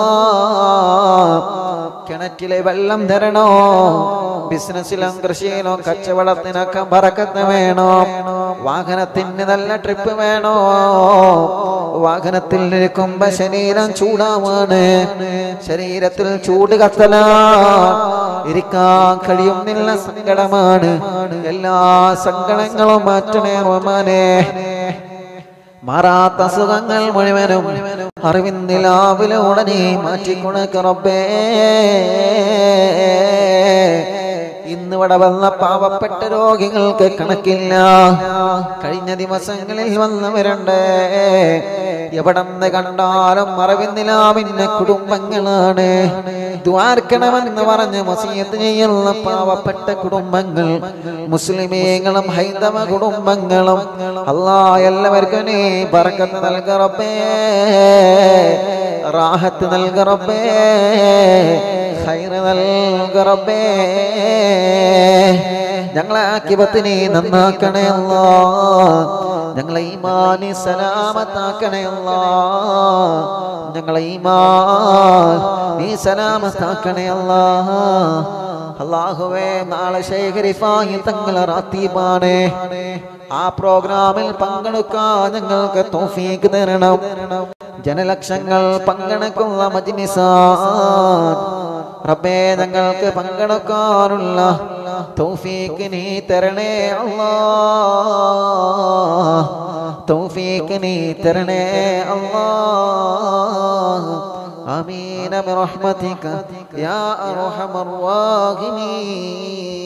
കിണറ്റിലെ വെള്ളം തരണോ ബിസിനസ്സിലും കൃഷിയിലും കച്ചവടത്തിനൊക്കെ പറക്കത്ത് വേണോ വാഹനത്തിന് നല്ല ട്രിപ്പ് വേണോ വാഹനത്തിൽ നിൽക്കുമ്പോ ശരീരം ചൂടാവാണ് ശരീരത്തിൽ ചൂട് കത്തല ഇരിക്കാൻ കഴിയുന്നില്ല സങ്കടമാണ് എല്ലാ സങ്കടങ്ങളും മാറ്റണേ റോമാനേ മാറാത്ത സുഖങ്ങൾ മുഴുവനും അറിവിന്ദിലാവിലെ ഉടനെ മാറ്റിക്കൊടുക്കറബേ ഇന്നിവിടെ വന്ന പാവപ്പെട്ട രോഗികൾക്ക് കണക്കില്ല കഴിഞ്ഞ ദിവസങ്ങളിൽ വന്നവരുണ്ട് എവിടെന്ന് കണ്ടാലും അറിവിന്ദിലാവിന്റെ കുടുംബങ്ങളാണ് ദ്വാർക്കണമെന്ന് പറഞ്ഞ് മസീത്ത് ചെയ്യുന്ന പാവപ്പെട്ട കുടുംബങ്ങൾ മുസ്ലിമീങ്ങളും ഹൈന്ദവ കുടുംബങ്ങളും അല്ലാ എല്ലാവർക്കും നീ പറക്കത്ത് നൽകറപ്പേ റാഹത്ത് നൽകറപ്പേ ഖൈറ് നൽകറപ്പേ ഞങ്ങളെ ആക്കിപത്ത് നീ നന്നാക്കണേ അല്ലാ ഞങ്ങളെ ഈമാനി സലാമത്താക്കണേ അല്ലാ ഞങ്ങളെ ഈമാൻ നീ സലാമത്താക്കണേ അല്ലാ അള്ളാഹുവേ നാളെ ശേഖരിഫായി തങ്ങളെ റാത്തീബാണ് ആ പ്രോഗ്രാമിൽ പങ്കെടുക്കാൻ ഞങ്ങൾക്ക് തോഫീക്ക് തരണം ജനലക്ഷങ്ങൾ പങ്കെടുക്കുന്ന മജ്നിസാൻ റബ്ബേ ഞങ്ങൾക്ക് പങ്കെടുക്കാനുള്ള തൗഫീക്ക് നീ തരണേ അല്ലാ തൗഫീക്ക് നീ തരണേ അല്ലാ آمين برحمتك يا أرحم الراحمين